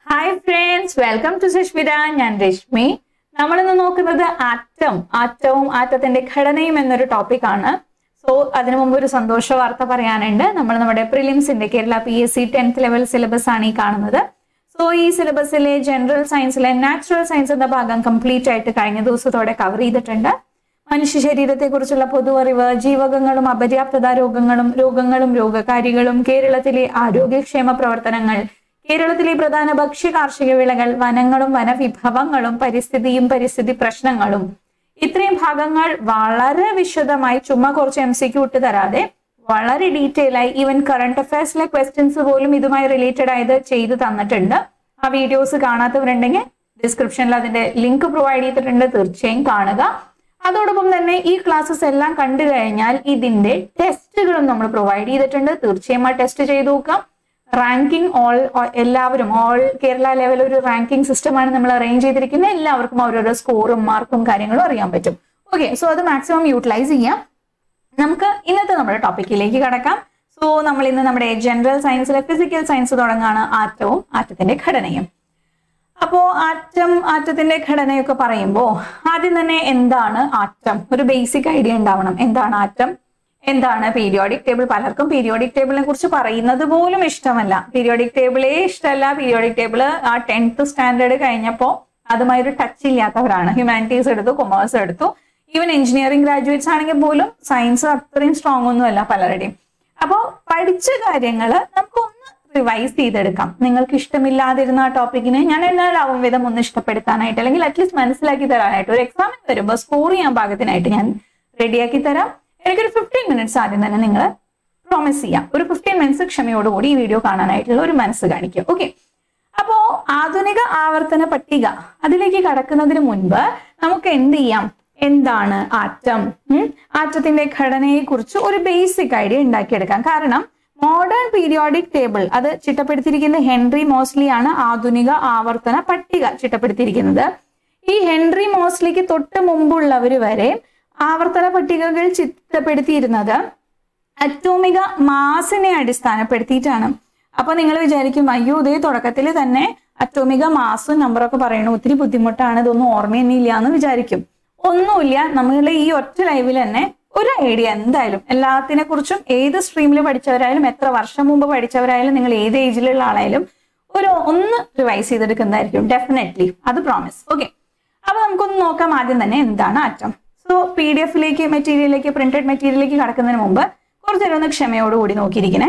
Hi friends welcome to Sushmita ഞാൻ രശ്മി നമ്മളിന്ന് നോക്കുന്നത് ആറ്റം ആറ്റവും ആറ്റത്തിന്റെ ഘടനയും എന്നൊരു ടോപ്പിക് ആണ് സോ അതിനു മുമ്പ് ഒരു സന്തോഷ വാർത്ത പറയാനുണ്ട് നമ്മൾ നമ്മുടെ പ്രിലിംസിന്റെ Kerala P S C tenth level syllabus ആണ് ഈ കാണുന്നത് സോ ഈ സിലബസിലെ ജനറൽ സയൻസിലെ നാച്ചുറൽ സയൻസ് എന്ന ഭാഗം കംപ്ലീറ്റ് ആയിട്ട് കഴിഞ്ഞ ദിവസത്തോടെ കവർ ചെയ്തിട്ടുണ്ട് മനുഷ്യ ശരീരത്തെ കുറിച്ചുള്ള പൊതുവറിവ് ജീവകങ്ങളും അപര്യാപ്തത രോഗങ്ങളും രോഗങ്ങളും രോഗകാരികളും കേരളത്തിലെ ആരോഗ്യക്ഷേമ പ്രവർത്തനങ്ങൾ കേരളത്തിലെ പ്രധാന ഭക്ഷ്യ കാർഷിക വിളകൾ വനങ്ങളും വനവിഭവങ്ങളും പരിസ്ഥിതിയും പരിസ്ഥിതി പ്രശ്നങ്ങളും ഇത്രയും ഭാഗങ്ങൾ വളരെ വിശദമായി ചുമ്മാ കുറച്ച് എം സിക്ക് വിട്ട് തരാതെ വളരെ ഡീറ്റെയിൽ ആയി ഈവൻ കറണ്ട് അഫയേഴ്സിലെ ക്വസ്റ്റ്യൻസ് പോലും ഇതുമായി റിലേറ്റഡ് ആയത് ചെയ്തു തന്നിട്ടുണ്ട് ആ വീഡിയോസ് കാണാത്തവരുണ്ടെങ്കിൽ ഡിസ്ക്രിപ്ഷനിൽ അതിന്റെ ലിങ്ക് പ്രൊവൈഡ് ചെയ്തിട്ടുണ്ട് തീർച്ചയായും കാണുക അതോടൊപ്പം തന്നെ ഈ ക്ലാസ്സസ് എല്ലാം കണ്ടു കഴിഞ്ഞാൽ ഇതിന്റെ ടെസ്റ്റുകളും നമ്മൾ പ്രൊവൈഡ് ചെയ്തിട്ടുണ്ട് തീർച്ചയായും ആ ടെസ്റ്റ് ചെയ്ത് നോക്കാം റാങ്കിങ് ഓൾ എല്ലാവരും ഓൾ കേരള ലെവൽ ഒരു റാങ്കിങ് സിസ്റ്റമാണ് നമ്മൾ അറേഞ്ച് ചെയ്തിരിക്കുന്നത് എല്ലാവർക്കും ഓരോരോ സ്കോറും മാർക്കും കാര്യങ്ങളും അറിയാൻ പറ്റും ഓക്കെ സോ അത് മാക്സിമം യൂട്ടിലൈസ് ചെയ്യാം നമുക്ക് ഇന്നത്തെ നമ്മുടെ ടോപ്പിക്കിലേക്ക് കടക്കാം സോ നമ്മൾ ഇന്ന് നമ്മുടെ ജനറൽ സയൻസിലെ ഫിസിക്കൽ സയൻസ് തുടങ്ങാണ് ആറ്റവും ആറ്റത്തിന്റെ ഘടനയും അപ്പോ ആറ്റം ആറ്റത്തിന്റെ ഘടനയൊക്കെ പറയുമ്പോൾ ആദ്യം തന്നെ എന്താണ് ആറ്റം ഒരു ബേസിക് ഐഡിയ ഉണ്ടാവണം എന്താണ് ആറ്റം എന്താണ് പീരിയോഡിക് ടേബിൾ പലർക്കും പീരിയോഡിക് ടേബിളിനെ കുറിച്ച് പറയുന്നത് പോലും ഇഷ്ടമല്ല പീരിയോഡിക് ടേബിളേ ഇഷ്ടമല്ല പീരിയോഡിക് ടേബിൾ ആ ടെൻത്ത് സ്റ്റാൻഡേർഡ് കഴിഞ്ഞപ്പോൾ അതുമായി ഒരു ടച്ച് ഇല്ലാത്തവരാണ് ഹ്യൂമാനിറ്റീസ് എടുത്തു കൊമേഴ്സ് എടുത്തു ഈവൻ എഞ്ചിനീയറിംഗ് ഗ്രാജുവേറ്റ്സ് ആണെങ്കിൽ പോലും സയൻസ് അത്രയും സ്ട്രോങ് ഒന്നുമല്ല പലരുടെയും അപ്പോൾ പഠിച്ച കാര്യങ്ങൾ നമുക്കൊന്ന് റിവൈസ് ചെയ്തെടുക്കാം നിങ്ങൾക്ക് ഇഷ്ടമില്ലാതിരുന്ന ആ ടോപ്പിക്കിനെ ഞാൻ എന്നാലാവും വിധം ഒന്ന് ഇഷ്ടപ്പെടുത്താനായിട്ട് അല്ലെങ്കിൽ അറ്റ്ലീസ്റ്റ് മനസ്സിലാക്കി തരാനായിട്ട് ഒരു എക്സാമിന് വരുമ്പോൾ സ്കോർ ചെയ്യാൻ പാകത്തിനായിട്ട് ഞാൻ റെഡിയാക്കി തരാം എനിക്കൊരു ഫിഫ്റ്റീൻ മിനിറ്റ്സ് ആദ്യം തന്നെ നിങ്ങൾ പ്രോമിസ് ചെയ്യാം ഒരു ഫിഫ്റ്റീൻ മിനിറ്റ്സ് ക്ഷമയോടുകൂടി ഈ വീഡിയോ കാണാനായിട്ടുള്ള ഒരു മനസ്സ് കാണിക്കുക ഓക്കെ അപ്പോ ആധുനിക ആവർത്തന പട്ടിക അതിലേക്ക് കടക്കുന്നതിന് മുൻപ് നമുക്ക് എന്ത് ചെയ്യാം എന്താണ് ആറ്റം ഉം? ആറ്റത്തിന്റെ ഘടനയെ കുറിച്ച് ഒരു ബേസിക് ഐഡിയ ഉണ്ടാക്കിയെടുക്കാം കാരണം മോഡേൺ പീരിയോഡിക് ടേബിൾ അത് ചിട്ടപ്പെടുത്തിയിരിക്കുന്ന ഹെൻറി മോസ്ലി ആണ് ആധുനിക ആവർത്തന പട്ടിക ചിട്ടപ്പെടുത്തിയിരിക്കുന്നത് ഈ ഹെൻറി മോസ്ലിക്ക് തൊട്ട് മുമ്പുള്ളവർ വരെ ആവർത്തന പട്ടികകൾ ചിട്ടപ്പെടുത്തിയിരുന്നത് അറ്റോമിക മാസിനെ അടിസ്ഥാനപ്പെടുത്തിയിട്ടാണ് അപ്പൊ നിങ്ങൾ വിചാരിക്കും അയ്യോ ഇതേ തുടക്കത്തിൽ തന്നെ അറ്റോമിക മാസും നമ്പറൊക്കെ പറയണു ഒത്തിരി ബുദ്ധിമുട്ടാണ് ഇതൊന്നും ഓർമ്മയൊന്നുമില്ല എന്ന് വിചാരിക്കും ഒന്നുമില്ല നമ്മളുടെ ഈ ഒറ്റ ലൈവിൽ തന്നെ ഒരു ഐഡിയ എന്തായാലും എല്ലാത്തിനെ കുറിച്ചും ഏത് സ്ട്രീമിൽ പഠിച്ചവരായാലും എത്ര വർഷം മുമ്പ് പഠിച്ചവരായാലും നിങ്ങൾ ഏത് ഏജിലുള്ള ആളായാലും ഒരു ഒന്ന് റിവൈസ് ചെയ്തെടുക്കുന്നതായിരിക്കും ഡെഫിനറ്റ്ലി അത് പ്രോമിസ് ഓക്കെ അപ്പൊ നമുക്കൊന്ന് നോക്കാം ആദ്യം തന്നെ എന്താണ് ആറ്റം സോ പി ഡി എഫിലേക്ക് മെറ്റീരിയലിലേക്ക് പ്രിന്റഡ് മെറ്റീരിയലിലേക്ക് കടക്കുന്നതിന് മുമ്പ് കുറച്ച് നേരം ഒന്ന് ക്ഷമയോടുകൂടി നോക്കിയിരിക്കണേ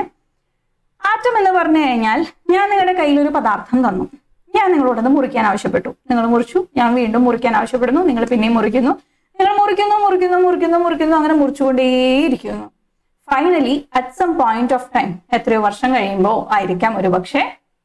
ആറ്റം എന്ന് പറഞ്ഞു കഴിഞ്ഞാൽ ഞാൻ നിങ്ങളുടെ കയ്യിൽ ഒരു പദാർത്ഥം തന്നു ഞാൻ നിങ്ങളോടൊന്ന് മുറിക്കാൻ ആവശ്യപ്പെട്ടു നിങ്ങൾ മുറിച്ചു ഞാൻ വീണ്ടും മുറിക്കാൻ ആവശ്യപ്പെടുന്നു നിങ്ങൾ പിന്നെയും മുറിക്കുന്നു നിങ്ങൾ മുറിക്കുന്നു മുറിക്കുന്നു മുറിക്കുന്നു മുറിക്കുന്നു അങ്ങനെ മുറിച്ചുകൊണ്ടേയിരിക്കുന്നു finally at some point of time എത്രയോ വർഷം കഴിയുമ്പോൾ ആയിരിക്കാം ഒരു പക്ഷേ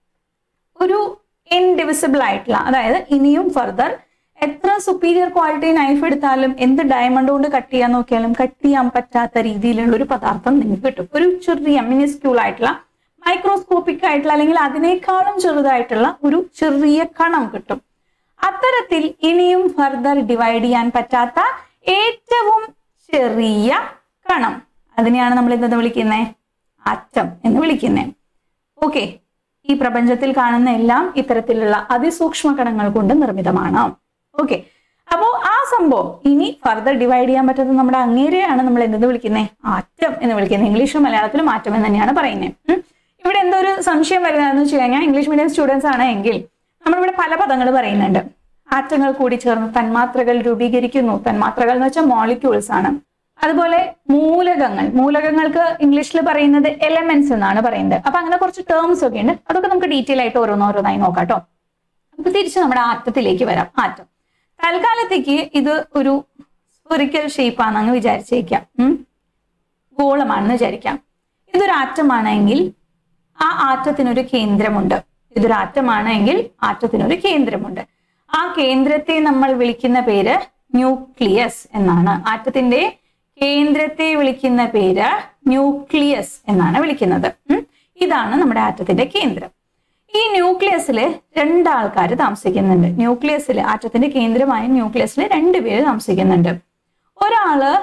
ഒരു ഇൻഡിവിസിബിൾ ആയിട്ടുള്ള അതായത് ഇനിയും ഫർദർ എത്ര സുപ്പീരിയർ ക്വാളിറ്റി നൈഫ് എടുത്താലും എന്ത് ഡയമണ്ട് കൊണ്ട് കട്ട് ചെയ്യാൻ നോക്കിയാലും കട്ട് ചെയ്യാൻ പറ്റാത്ത രീതിയിലുള്ള ഒരു പദാർത്ഥം നിങ്ങൾക്ക് കിട്ടും ഒരു ചെറിയ മിനിസ്ക്യൂൾ ആയിട്ടുള്ള മൈക്രോസ്കോപ്പിക് ആയിട്ടുള്ള അല്ലെങ്കിൽ അതിനേക്കാളും ചെറുതായിട്ടുള്ള ഒരു ചെറിയ കണം കിട്ടും അത്തരത്തിൽ ഇനിയും ഫർദർ ഡിവൈഡ് ചെയ്യാൻ പറ്റാത്ത ഏറ്റവും ചെറിയ കണം അതിനെയാണ് നമ്മൾ എന്തെന്ന് വിളിക്കുന്നത് ആറ്റം എന്ന് വിളിക്കുന്നത് ഓക്കെ ഈ പ്രപഞ്ചത്തിൽ കാണുന്ന എല്ലാം ഇത്തരത്തിലുള്ള അതിസൂക്ഷ്മ കണങ്ങൾ കൊണ്ട് നിർമ്മിതമാണ് ഓക്കെ അപ്പോ ആ സംഭവം ഇനി ഫർദർ ഡിവൈഡ് ചെയ്യാൻ പറ്റാത്ത നമ്മുടെ അങ്ങേരെയാണ് നമ്മൾ എന്തെന്ന് വിളിക്കുന്നത് ആറ്റം എന്ന് വിളിക്കുന്നത് ഇംഗ്ലീഷും മലയാളത്തിലും ആറ്റം എന്ന് തന്നെയാണ് പറയുന്നത് ഉം. ഇവിടെ എന്തോ ഒരു സംശയം വരുന്നതെന്ന് വെച്ച് കഴിഞ്ഞാൽ ഇംഗ്ലീഷ് മീഡിയം സ്റ്റുഡൻസ് ആണ് എങ്കിൽ നമ്മളിവിടെ പല പദങ്ങൾ പറയുന്നുണ്ട് ആറ്റങ്ങൾ കൂടി ചേർന്ന് തന്മാത്രകൾ രൂപീകരിക്കുന്നു തന്മാത്രകൾ എന്ന് വെച്ചാൽ മോളിക്യൂൾസ് ആണ് അതുപോലെ മൂലകങ്ങൾ മൂലകങ്ങൾക്ക് ഇംഗ്ലീഷിൽ പറയുന്നത് എലമെന്റ്സ് എന്നാണ് പറയുന്നത് അപ്പൊ അങ്ങനെ കുറച്ച് ടേംസ് ഒക്കെ ഉണ്ട് അതൊക്കെ നമുക്ക് ഡീറ്റെയിൽ ആയിട്ട് ഓരോന്നോരോന്നായി നോക്കാം കേട്ടോ അപ്പൊ തിരിച്ച് നമ്മുടെ ആറ്റത്തിലേക്ക് വരാം ആറ്റം തൽക്കാലത്തേക്ക് ഇത് ഒരു സ്പൊറിക്കൽ ഷേപ്പ് ആണെന്ന് വിചാരിച്ചേക്കാം ഉം. ഗോളമാണെന്ന് വിചാരിക്കാം ഇതൊരു ആറ്റമാണെങ്കിൽ ആ ആറ്റത്തിനൊരു കേന്ദ്രമുണ്ട് ഇതൊരു ആറ്റമാണെങ്കിൽ ആറ്റത്തിനൊരു കേന്ദ്രമുണ്ട് ആ കേന്ദ്രത്തെ നമ്മൾ വിളിക്കുന്ന പേര് ന്യൂക്ലിയസ് എന്നാണ് ആറ്റത്തിന്റെ കേന്ദ്രത്തെ വിളിക്കുന്ന പേര് ന്യൂക്ലിയസ് എന്നാണ് വിളിക്കുന്നത് ഉം. ഇതാണ് നമ്മുടെ ആറ്റത്തിന്റെ കേന്ദ്രം ഈ ന്യൂക്ലിയസിൽ രണ്ടാൾക്കാർ താമസിക്കുന്നുണ്ട് ന്യൂക്ലിയസിൽ ആറ്റത്തിന്റെ കേന്ദ്രമായ ന്യൂക്ലിയസിൽ രണ്ടുപേര് താമസിക്കുന്നുണ്ട് ഒരാള്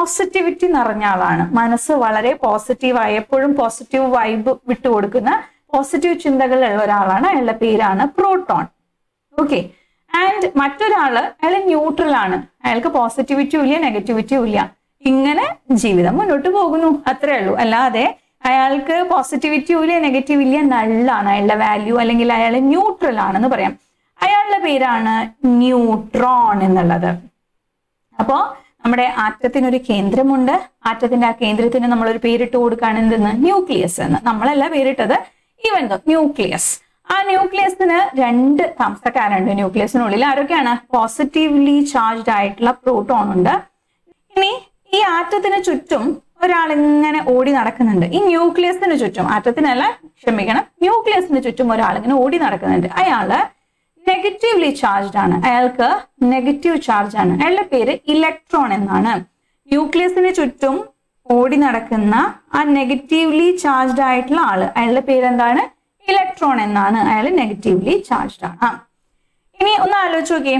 പോസിറ്റിവിറ്റി നിറഞ്ഞ ആളാണ് മനസ്സ് വളരെ പോസിറ്റീവായി എപ്പോഴും പോസിറ്റീവ് വൈബ് വിട്ടുകൊടുക്കുന്ന പോസിറ്റീവ് ചിന്തകളുള്ള ഒരാളാണ് അയാളുടെ പേരാണ് പ്രോട്ടോൺ ഓക്കെ ആൻഡ് മറ്റൊരാള് അയാൾ ന്യൂട്രൽ ആണ് അയാൾക്ക് പോസിറ്റിവിറ്റിയും ഇല്ല നെഗറ്റിവിറ്റിയും ഇല്ല ഇങ്ങനെ ജീവിതം മുന്നോട്ട് പോകുന്നു അത്രേ ഉള്ളൂ അല്ലാതെ അയാൾക്ക് പോസിറ്റിവിറ്റിയും ഇല്ല നെഗറ്റീവ് ഇല്ല നള്ളാണ് അയാളുടെ വാല്യൂ അല്ലെങ്കിൽ അയാൾ ന്യൂട്രൽ ആണെന്ന് പറയാം അയാളുടെ പേരാണ് ന്യൂട്രോൺ എന്നുള്ളത് അപ്പോ നമ്മുടെ ആറ്റത്തിനൊരു കേന്ദ്രമുണ്ട് ആറ്റത്തിന്റെ ആ കേന്ദ്രത്തിന് നമ്മൾ ഒരു പേരിട്ട് കൊടുക്കുകയാണ് എന്തെന്ന് ന്യൂക്ലിയസ് എന്ന് നമ്മളല്ല പേരിട്ടത് ഈവൻ ന്യൂക്ലിയസ് ആ ന്യൂക്ലിയസിന് രണ്ട് താമസക്കാരുണ്ട് ന്യൂക്ലിയസിനുള്ളിൽ ആരൊക്കെയാണ് പോസിറ്റീവ്ലി ചാർജ്ഡ് ആയിട്ടുള്ള പ്രോട്ടോൺ ഉണ്ട് ഇനി ഈ ആറ്റത്തിന് ചുറ്റും ഒരാൾ ഇങ്ങനെ ഓടി നടക്കുന്നുണ്ട് ഈ ന്യൂക്ലിയസിന് ചുറ്റും ആറ്റത്തിനല്ല ക്ഷമിക്കണം ന്യൂക്ലിയസിന് ചുറ്റും ഒരാൾ ഇങ്ങനെ ഓടി നടക്കുന്നുണ്ട് അയാള് നെഗറ്റീവ്ലി ചാർജ്ഡ് ആണ് അയാൾക്ക് നെഗറ്റീവ് ചാർജ് ആണ് അയാളുടെ പേര് ഇലക്ട്രോൺ എന്നാണ് ന്യൂക്ലിയസിന് ചുറ്റും ഓടി നടക്കുന്ന ആ നെഗറ്റീവ്ലി ചാർജ്ഡ് ആയിട്ടുള്ള ആള് അയാളുടെ പേര് എന്താണ് ഇലക്ട്രോൺ എന്നാണ് അയാൾ നെഗറ്റീവ്ലി ചാർജ്ഡ് ആണ് ഇനി ഒന്ന് ആലോചിച്ച് നോക്കിയേ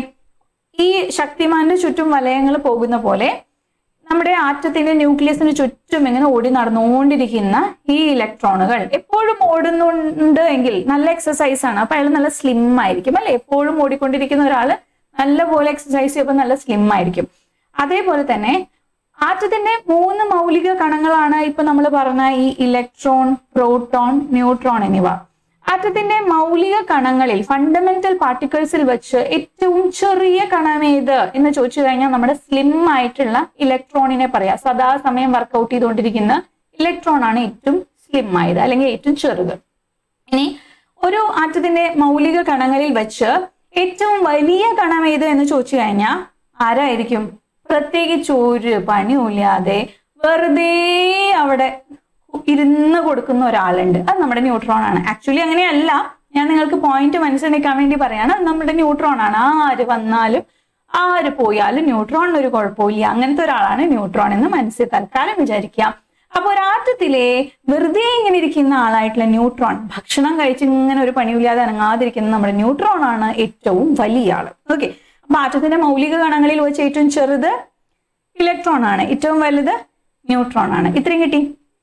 ഈ ശക്തിമാന്റെ ചുറ്റും വലയങ്ങൾ പോകുന്ന പോലെ നമ്മുടെ ആറ്റത്തിന്റെ ന്യൂക്ലിയസിന് ചുറ്റും ഇങ്ങനെ ഓടി നടന്നുകൊണ്ടിരിക്കുന്ന ഈ ഇലക്ട്രോണുകൾ എപ്പോഴും ഓടുന്നുണ്ട് എങ്കിൽ നല്ല എക്സസൈസ് ആണ് അപ്പൊ അയാൾ നല്ല സ്ലിം ആയിരിക്കും അല്ലെ എപ്പോഴും ഓടിക്കൊണ്ടിരിക്കുന്ന ഒരാൾ നല്ലപോലെ എക്സസൈസ് ചെയ്യുമ്പോൾ നല്ല സ്ലിം ആയിരിക്കും അതേപോലെ തന്നെ ആറ്റത്തിന്റെ മൂന്ന് മൗലിക കണങ്ങളാണ് ഇപ്പൊ നമ്മൾ പറഞ്ഞ ഈ ഇലക്ട്രോൺ പ്രോട്ടോൺ ന്യൂട്രോൺ എന്നിവ ആറ്റത്തിന്റെ മൗലിക കണങ്ങളിൽ ഫണ്ടമെന്റൽ പാർട്ടിക്കിൾസിൽ വെച്ച് ഏറ്റവും ചെറിയ കണമേത് എന്ന് ചോദിച്ചു കഴിഞ്ഞാൽ നമ്മുടെ സ്ലിം ആയിട്ടുള്ള ഇലക്ട്രോണിനെ പറയാം സദാസമയം വർക്കൗട്ട് ചെയ്തുകൊണ്ടിരിക്കുന്ന ഇലക്ട്രോൺ ആണ് ഏറ്റവും സ്ലിം ആയത് അല്ലെങ്കിൽ ഏറ്റവും ചെറുത് ഇനി ഒരു ആറ്റത്തിന്റെ മൗലിക കണങ്ങളിൽ വെച്ച് ഏറ്റവും വലിയ കണം ഏത് എന്ന് ചോദിച്ചു കഴിഞ്ഞാൽ ആരായിരിക്കും പ്രത്യേകിച്ച് ഒരു പണിയില്ലാതെ വെറുതെ അവിടെ ഇരുന്ന് കൊടുക്കുന്ന ഒരാളുണ്ട് അത് നമ്മുടെ ന്യൂട്രോൺ ആണ് ആക്ച്വലി അങ്ങനെയല്ല ഞാൻ നിങ്ങൾക്ക് പോയിന്റ് മനസ്സിലാക്കാൻ വേണ്ടി പറയാണ് അത് നമ്മുടെ ന്യൂട്രോൺ ആണ് ആര് വന്നാലും ആര് പോയാലും ന്യൂട്രോണിന് ഒരു കുഴപ്പമില്ല അങ്ങനത്തെ ഒരാളാണ് ന്യൂട്രോൺ എന്ന് മനസ്സിൽ തൽക്കാലം വിചാരിക്കാം അപ്പൊ ഒരാറ്റത്തിലെ വെറുതെ ഇങ്ങനെ ഇരിക്കുന്ന ആളായിട്ടുള്ള ന്യൂട്രോൺ ഭക്ഷണം കഴിച്ച് ഇങ്ങനെ ഒരു പണിയില്ലാതെ അനങ്ങാതിരിക്കുന്ന നമ്മുടെ ന്യൂട്രോൺ ആണ് ഏറ്റവും വലിയ ആള് ഓക്കെ അപ്പൊ ആറ്റത്തിന്റെ മൗലിക കണങ്ങളിൽ വെച്ച് ഏറ്റവും ചെറുത് ഇലക്ട്രോൺ ആണ് ഏറ്റവും വലുത് ന്യൂട്രോൺ ആണ് ഇത്രയും കിട്ടി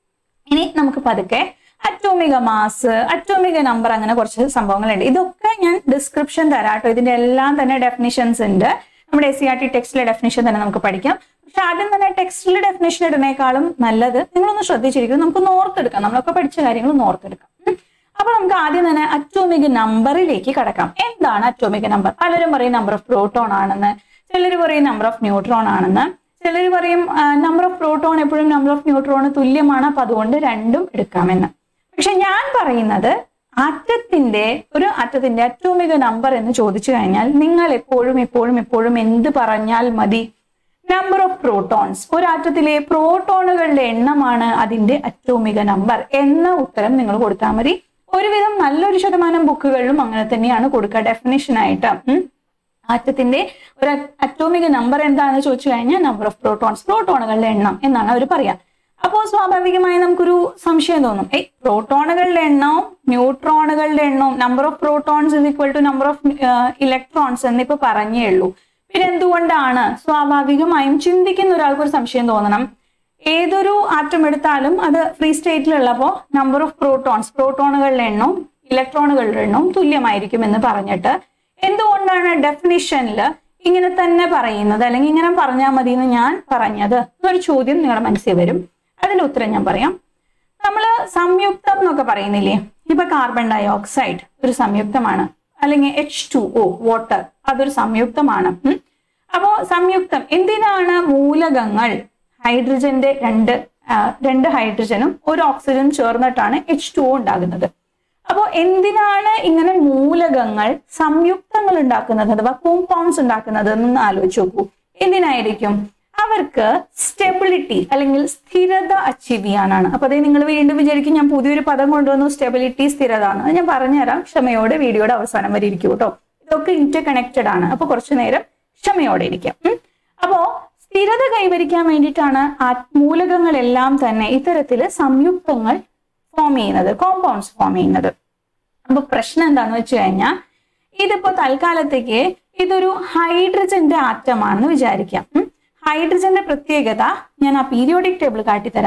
ഇനി നമുക്ക് പതുക്കെ അറ്റോമിക മാസ് അറ്റോമിക നമ്പർ അങ്ങനെ കുറച്ച് സംഭവങ്ങളുണ്ട് ഇതൊക്കെ ഞാൻ ഡിസ്ക്രിപ്ഷൻ തരാം കേട്ടോ ഇതിന്റെ എല്ലാം തന്നെ ഡെഫിനിഷൻസ് ഉണ്ട് നമ്മുടെ എസ് സി ആർ ടി ടെക്സ്റ്റിലെ ഡെഫിനിഷൻ തന്നെ നമുക്ക് പഠിക്കാം പക്ഷെ ആദ്യം തന്നെ ടെക്സ്റ്റിലെ ഡെഫിനിഷൻ ഇടുന്നേക്കാളും നല്ലത് നിങ്ങളൊന്ന് ശ്രദ്ധിച്ചിരിക്കും നമുക്ക് ഓർത്തെടുക്കാം നമ്മളൊക്കെ പഠിച്ച കാര്യങ്ങൾ ഓർത്തെടുക്കാം ഉം. അപ്പൊ നമുക്ക് ആദ്യം തന്നെ അറ്റോമിക് നമ്പറിലേക്ക് കടക്കാം എന്താണ് അറ്റോമിക് നമ്പർ പലരും പറയും നമ്പർ ഓഫ് പ്രോട്ടോൺ ആണെന്ന് ചിലർ പറയും നമ്പർ ഓഫ് ന്യൂട്രോൺ ആണെന്ന് ചിലർ പറയും നമ്പർ ഓഫ് പ്രോട്ടോൺ എപ്പോഴും നമ്പർ ഓഫ് ന്യൂട്രോൺ തുല്യമാണ് അപ്പൊ അതുകൊണ്ട് രണ്ടും എടുക്കാമെന്ന് പക്ഷെ ഞാൻ പറയുന്നത് ആറ്റത്തിന്റെ ഒരു ആറ്റത്തിന്റെ അറ്റോമിക നമ്പർ എന്ന് ചോദിച്ചു കഴിഞ്ഞാൽ നിങ്ങൾ എപ്പോഴും എപ്പോഴും എപ്പോഴും എന്ത് പറഞ്ഞാൽ മതി നമ്പർ ഓഫ് പ്രോട്ടോൺസ് ഒരു ആറ്റത്തിലെ പ്രോട്ടോണുകളുടെ എണ്ണമാണ് അതിന്റെ അറ്റോമിക നമ്പർ എന്ന ഉത്തരം നിങ്ങൾ കൊടുത്താൽ മതി ഒരുവിധം നല്ലൊരു ശതമാനം ബുക്കുകളിലും അങ്ങനെ തന്നെയാണ് കൊടുക്കുക ഡെഫിനിഷൻ ആയിട്ട് ഉം. ആറ്റത്തിന്റെ ഒരു അറ്റോമിക നമ്പർ എന്താണെന്ന് ചോദിച്ചു കഴിഞ്ഞാൽ നമ്പർ ഓഫ് പ്രോട്ടോൺസ് പ്രോട്ടോണുകളുടെ എണ്ണം എന്നാണ് അവർ പറയാ അപ്പോൾ സ്വാഭാവികമായി നമുക്കൊരു സംശയം തോന്നും ഏയ് പ്രോട്ടോണുകളുടെ എണ്ണവും ന്യൂട്രോണുകളുടെ എണ്ണവും number of protons is equal to number of electrons എന്നിപ്പോ പറഞ്ഞേ ഉള്ളൂ പിന്നെ എന്തുകൊണ്ടാണ് സ്വാഭാവികമായും ചിന്തിക്കുന്ന ഒരാൾക്ക് ഒരു സംശയം തോന്നണം ഏതൊരു ആറ്റം എടുത്താലും അത് ഫ്രീ സ്റ്റേറ്റിലുള്ളപ്പോൾ നമ്പർ ഓഫ് പ്രോട്ടോൺസ് പ്രോട്ടോണുകളുടെ എണ്ണവും ഇലക്ട്രോണുകളുടെ എണ്ണവും തുല്യമായിരിക്കും എന്ന് പറഞ്ഞിട്ട് എന്തുകൊണ്ടാണ് ഡെഫിനിഷനിൽ ഇങ്ങനെ തന്നെ പറയുന്നത് അല്ലെങ്കിൽ ഇങ്ങനെ പറഞ്ഞാൽ മതി എന്ന് ഞാൻ പറഞ്ഞത് എന്നൊരു ചോദ്യം നിങ്ങളുടെ മനസ്സിൽ വരും അതിന്റെ ഉത്തരം ഞാൻ പറയാം നമ്മൾ സംയുക്തം എന്നൊക്കെ പറയുന്നില്ലേ ഇപ്പൊ കാർബൺ ഡൈ ഓക്സൈഡ് ഒരു സംയുക്തമാണ് അല്ലെങ്കിൽ എച്ച് ടു ഒ വാട്ടർ അതൊരു സംയുക്തമാണ് ഉം. അപ്പോ സംയുക്തം എന്തിനാണ് മൂലകങ്ങൾ ഹൈഡ്രജന്റെ രണ്ട് ആ, രണ്ട് ഹൈഡ്രജനും ഒരു ഓക്സിജനും ചേർന്നിട്ടാണ് എച്ച് ടു ഉണ്ടാകുന്നത് അപ്പോൾ എന്തിനാണ് ഇങ്ങനെ മൂലകങ്ങൾ സംയുക്തങ്ങൾ ഉണ്ടാക്കുന്നത് അഥവാ കോമ്പൗണ്ട്സ് ഉണ്ടാക്കുന്നത് എന്ന് ആലോചിച്ച് നോക്കൂ എന്തിനായിരിക്കും അവർക്ക് സ്റ്റെബിലിറ്റി അല്ലെങ്കിൽ സ്ഥിരത അച്ചീവ് ചെയ്യാനാണ് അപ്പൊ അതേ നിങ്ങൾ വീണ്ടും വിചാരിക്കും ഞാൻ പുതിയൊരു പദം കൊണ്ടുവന്നു സ്റ്റെബിലിറ്റി സ്ഥിരത ആണ് അത് ഞാൻ പറഞ്ഞുതരാം ക്ഷമയോടെ വീഡിയോയുടെ അവസാനം വരെ ഇരിക്കും കേട്ടോ ഇതൊക്കെ ഇന്റർ കണക്റ്റഡ് ആണ് അപ്പൊ കുറച്ചു നേരം ക്ഷമയോടെ ഇരിക്കാം ഉം. അപ്പോ സ്ഥിരത കൈവരിക്കാൻ വേണ്ടിയിട്ടാണ് ആ മൂലകങ്ങളെല്ലാം തന്നെ ഇത്തരത്തില് സംയുക്തങ്ങൾ ഫോം ചെയ്യുന്നത് കോമ്പൗണ്ട്സ് ഫോം ചെയ്യുന്നത് അപ്പൊ പ്രശ്നം എന്താന്ന് വെച്ച് കഴിഞ്ഞാൽ ഇതിപ്പോ തൽക്കാലത്തേക്ക് ഇതൊരു ഹൈഡ്രജന്റെ ആറ്റമാണെന്ന് വിചാരിക്കാം ഉം. ഹൈഡ്രജന്റെ പ്രത്യേകത ഞാൻ ആ പീരിയോഡിക് ടേബിൾ കാട്ടിത്തരാം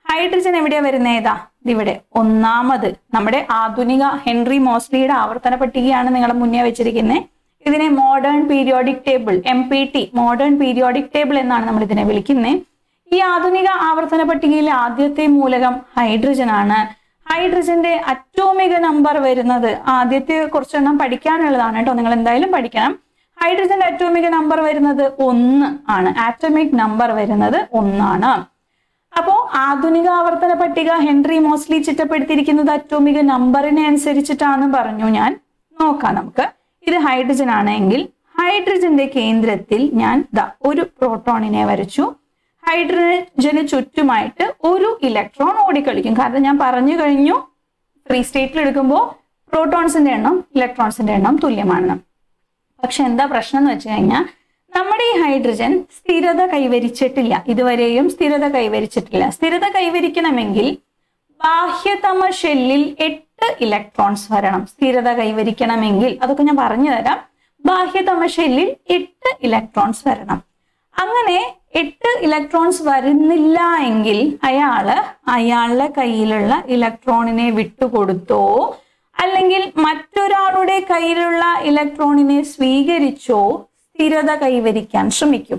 ഹൈഡ്രജൻ എവിടെയാ വരുന്നത് ഏതാ ഇവിടെ ഒന്നാമത് നമ്മുടെ ആധുനിക ഹെൻറി മോസ്ലിയുടെ ആവർത്തന പട്ടികയാണ് നിങ്ങളെ മുന്നേ വെച്ചിരിക്കുന്നത് ഇതിനെ modern periodic table M P T modern periodic table എന്നാണ് നമ്മൾ ഇതിനെ വിളിക്കുന്നത് ഈ ആധുനിക ആവർത്തന പട്ടികയിലെ ആദ്യത്തെ മൂലകം ഹൈഡ്രജൻ ആണ് ഹൈഡ്രജന്റെ അറ്റോമിക നമ്പർ വരുന്നത് ആദ്യത്തെ കുറച്ചെണ്ണം പഠിക്കാനുള്ളതാണ് കേട്ടോ നിങ്ങൾ എന്തായാലും പഠിക്കണം ഹൈഡ്രജന്റെ അറ്റോമിക നമ്പർ വരുന്നത് ഒന്ന് ആണ് ആറ്റോമിക് നമ്പർ വരുന്നത് ഒന്നാണ് അപ്പോ ആധുനിക ആവർത്തന പട്ടിക ഹെൻറി മോസ്ലി ചിട്ടപ്പെടുത്തിയിരിക്കുന്നത് അറ്റോമിക നമ്പറിനെ അനുസരിച്ചിട്ടാണെന്ന് പറഞ്ഞു ഞാൻ നോക്കാം നമുക്ക് ഇത് ഹൈഡ്രജൻ ആണെങ്കിൽ ഹൈഡ്രജന്റെ കേന്ദ്രത്തിൽ ഞാൻ ദാ ഒരു പ്രോട്ടോണിനെ വരച്ചു ഹൈഡ്രജന് ചുറ്റുമായിട്ട് ഒരു ഇലക്ട്രോൺ ഓടിക്കളിക്കും കാരണം ഞാൻ പറഞ്ഞു കഴിഞ്ഞു ഫ്രീ സ്റ്റേറ്റിൽ എടുക്കുമ്പോൾ പ്രോട്ടോൺസിന്റെ എണ്ണം ഇലക്ട്രോൺസിന്റെ എണ്ണം തുല്യമാണ് പക്ഷെ എന്താ പ്രശ്നം എന്ന് വെച്ച് കഴിഞ്ഞാൽ നമ്മുടെ ഈ ഹൈഡ്രജൻ സ്ഥിരത കൈവരിച്ചിട്ടില്ല ഇതുവരെയും സ്ഥിരത കൈവരിച്ചിട്ടില്ല സ്ഥിരത കൈവരിക്കണമെങ്കിൽ ബാഹ്യതമ ഷെല്ലിൽ എട്ട് ഇലക്ട്രോൺസ് വരണം സ്ഥിരത കൈവരിക്കണമെങ്കിൽ അതൊക്കെ ഞാൻ പറഞ്ഞു തരാം ബാഹ്യതമ ഷെല്ലിൽ എട്ട് ഇലക്ട്രോൺസ് വരണം അങ്ങനെ എട്ട് ഇലക്ട്രോൺസ് വരുന്നില്ല എങ്കിൽ അയാള് അയാളുടെ കയ്യിലുള്ള ഇലക്ട്രോണിനെ വിട്ടുകൊടുത്തോ അല്ലെങ്കിൽ മറ്റൊരാളുടെ കയ്യിലുള്ള ഇലക്ട്രോണിനെ സ്വീകരിച്ചോ സ്ഥിരത കൈവരിക്കാൻ ശ്രമിക്കും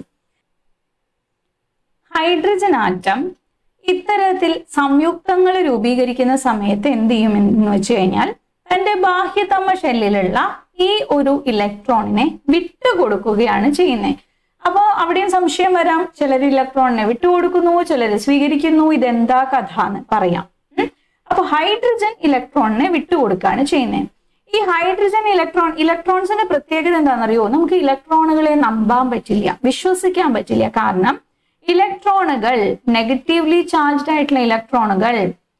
ഹൈഡ്രജൻ ആറ്റം ഇത്തരത്തിൽ സംയുക്തങ്ങൾ രൂപീകരിക്കുന്ന സമയത്ത് എന്ത് ചെയ്യും എന്ന് വെച്ച് കഴിഞ്ഞാൽ തന്റെ ബാഹ്യതമ ഷെല്ലിലുള്ള ഈ ഒരു ഇലക്ട്രോണിനെ വിട്ടുകൊടുക്കുകയാണ് ചെയ്യുന്നത് അപ്പോൾ അവിടെയും സംശയം വരാം ചിലർ ഇലക്ട്രോണിനെ വിട്ടുകൊടുക്കുന്നു ചിലർ സ്വീകരിക്കുന്നു ഇതെന്താ കഥ എന്ന് പറയാം ഉം. അപ്പൊ ഹൈഡ്രജൻ ഇലക്ട്രോണിനെ വിട്ടുകൊടുക്കുകയാണ് ചെയ്യുന്നത് ഈ ഹൈഡ്രജൻ ഇലക്ട്രോൺ ഇലക്ട്രോൺസിന്റെ പ്രത്യേകത എന്താണെന്നറിയോ നമുക്ക് ഇലക്ട്രോണുകളെ നമ്പാൻ പറ്റില്ല വിശ്വസിക്കാൻ പറ്റില്ല കാരണം ഇലക്ട്രോണുകൾ നെഗറ്റീവ്ലി ചാർജ്ഡ് ആയിട്ടുള്ള ഇലക്ട്രോണുകൾ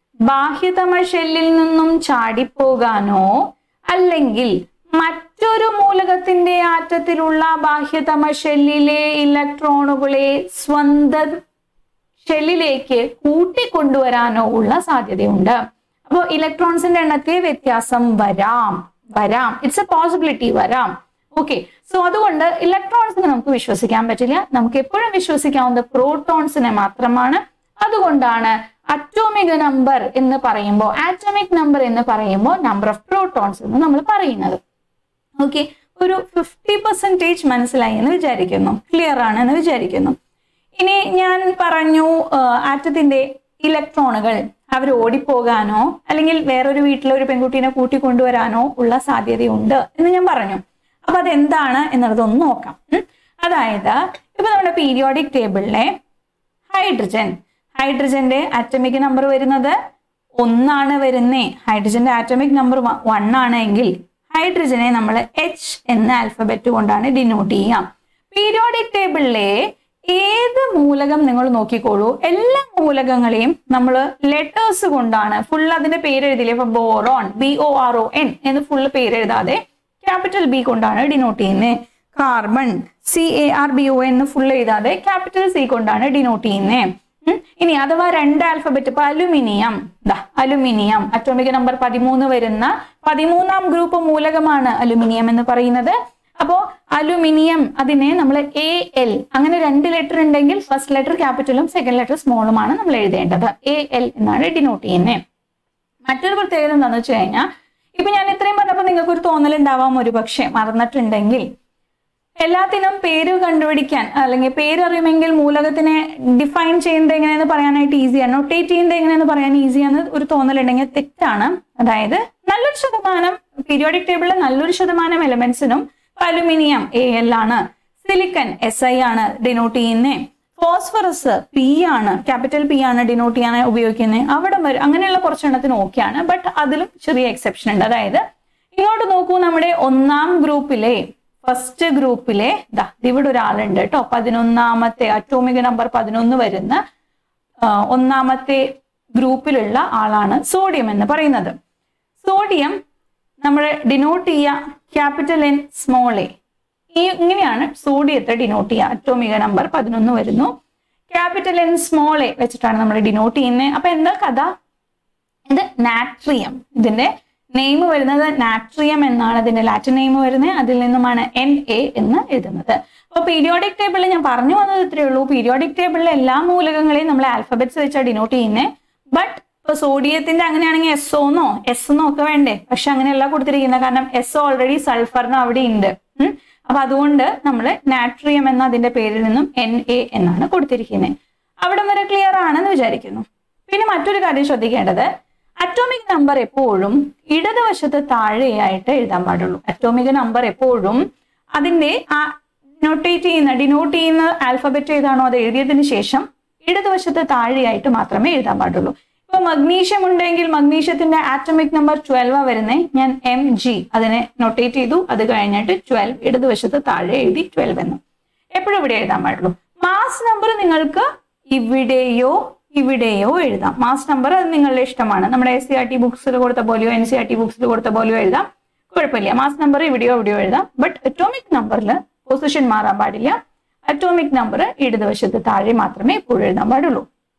ബാഹ്യതമ ഷെല്ലിൽ നിന്നും ചാടിപ്പോകാനോ അല്ലെങ്കിൽ മറ്റൊരു മൂലകത്തിന്റെ ആറ്റത്തിലുള്ള ബാഹ്യതമ ഷെല്ലിലെ ഇലക്ട്രോണുകളെ സ്വന്തം ഷെല്ലിലേക്ക് കൂട്ടിക്കൊണ്ടുവരാനോ ഉള്ള സാധ്യതയുണ്ട് അപ്പോൾ ഇലക്ട്രോൺസിന്റെ എണ്ണത്തിൽ വ്യത്യാസം വരാം വരാം ഇറ്റ്സ് എ പോസിബിലിറ്റി വരാം ഓക്കെ സോ അതുകൊണ്ട് ഇലക്ട്രോൺസിനെ നമുക്ക് വിശ്വസിക്കാൻ പറ്റില്ല നമുക്ക് എപ്പോഴും വിശ്വസിക്കാവുന്നത് പ്രോട്ടോൺസിനെ മാത്രമാണ് അതുകൊണ്ടാണ് അറ്റോമിക് നമ്പർ എന്ന് പറയുമ്പോൾ ആറ്റോമിക് നമ്പർ എന്ന് പറയുമ്പോൾ നമ്പർ ഓഫ് പ്രോട്ടോൺസ് എന്ന് നമ്മൾ പറയുന്നത് ഓക്കെ ഒരു ഫിഫ്റ്റി പെർസെൻറ്റേജ് മനസ്സിലായി എന്ന് വിചാരിക്കുന്നു ക്ലിയർ ആണ് എന്ന് വിചാരിക്കുന്നു ഇനി ഞാൻ പറഞ്ഞു ആറ്റത്തിന്റെ ഇലക്ട്രോണുകൾ അവർ ഓടിപ്പോകാനോ അല്ലെങ്കിൽ വേറൊരു വീട്ടിലെ ഒരു പെൺകുട്ടീനെ കൂട്ടിക്കൊണ്ടുവരാനോ ഉള്ള സാധ്യതയുണ്ട് എന്ന് ഞാൻ പറഞ്ഞു അപ്പൊ അതെന്താണ് എന്നുള്ളത് ഒന്ന് നോക്കാം ഉം. അതായത് ഇപ്പൊ നമ്മുടെ പീരിയോഡിക് ടേബിളിലെ ഹൈഡ്രജൻ ഹൈഡ്രജന്റെ ആറ്റമിക് നമ്പർ വരുന്നത് ഒന്നാണ് വരുന്നേ ഹൈഡ്രജന്റെ ആറ്റമിക് നമ്പർ വൺ ആണ് എങ്കിൽ ഹൈഡ്രജനെ നമ്മൾ എച്ച് എന്ന ആൽഫബറ്റ് കൊണ്ടാണ് ഡിനോട്ട് ചെയ്യാം പീരിയോഡിക് ടേബിളിലെ ഏത് മൂലകം നിങ്ങൾ നോക്കിക്കോളൂ എല്ലാ മൂലകങ്ങളെയും നമ്മൾ ലെറ്റേഴ്സ് കൊണ്ടാണ് ഫുൾ അതിന്റെ പേര് എഴുതില്ലേ ഇപ്പൊ boron B O R O N എന്ന് ഫുള്ള് പേര് എഴുതാതെ ക്യാപിറ്റൽ ബി കൊണ്ടാണ് ഡിനോട്ട് ചെയ്യുന്നത് carbon C A R B O എന്ന് ഫുൾ എഴുതാതെ ക്യാപിറ്റൽ സി കൊണ്ടാണ് ഡിനോട്ട് ചെയ്യുന്നത് ഉം. ഇനി അഥവാ രണ്ട് ആൽഫബറ്റ് ഇപ്പൊ അലുമിനിയം ദാ അലുമിനിയം അറ്റോമിക് നമ്പർ പതിമൂന്ന് വരുന്ന പതിമൂന്നാം ഗ്രൂപ്പ് മൂലകമാണ് അലുമിനിയം എന്ന് പറയുന്നത് അപ്പോ അലുമിനിയം അതിനെ നമ്മൾ എ എൽ അങ്ങനെ രണ്ട് ലെറ്റർ ഉണ്ടെങ്കിൽ ഫസ്റ്റ് ലെറ്റർ ക്യാപിറ്റലും സെക്കൻഡ് ലെറ്റർ സ്മോളുമാണ് നമ്മൾ എഴുതേണ്ടത് എ എൽ എന്നാണ് ഡിനോട്ട് ചെയ്യുന്നത് മറ്റൊരു പ്രത്യേകത എന്താണെന്ന് വെച്ച് കഴിഞ്ഞാൽ ഇപ്പൊ ഞാൻ ഇത്രയും പറഞ്ഞപ്പോൾ നിങ്ങൾക്ക് ഒരു തോന്നലുണ്ടാവാം ഒരു പക്ഷേ മറന്നിട്ടുണ്ടെങ്കിൽ എല്ലാത്തിനും പേര് കണ്ടുപിടിക്കാൻ അല്ലെങ്കിൽ പേര് അറിയുമെങ്കിൽ മൂലകത്തിനെ ഡിഫൈൻ ചെയ്യുന്നത് എങ്ങനെയെന്ന് പറയാനായിട്ട് ഈസിയാണ് നൊട്ടേറ്റ് ചെയ്യുന്നത് എങ്ങനെയെന്ന് പറയാൻ ഈസിയാന്ന് ഒരു തോന്നലുണ്ടെങ്കിൽ തെറ്റാണ് അതായത് നല്ലൊരു ശതമാനം പീരിയോഡിക് ടേബിളിലെ നല്ലൊരു ശതമാനം എലമെന്റ്സിനും അലുമിനിയം എ എൽ ആണ് സിലിക്കൺ എസ് ഐ ആണ് ഡിനോട്ട് ചെയ്യുന്നത് ഫോസ്ഫറസ് പി ആണ് ക്യാപിറ്റൽ പി ആണ് ഡിനോട്ട് ചെയ്യാൻ ഉപയോഗിക്കുന്നത് അവിടെ വരെ അങ്ങനെയുള്ള കുറച്ചെണ്ണത്തിന് ഓക്കെയാണ് ബട്ട് അതിലും ചെറിയ എക്സെപ്ഷൻ ഉണ്ട് അതായത് ഇങ്ങോട്ട് നോക്കൂ നമ്മുടെ ഒന്നാം ഗ്രൂപ്പിലെ ഫസ്റ്റ് ഗ്രൂപ്പിലെ ദാ ഇവിടെ ഒരാളുണ്ട് കേട്ടോ പതിനൊന്നാമത്തെ അറ്റോമിക് നമ്പർ പതിനൊന്ന് വരുന്ന ആ, ഒന്നാമത്തെ ഗ്രൂപ്പിലുള്ള ആളാണ് സോഡിയം എന്ന് പറയുന്നത് സോഡിയം നമ്മൾ ഡിനോട്ട് ചെയ്യുക ക്യാപിറ്റൽ എൻ സ്മോൾ എ ഈ ഇങ്ങനെയാണ് സോഡിയത്തെ ഡിനോട്ട് ചെയ്യുക അറ്റോമിക നമ്പർ പതിനൊന്ന് വരുന്നു ക്യാപിറ്റൽ എൻ സ്മോൾ എ വെച്ചിട്ടാണ് നമ്മൾ ഡിനോട്ട് ചെയ്യുന്നത് അപ്പൊ എന്താ കഥ ഇത് നാട്രിയം ഇതിന്റെ നെയിം വരുന്നത് നാട്രിയം എന്നാണ് ഇതിന്റെ ലാറ്റിൻ നെയിം വരുന്നത് അതിൽ നിന്നുമാണ് എൻ എ എന്ന് എഴുതുന്നത് അപ്പോൾ പീരിയോഡിക് ടേബിളിൽ ഞാൻ പറഞ്ഞു വന്നത് ഇത്രയേ ഉള്ളൂ പീരിയോഡിക് ടേബിളിലെ എല്ലാ മൂലകങ്ങളെയും നമ്മൾ ആൽഫബറ്റ്സ് വെച്ചാണ് ഡിനോട്ട് ചെയ്യുന്നത് ബട്ട് ഇപ്പൊ സോഡിയത്തിന്റെ അങ്ങനെയാണെങ്കിൽ എസ് ഒന്നോ എസ് എന്നോ ഒക്കെ വേണ്ടേ പക്ഷെ അങ്ങനെയല്ല കൊടുത്തിരിക്കുന്നത് കാരണം എസ് ഓൾറെഡി സൾഫറിന് അവിടെ ഉണ്ട് ഉം. അപ്പൊ അതുകൊണ്ട് നമ്മൾ നാട്രിയം എന്ന അതിന്റെ പേരിൽ നിന്നും എൻ എ എന്നാണ് കൊടുത്തിരിക്കുന്നത് അവിടം വരെ ക്ലിയർ ആണെന്ന് വിചാരിക്കുന്നു പിന്നെ മറ്റൊരു കാര്യം ശ്രദ്ധിക്കേണ്ടത് അറ്റോമിക് നമ്പർ എപ്പോഴും ഇടതുവശത്ത് താഴെയായിട്ട് എഴുതാൻ പാടുള്ളൂ അറ്റോമിക് നമ്പർ എപ്പോഴും അതിന്റെ ആ നോട്ടേറ്റ് ചെയ്യുന്ന ഡിനോട്ട് ചെയ്യുന്ന ആൽഫബറ്റ് ഏതാണോ അത് എഴുതിയതിനു ശേഷം ഇടതുവശത്ത് താഴെയായിട്ട് മാത്രമേ എഴുതാൻ പാടുള്ളൂ ഇപ്പൊ മഗ്നീഷ്യം ഉണ്ടെങ്കിൽ മഗ്നീഷ്യത്തിന്റെ ആറ്റമിക് നമ്പർ ട്വൽവ് വരുന്നേ ഞാൻ എം ജി അതിനെ നൊട്ടേറ്റ് ചെയ്തു അത് കഴിഞ്ഞിട്ട് ട്വൽവ് ഇടതുവശത്ത് താഴെ എഴുതി ട്വൽവ് എന്ന് എപ്പോഴും ഇവിടെ എഴുതാൻ പാടുള്ളൂ മാസ് നമ്പർ നിങ്ങൾക്ക് ഇവിടെയോ ഇവിടെയോ എഴുതാം മാസ് നമ്പർ അത് നിങ്ങളുടെ ഇഷ്ടമാണ് നമ്മുടെ എസ് സി ആർ ടി ബുക്സിൽ കൊടുത്ത പോലെയോ എൻ സി ആർ ടി ബുക്സിൽ കൊടുത്ത പോലെയോ എഴുതാം കുഴപ്പമില്ല മാസ് നമ്പർ ഇവിടെയോ ഇവിടെയോ എഴുതാം ബട്ട് അറ്റോമിക് നമ്പറിൽ പൊസിഷൻ മാറാൻ പാടില്ല അറ്റോമിക് നമ്പർ ഇടതുവശത്ത് താഴെ മാത്രമേ എപ്പോഴും എഴുതാൻ പാടുള്ളൂ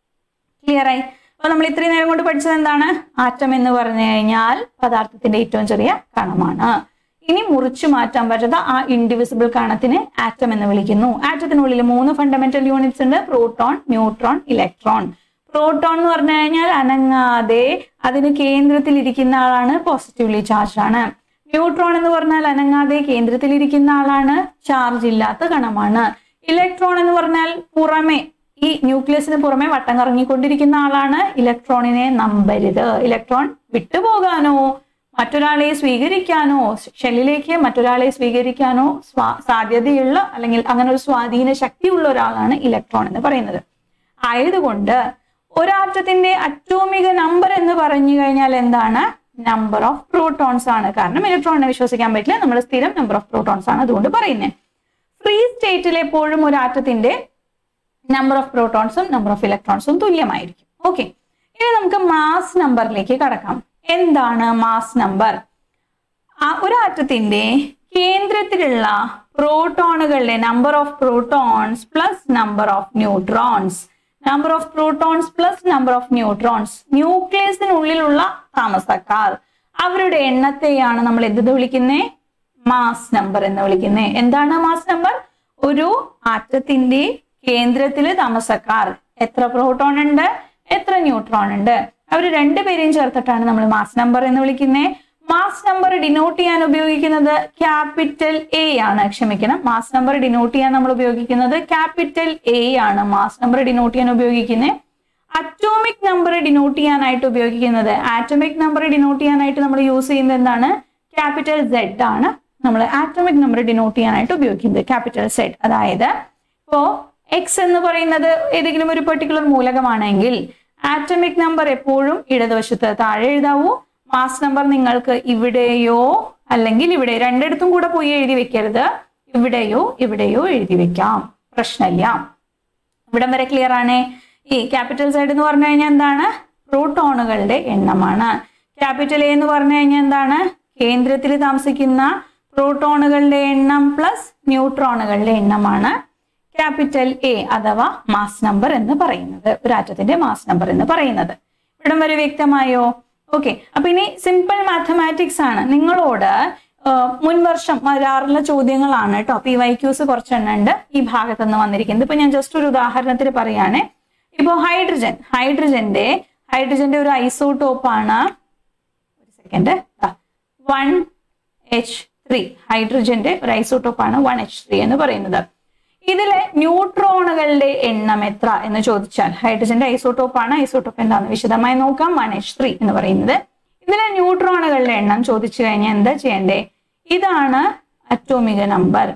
ക്ലിയർ ആയി അപ്പൊ നമ്മൾ ഇത്രയും നേരം കൊണ്ട് പഠിച്ചത് എന്താണ് ആറ്റം എന്ന് പറഞ്ഞു കഴിഞ്ഞാൽ പദാർത്ഥത്തിന്റെ ഏറ്റവും ചെറിയ കണമാണ് ഇനി മുറിച്ചു മാറ്റാൻ പറ്റാത്ത ആ ഇൻഡിവിസിബിൾ കണത്തിനെ ആറ്റം എന്ന് വിളിക്കുന്നു ആറ്റത്തിനുള്ളിൽ മൂന്ന് ഫണ്ടമെന്റൽ യൂണിറ്റ്സ് ഉണ്ട് പ്രോട്ടോൺ ന്യൂട്രോൺ ഇലക്ട്രോൺ പ്രോട്ടോൺ എന്ന് പറഞ്ഞു കഴിഞ്ഞാൽ അനങ്ങാതെ അതിന് കേന്ദ്രത്തിൽ ഇരിക്കുന്ന ആളാണ് പോസിറ്റീവ്ലി ചാർജ് ആണ് ന്യൂട്രോൺ എന്ന് പറഞ്ഞാൽ അനങ്ങാതെ കേന്ദ്രത്തിൽ ഇരിക്കുന്ന ആളാണ് ചാർജ് ഇല്ലാത്ത കണമാണ് ഇലക്ട്രോൺ എന്ന് പറഞ്ഞാൽ പുറമെ ഈ ന്യൂക്ലിയസിന് പുറമെ വട്ടം കറങ്ങിക്കൊണ്ടിരിക്കുന്ന ആളാണ് ഇലക്ട്രോണിനെ നമ്പരുത് ഇലക്ട്രോൺ വിട്ടുപോകാനോ മറ്റൊരാളെ സ്വീകരിക്കാനോ ഷെല്ലിലേക്ക് മറ്റൊരാളെ സ്വീകരിക്കാനോ സ്വാ- സാധ്യതയുള്ള അല്ലെങ്കിൽ അങ്ങനെ ഒരു സ്വാധീന ശക്തിയുള്ള ഒരാളാണ് ഇലക്ട്രോൺ എന്ന് പറയുന്നത് ആയതുകൊണ്ട് ഒരാറ്റത്തിന്റെ അറ്റോമിക നമ്പർ എന്ന് പറഞ്ഞു കഴിഞ്ഞാൽ എന്താണ് നമ്പർ ഓഫ് പ്രോട്ടോൺസ് ആണ് കാരണം ഇലക്ട്രോണിനെ വിശ്വസിക്കാൻ പറ്റില്ല നമ്മൾ സ്ഥിരം നമ്പർ ഓഫ് പ്രോട്ടോൺസ് ആണ് അതുകൊണ്ട് പറയുന്നത് ഫ്രീ സ്റ്റേറ്റിൽ എപ്പോഴും ഒരു ആറ്റത്തിന്റെ നമ്പർ ഓഫ് പ്രോട്ടോൺസും നമ്പർ ഓഫ് ഇലക്ട്രോൺസും തുല്യമായിരിക്കും ഓക്കെ ഇനി നമുക്ക് മാസ് നമ്പറിലേക്ക് കടക്കാം എന്താണ് മാസ് നമ്പർ ആ ഒരു ആറ്റത്തിന്റെ കേന്ദ്രത്തിലുള്ള പ്രോട്ടോണുകളുടെ number of protons plus number of neutrons number of protons plus number of neutrons ന്യൂക്ലിയസിനുള്ളിലുള്ള താമസക്കാർ അവരുടെ എണ്ണത്തെയാണ് നമ്മൾ എന്ത് വിളിക്കുന്നത് മാസ് നമ്പർ എന്ന് വിളിക്കുന്നത് എന്താണ് മാസ് നമ്പർ ഒരു ആറ്റത്തിന്റെ കേന്ദ്രത്തില് താമസക്കാർ എത്ര പ്രോട്ടോൺ ഉണ്ട് എത്ര ന്യൂട്രോൺ ഉണ്ട് അവർ രണ്ടുപേരെയും ചേർത്തിട്ടാണ് നമ്മൾ മാസ് നമ്പർ എന്ന് വിളിക്കുന്നത് മാസ് നമ്പർ ഡിനോട്ട് ചെയ്യാൻ ഉപയോഗിക്കുന്നത് ക്യാപിറ്റൽ എ ആണ് ക്ഷമിക്കണം മാസ് നമ്പർ ഡിനോട്ട് ചെയ്യാൻ നമ്മൾ ഉപയോഗിക്കുന്നത് ക്യാപിറ്റൽ എ ആണ് മാസ് നമ്പർ ഡിനോട്ട് ചെയ്യാൻ ഉപയോഗിക്കുന്നത് അറ്റോമിക് നമ്പർ ഡിനോട്ട് ചെയ്യാനായിട്ട് ഉപയോഗിക്കുന്നത് ആറ്റോമിക് നമ്പർ ഡിനോട്ട് ചെയ്യാനായിട്ട് നമ്മൾ യൂസ് ചെയ്യുന്നത് എന്താണ് ക്യാപിറ്റൽ സെഡ് ആണ് നമ്മൾ ആറ്റോമിക് നമ്പർ ഡിനോട്ട് ചെയ്യാനായിട്ട് ഉപയോഗിക്കുന്നത് ക്യാപിറ്റൽ സെഡ് അതായത് ഇപ്പോ എക്സ് എന്ന് പറയുന്നത് ഏതെങ്കിലും ഒരു പെർട്ടിക്കുലർ മൂലകമാണെങ്കിൽ ആറ്റമിക് നമ്പർ എപ്പോഴും ഇടതുവശത്ത് താഴെ എഴുതാവൂ മാസ് നമ്പർ നിങ്ങൾക്ക് ഇവിടെയോ അല്ലെങ്കിൽ ഇവിടെ രണ്ടിടത്തും കൂടെ പോയി എഴുതി വെക്കരുത് ഇവിടെയോ ഇവിടെയോ എഴുതി വെക്കാം പ്രശ്നമില്ല ഇവിടം വരെ ക്ലിയർ ആണ് ഈ ക്യാപിറ്റൽ സൈഡ് എന്ന് പറഞ്ഞു കഴിഞ്ഞാൽ എന്താണ് പ്രോട്ടോണുകളുടെ എണ്ണമാണ് ക്യാപിറ്റൽ എ എന്ന് പറഞ്ഞു കഴിഞ്ഞാൽ എന്താണ് കേന്ദ്രത്തിൽ താമസിക്കുന്ന പ്രോട്ടോണുകളുടെ എണ്ണം പ്ലസ് ന്യൂട്രോണുകളുടെ എണ്ണമാണ് ക്യാപിറ്റൽ എ അഥവാ മാസ് നമ്പർ എന്ന് പറയുന്നത് ഒരു ആറ്റത്തിന്റെ മാസ് നമ്പർ എന്ന് പറയുന്നത് ഇവിടം വരെ വ്യക്തമായോ ഓക്കെ അപ്പൊ ഇനി സിമ്പിൾ മാത്തമാറ്റിക്സ് ആണ് നിങ്ങളോട് ആ, മുൻ വർഷം വരാറുള്ള ചോദ്യങ്ങളാണ് കേട്ടോ പി വൈ ക്യൂസ് കുറച്ചെണ്ണം ഉണ്ട് ഈ ഭാഗത്ത് നിന്ന് വന്നിരിക്കുന്നത് ഇപ്പൊ ഞാൻ ജസ്റ്റ് ഒരു ഉദാഹരണത്തിന് പറയുകയാണെ ഇപ്പോ ഹൈഡ്രജൻ ഹൈഡ്രജന്റെ ഹൈഡ്രജന്റെ ഒരു ഐസോട്ടോപ്പ് ആണ് ഒരു സെക്കൻഡ് വൺ എച്ച് ത്രീ ഹൈഡ്രജന്റെ ഒരു ഐസോട്ടോപ്പ് ആണ് വൺ എച്ച് ത്രീ എന്ന് പറയുന്നത് ഇതിലെ ന്യൂട്രോണുകളുടെ എണ്ണം എത്ര എന്ന് ചോദിച്ചാൽ ഹൈഡ്രജന്റെ ഐസോട്ടോപ്പ് ആണ് ഐസോട്ടോപ്പ് എന്താണെന്ന് വിശദമായി നോക്കാം വൺ എച്ച് ത്രീ എന്ന് പറയുന്നത് ഇതിലെ ന്യൂട്രോണുകളുടെ എണ്ണം ചോദിച്ചു കഴിഞ്ഞാൽ എന്താ ചെയ്യണ്ടേ ഇതാണ് അറ്റോമിക നമ്പർ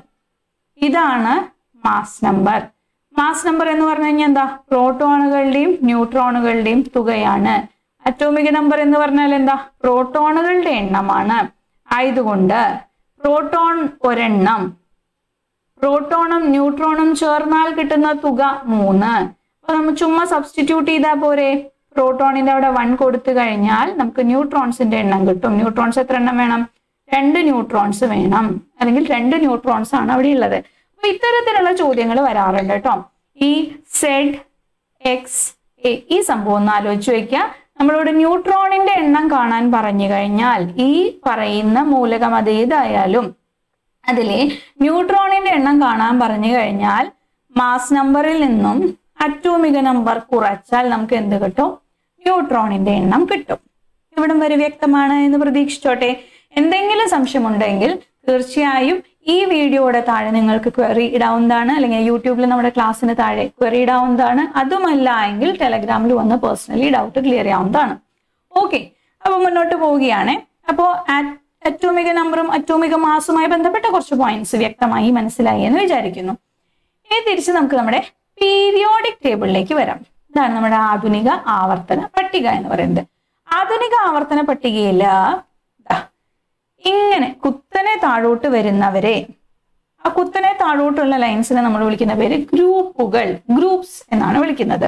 ഇതാണ് മാസ് നമ്പർ മാസ് നമ്പർ എന്ന് പറഞ്ഞു കഴിഞ്ഞാൽ എന്താ പ്രോട്ടോണുകളുടെയും ന്യൂട്രോണുകളുടെയും തുകയാണ് അറ്റോമിക നമ്പർ എന്ന് പറഞ്ഞാൽ എന്താ പ്രോട്ടോണുകളുടെ എണ്ണമാണ് ആയതുകൊണ്ട് പ്രോട്ടോൺ ഒരെണ്ണം പ്രോട്ടോണും ന്യൂട്രോണും ചേർന്നാൽ കിട്ടുന്ന തുക മൂന്ന് അപ്പൊ നമ്മൾ ചുമ്മാ സബ്സ്റ്റിറ്റ്യൂട്ട് ചെയ്താൽ പോരെ പ്രോട്ടോണിന്റെ അവിടെ വൺ കൊടുത്തു കഴിഞ്ഞാൽ നമുക്ക് ന്യൂട്രോൺസിന്റെ എണ്ണം കിട്ടും ന്യൂട്രോൺസ് എത്ര എണ്ണം വേണം രണ്ട് ന്യൂട്രോൺസ് വേണം അല്ലെങ്കിൽ രണ്ട് ന്യൂട്രോൺസ് ആണ് അവിടെ ഉള്ളത് അപ്പൊ ഇത്തരത്തിലുള്ള ചോദ്യങ്ങൾ വരാറുണ്ട് കേട്ടോ ഈ സെഡ് എക്സ് എ ഈ സംഭവം ഒന്ന് ആലോചിച്ച് വെക്കുക നമ്മളോട് ന്യൂട്രോണിന്റെ എണ്ണം കാണാൻ പറഞ്ഞു കഴിഞ്ഞാൽ ഈ പറയുന്ന മൂലകം അത് ഏതായാലും അതിലെ ന്യൂട്രോണിന്റെ എണ്ണം കാണാൻ പറഞ്ഞു കഴിഞ്ഞാൽ മാസ് നമ്പറിൽ നിന്നും അറ്റോമിക നമ്പർ കുറച്ചാൽ നമുക്ക് എന്ത് കിട്ടും ന്യൂട്രോണിന്റെ എണ്ണം കിട്ടും ഇവിടം വരെ വ്യക്തമാണ് എന്ന് പ്രതീക്ഷിച്ചോട്ടെ എന്തെങ്കിലും സംശയമുണ്ടെങ്കിൽ തീർച്ചയായും ഈ വീഡിയോയുടെ താഴെ നിങ്ങൾക്ക് ക്വറി ഇടാവുന്നതാണ് അല്ലെങ്കിൽ യൂട്യൂബിൽ നമ്മുടെ ക്ലാസ്സിന് താഴെ ക്വറി ഇടാവുന്നതാണ് അതുമല്ല എങ്കിൽ ടെലഗ്രാമിൽ വന്ന് പേഴ്സണലി ഡൗട്ട് ക്ലിയർ ചെയ്യാവുന്നതാണ് ഓക്കെ അപ്പൊ മുന്നോട്ട് പോവുകയാണ് അപ്പോ അറ്റോമിക നമ്പറും അറ്റോമിക മാസുമായി ബന്ധപ്പെട്ട കുറച്ച് പോയിന്റ്സ് വ്യക്തമായി മനസ്സിലായി എന്ന് വിചാരിക്കുന്നു ഇനി തിരിച്ച് നമുക്ക് നമ്മുടെ പീരിയോഡിക് ടേബിളിലേക്ക് വരാം ഇതാണ് നമ്മുടെ ആധുനിക ആവർത്തന പട്ടിക എന്ന് പറയുന്നത് ആധുനിക ആവർത്തന പട്ടികയില് ദാ ഇങ്ങനെ കുത്തനെ താഴോട്ട് വരുന്നവരെ ആ കുത്തനെ താഴോട്ടുള്ള ലൈൻസിനെ നമ്മൾ വിളിക്കുന്ന പേര് ഗ്രൂപ്പുകൾ ഗ്രൂപ്പ്സ് എന്നാണ് വിളിക്കുന്നത്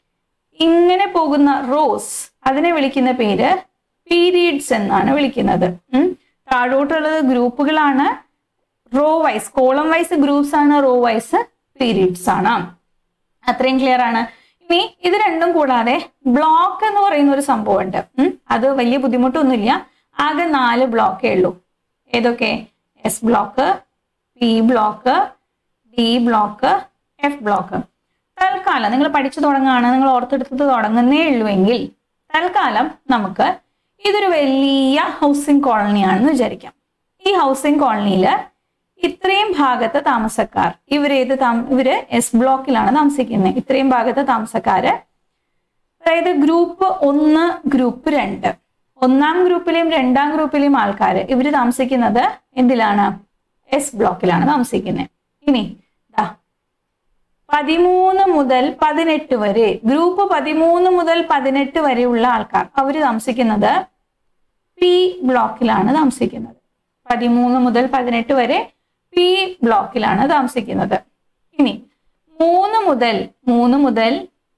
ഇങ്ങനെ പോകുന്ന റോസ് അതിനെ വിളിക്കുന്ന പേര് പീരീഡ്സ് എന്നാണ് വിളിക്കുന്നത് ഉം. താഴോട്ടുള്ളത് ഗ്രൂപ്പുകളാണ് row wise column wise groups ആണ് റോ വൈസ് പീരീഡ്സ് ആണ് അത്രയും ക്ലിയർ ആണ് ഇനി ഇത് രണ്ടും കൂടാതെ ബ്ലോക്ക് എന്ന് പറയുന്ന ഒരു സംഭവമുണ്ട് ഉം. അത് വലിയ ബുദ്ധിമുട്ടൊന്നുമില്ല ആകെ നാല് ബ്ലോക്കേ ഉള്ളൂ ഏതൊക്കെ S block P block D block F block തൽക്കാലം നിങ്ങൾ പഠിച്ചു തുടങ്ങുകയാണ് നിങ്ങൾ ഓർത്തെടുത്തത് തുടങ്ങുന്നേ ഉള്ളുവെങ്കിൽ തൽക്കാലം നമുക്ക് ഇതൊരു വലിയ ഹൗസിംഗ് കോളനിയാണെന്ന് വിചാരിക്കാം ഈ ഹൗസിംഗ് കോളനിയിൽ ഇത്രയും ഭാഗത്തെ താമസക്കാർ ഇവരേത് താമ ഇവര് എസ് ബ്ലോക്കിലാണ് താമസിക്കുന്നത് ഇത്രയും ഭാഗത്തെ താമസക്കാര് അതായത് ഗ്രൂപ്പ് ഒന്ന് ഗ്രൂപ്പ് രണ്ട് ഒന്നാം ഗ്രൂപ്പിലെയും രണ്ടാം ഗ്രൂപ്പിലെയും ആൾക്കാർ ഇവര് താമസിക്കുന്നത് എന്തിലാണ് എസ് ബ്ലോക്കിലാണ് താമസിക്കുന്നത് ഇനി ദാ പതിമൂന്ന് മുതൽ പതിനെട്ട് വരെ ഗ്രൂപ്പ് പതിമൂന്ന് മുതൽ പതിനെട്ട് വരെയുള്ള ആൾക്കാർ അവര് താമസിക്കുന്നത് പി ബ്ലോക്കിലാണ് താമസിക്കുന്നത് പതിമൂന്ന് മുതൽ പതിനെട്ട് വരെ പി ബ്ലോക്കിലാണ് താമസിക്കുന്നത് ഇനി മൂന്ന് മുതൽ മൂന്ന് മുതൽ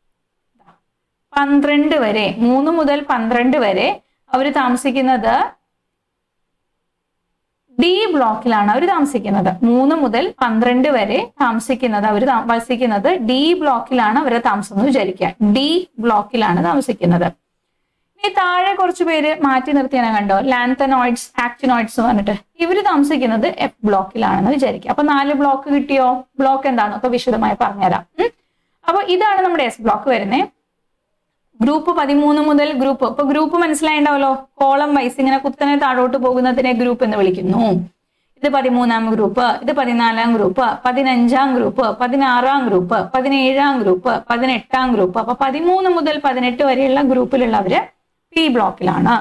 പന്ത്രണ്ട് വരെ മൂന്ന് മുതൽ പന്ത്രണ്ട് വരെ അവർ താമസിക്കുന്നത് ഡി ബ്ലോക്കിലാണ് അവർ താമസിക്കുന്നത് മൂന്ന് മുതൽ പന്ത്രണ്ട് വരെ താമസിക്കുന്നത് അവർ വസിക്കുന്നത് ഡി ബ്ലോക്കിലാണ് അവരെ താമസം എന്ന് വിചാരിക്കുക ഡി ബ്ലോക്കിലാണ് താമസിക്കുന്നത് ഇനി താഴെ കുറച്ച് പേര് മാറ്റി നിർത്തിയാണ് കണ്ടോ ലാന്തനോയിഡ്സ് ആക്ടിനോയിഡ്സ് പറഞ്ഞിട്ട് ഇവര് താമസിക്കുന്നത് എഫ് ബ്ലോക്കിലാണെന്ന് വിചാരിക്കുക അപ്പൊ നാല് ബ്ലോക്ക് കിട്ടിയോ ബ്ലോക്ക് എന്താണെന്നൊക്കെ വിശദമായി പറഞ്ഞുതരാം ഉം. അപ്പൊ ഇതാണ് നമ്മുടെ എസ് ബ്ലോക്ക് വരുന്നത് ഗ്രൂപ്പ് പതിമൂന്ന് മുതൽ ഗ്രൂപ്പ് ഇപ്പൊ ഗ്രൂപ്പ് മനസ്സിലായിണ്ടാവല്ലോ കോളം വൈസ് ഇങ്ങനെ കുത്തനെ താഴോട്ട് പോകുന്നതിനെ ഗ്രൂപ്പ് എന്ന് വിളിക്കുന്നു ഇത് പതിമൂന്നാം ഗ്രൂപ്പ് ഇത് പതിനാലാം ഗ്രൂപ്പ് പതിനഞ്ചാം ഗ്രൂപ്പ് പതിനാറാം ഗ്രൂപ്പ് പതിനേഴാം ഗ്രൂപ്പ് പതിനെട്ടാം ഗ്രൂപ്പ് അപ്പൊ പതിമൂന്ന് മുതൽ പതിനെട്ട് വരെയുള്ള ഗ്രൂപ്പിലുള്ളവര് പി ബ്ലോക്കിലാണ്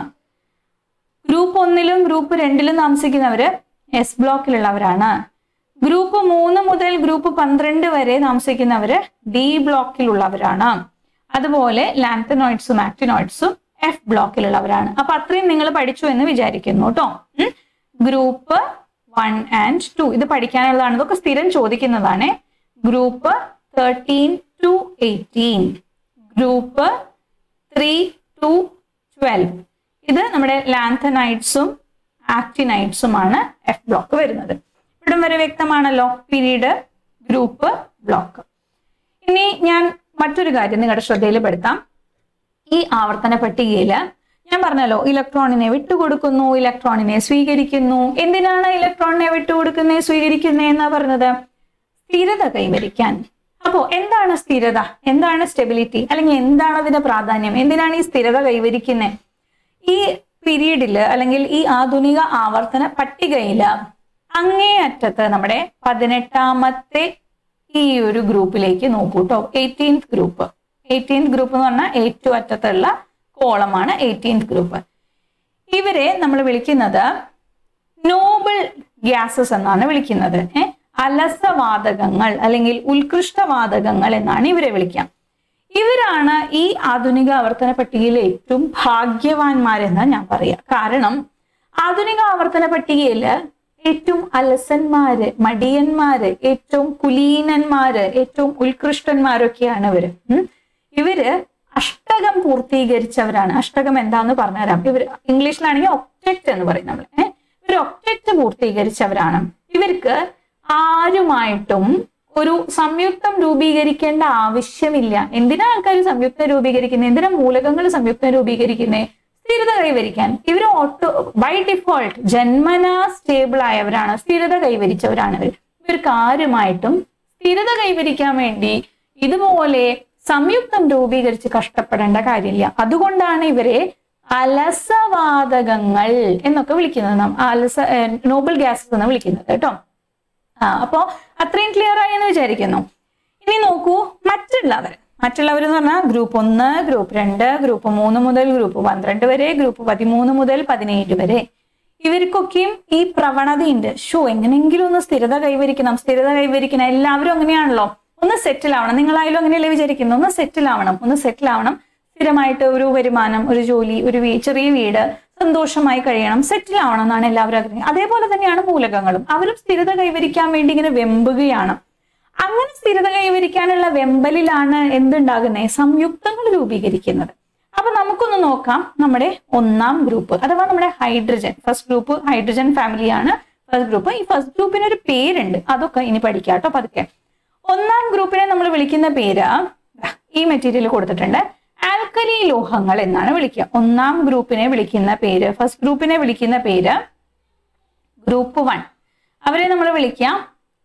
ഗ്രൂപ്പ് ഒന്നിലും ഗ്രൂപ്പ് രണ്ടിലും താമസിക്കുന്നവര് എസ് ബ്ലോക്കിലുള്ളവരാണ് ഗ്രൂപ്പ് മൂന്ന് മുതൽ ഗ്രൂപ്പ് പന്ത്രണ്ട് വരെ താമസിക്കുന്നവര് ഡി ബ്ലോക്കിലുള്ളവരാണ് അതുപോലെ ലാന്തനോയിഡ്സും ആക്ടിനോയിഡ്സും എഫ് ബ്ലോക്കിലുള്ളവരാണ് അപ്പൊ അത്രയും നിങ്ങൾ പഠിച്ചു എന്ന് വിചാരിക്കുന്നു കേട്ടോ ഗ്രൂപ്പ് വൺ ആൻഡ് ടു ഇത് പഠിക്കാനുള്ളതാണ് ഇതൊക്കെ സ്ഥിരം ചോദിക്കുന്നതാണ് group thirteen to eighteen group three to twelve ഇത് നമ്മുടെ ലാന്തനൈഡ്സും ആക്ടിനൈഡ്സുമാണ് എഫ് ബ്ലോക്ക് വരുന്നത് ഇവിടം വരെ വ്യക്തമാണല്ലോ പീരീഡ് ഗ്രൂപ്പ് ബ്ലോക്ക് ഇനി ഞാൻ മറ്റൊരു കാര്യം നിങ്ങളുടെ ശ്രദ്ധയിൽപ്പെടുത്താം ഈ ആവർത്തന പട്ടികയിൽ ഞാൻ പറഞ്ഞല്ലോ ഇലക്ട്രോണിനെ വിട്ടുകൊടുക്കുന്നു ഇലക്ട്രോണിനെ സ്വീകരിക്കുന്നു എന്തിനാണ് ഇലക്ട്രോണിനെ വിട്ടുകൊടുക്കുന്നത് സ്വീകരിക്കുന്നത് എന്നാ പറഞ്ഞത് സ്ഥിരത കൈവരിക്കാൻ അപ്പോ എന്താണ് സ്ഥിരത എന്താണ് സ്റ്റെബിലിറ്റി അല്ലെങ്കിൽ എന്താണ് അതിന്റെ പ്രാധാന്യം എന്തിനാണ് ഈ സ്ഥിരത കൈവരിക്കുന്നത് ഈ പീരീഡില് അല്ലെങ്കിൽ ഈ ആധുനിക ആവർത്തന പട്ടികയില് അങ്ങേയറ്റത്ത് നമ്മുടെ പതിനെട്ടാമത്തെ ഈ ഒരു ഗ്രൂപ്പിലേക്ക് നോക്കൂ കേട്ടോ എയ്റ്റീൻത് ഗ്രൂപ്പ് എയ്റ്റീൻത് ഗ്രൂപ്പ് എന്ന് പറഞ്ഞാൽ ഏറ്റവും അറ്റത്തുള്ള കോളമാണ് എയ്റ്റീൻത് ഗ്രൂപ്പ് ഇവരെ നമ്മൾ വിളിക്കുന്നത് നോബിൾ ഗ്യാസസ് എന്നാണ് വിളിക്കുന്നത് ഏ അലസവാതകങ്ങൾ അല്ലെങ്കിൽ ഉത്കൃഷ്ടവാതകങ്ങൾ എന്നാണ് ഇവരെ വിളിക്കുക ഇവരാണ് ഈ ആധുനിക ആവർത്തന പട്ടികയിലെ ഏറ്റവും ഭാഗ്യവാന്മാരെന്ന് ഞാൻ പറയാം കാരണം ആധുനിക ആവർത്തന പട്ടികയില് ഏറ്റവും അലസന്മാര് മടിയന്മാര് ഏറ്റവും കുലീനന്മാര് ഏറ്റവും ഉത്കൃഷ്ടന്മാരൊക്കെയാണ് ഇവര് ഉം. ഇവര് അഷ്ടകം പൂർത്തീകരിച്ചവരാണ് അഷ്ടകം എന്താന്ന് പറഞ്ഞുതരാം ഇവർ ഇംഗ്ലീഷിലാണെങ്കിൽ ഒബ്ജക്റ്റ് എന്ന് പറയും നമ്മൾ ഏഹ് ഇവർ ഒബ്ജക്റ്റ് പൂർത്തീകരിച്ചവരാണ് ഇവർക്ക് ആരുമായിട്ടും ഒരു സംയുക്തം രൂപീകരിക്കേണ്ട ആവശ്യമില്ല എന്തിനാ ആൾക്കാർ സംയുക്തം രൂപീകരിക്കുന്നത് എന്തിനാ മൂലകങ്ങൾ സംയുക്തം രൂപീകരിക്കുന്നത് സ്ഥിരത കൈവരിക്കാൻ ഇവർ ഓട്ടോ ബൈ ഡിഫോൾട്ട് ജന്മനാ സ്റ്റേബിൾ ആയവരാണ് സ്ഥിരത കൈവരിച്ചവരാണ് ഇവർ ഇവർക്ക് ആരുമായിട്ടും സ്ഥിരത കൈവരിക്കാൻ വേണ്ടി ഇതുപോലെ സംയുക്തം രൂപീകരിച്ച് കഷ്ടപ്പെടേണ്ട കാര്യമില്ല അതുകൊണ്ടാണ് ഇവരെ അലസവാതകങ്ങൾ എന്നൊക്കെ വിളിക്കുന്നത് നാം അലസ നോബൽ ഗ്യാസസ് എന്ന് വിളിക്കുന്നത് കേട്ടോ ആ അപ്പോ അത്രയും ക്ലിയർ ആയി എന്ന് വിചാരിക്കുന്നു ഇനി നോക്കൂ മറ്റുള്ളവർ മറ്റുള്ളവർ എന്ന് പറഞ്ഞാൽ ഗ്രൂപ്പ് ഒന്ന് ഗ്രൂപ്പ് രണ്ട് ഗ്രൂപ്പ് മൂന്ന് മുതൽ ഗ്രൂപ്പ് പന്ത്രണ്ട് വരെ ഗ്രൂപ്പ് പതിമൂന്ന് മുതൽ പതിനേഴ് വരെ ഇവർക്കൊക്കെയും ഈ പ്രവണതയുണ്ട് ഷോ എങ്ങനെയെങ്കിലും ഒന്ന് സ്ഥിരത കൈവരിക്കണം സ്ഥിരത കൈവരിക്കണം എല്ലാവരും അങ്ങനെയാണല്ലോ ഒന്ന് സെറ്റിൽ ആവണം നിങ്ങളായാലും അങ്ങനെയല്ലേ വിചാരിക്കുന്നു ഒന്ന് സെറ്റിൽ ആവണം ഒന്ന് സെറ്റിൽ ആവണം സ്ഥിരമായിട്ട് ഒരു വരുമാനം ഒരു ജോലി ഒരു വീ ചെറിയ വീട് സന്തോഷമായി കഴിയണം സെറ്റിൽ ആവണം എന്നാണ് എല്ലാവരും ആഗ്രഹിക്കുന്നത് അതേപോലെ തന്നെയാണ് മൂലകങ്ങളും അവരും സ്ഥിരത കൈവരിക്കാൻ വേണ്ടി ഇങ്ങനെ വെമ്പുകയാണ് അങ്ങനെ സ്ഥിരത കൈവരിക്കാനുള്ള വെമ്പലിലാണ് എന്തുണ്ടാകുന്നത് സംയുക്തങ്ങൾ രൂപീകരിക്കുന്നത് അപ്പൊ നമുക്കൊന്ന് നോക്കാം നമ്മുടെ ഒന്നാം ഗ്രൂപ്പ് അഥവാ നമ്മുടെ ഹൈഡ്രജൻ ഫസ്റ്റ് ഗ്രൂപ്പ് ഹൈഡ്രജൻ ഫാമിലിയാണ് ഫസ്റ്റ് ഗ്രൂപ്പ് ഈ ഫസ്റ്റ് ഗ്രൂപ്പിന് ഒരു പേരുണ്ട് അതൊക്കെ ഇനി പഠിക്കാം കേട്ടോ പതുക്കെ ഒന്നാം ഗ്രൂപ്പിനെ നമ്മൾ വിളിക്കുന്ന പേര് ദാ ഈ മെറ്റീരിയൽ കൊടുത്തിട്ടുണ്ട് ആൽക്കലി ലോഹങ്ങൾ എന്നാണ് വിളിക്കുക ഒന്നാം ഗ്രൂപ്പിനെ വിളിക്കുന്ന പേര് ഫസ്റ്റ് ഗ്രൂപ്പിനെ വിളിക്കുന്ന പേര് ഗ്രൂപ്പ് വൺ അവരെ നമ്മൾ വിളിക്കാം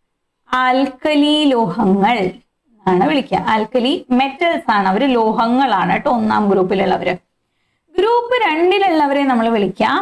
ആൽക്കലി ലോഹങ്ങൾ എന്നാണ് വിളിക്കുക ആൽക്കലി മെറ്റൽസ് ആണ് അവര് ലോഹങ്ങളാണ് കേട്ടോ ഒന്നാം ഗ്രൂപ്പിലുള്ളവര് ഗ്രൂപ്പ് രണ്ടിലുള്ളവരെ നമ്മൾ വിളിക്കാം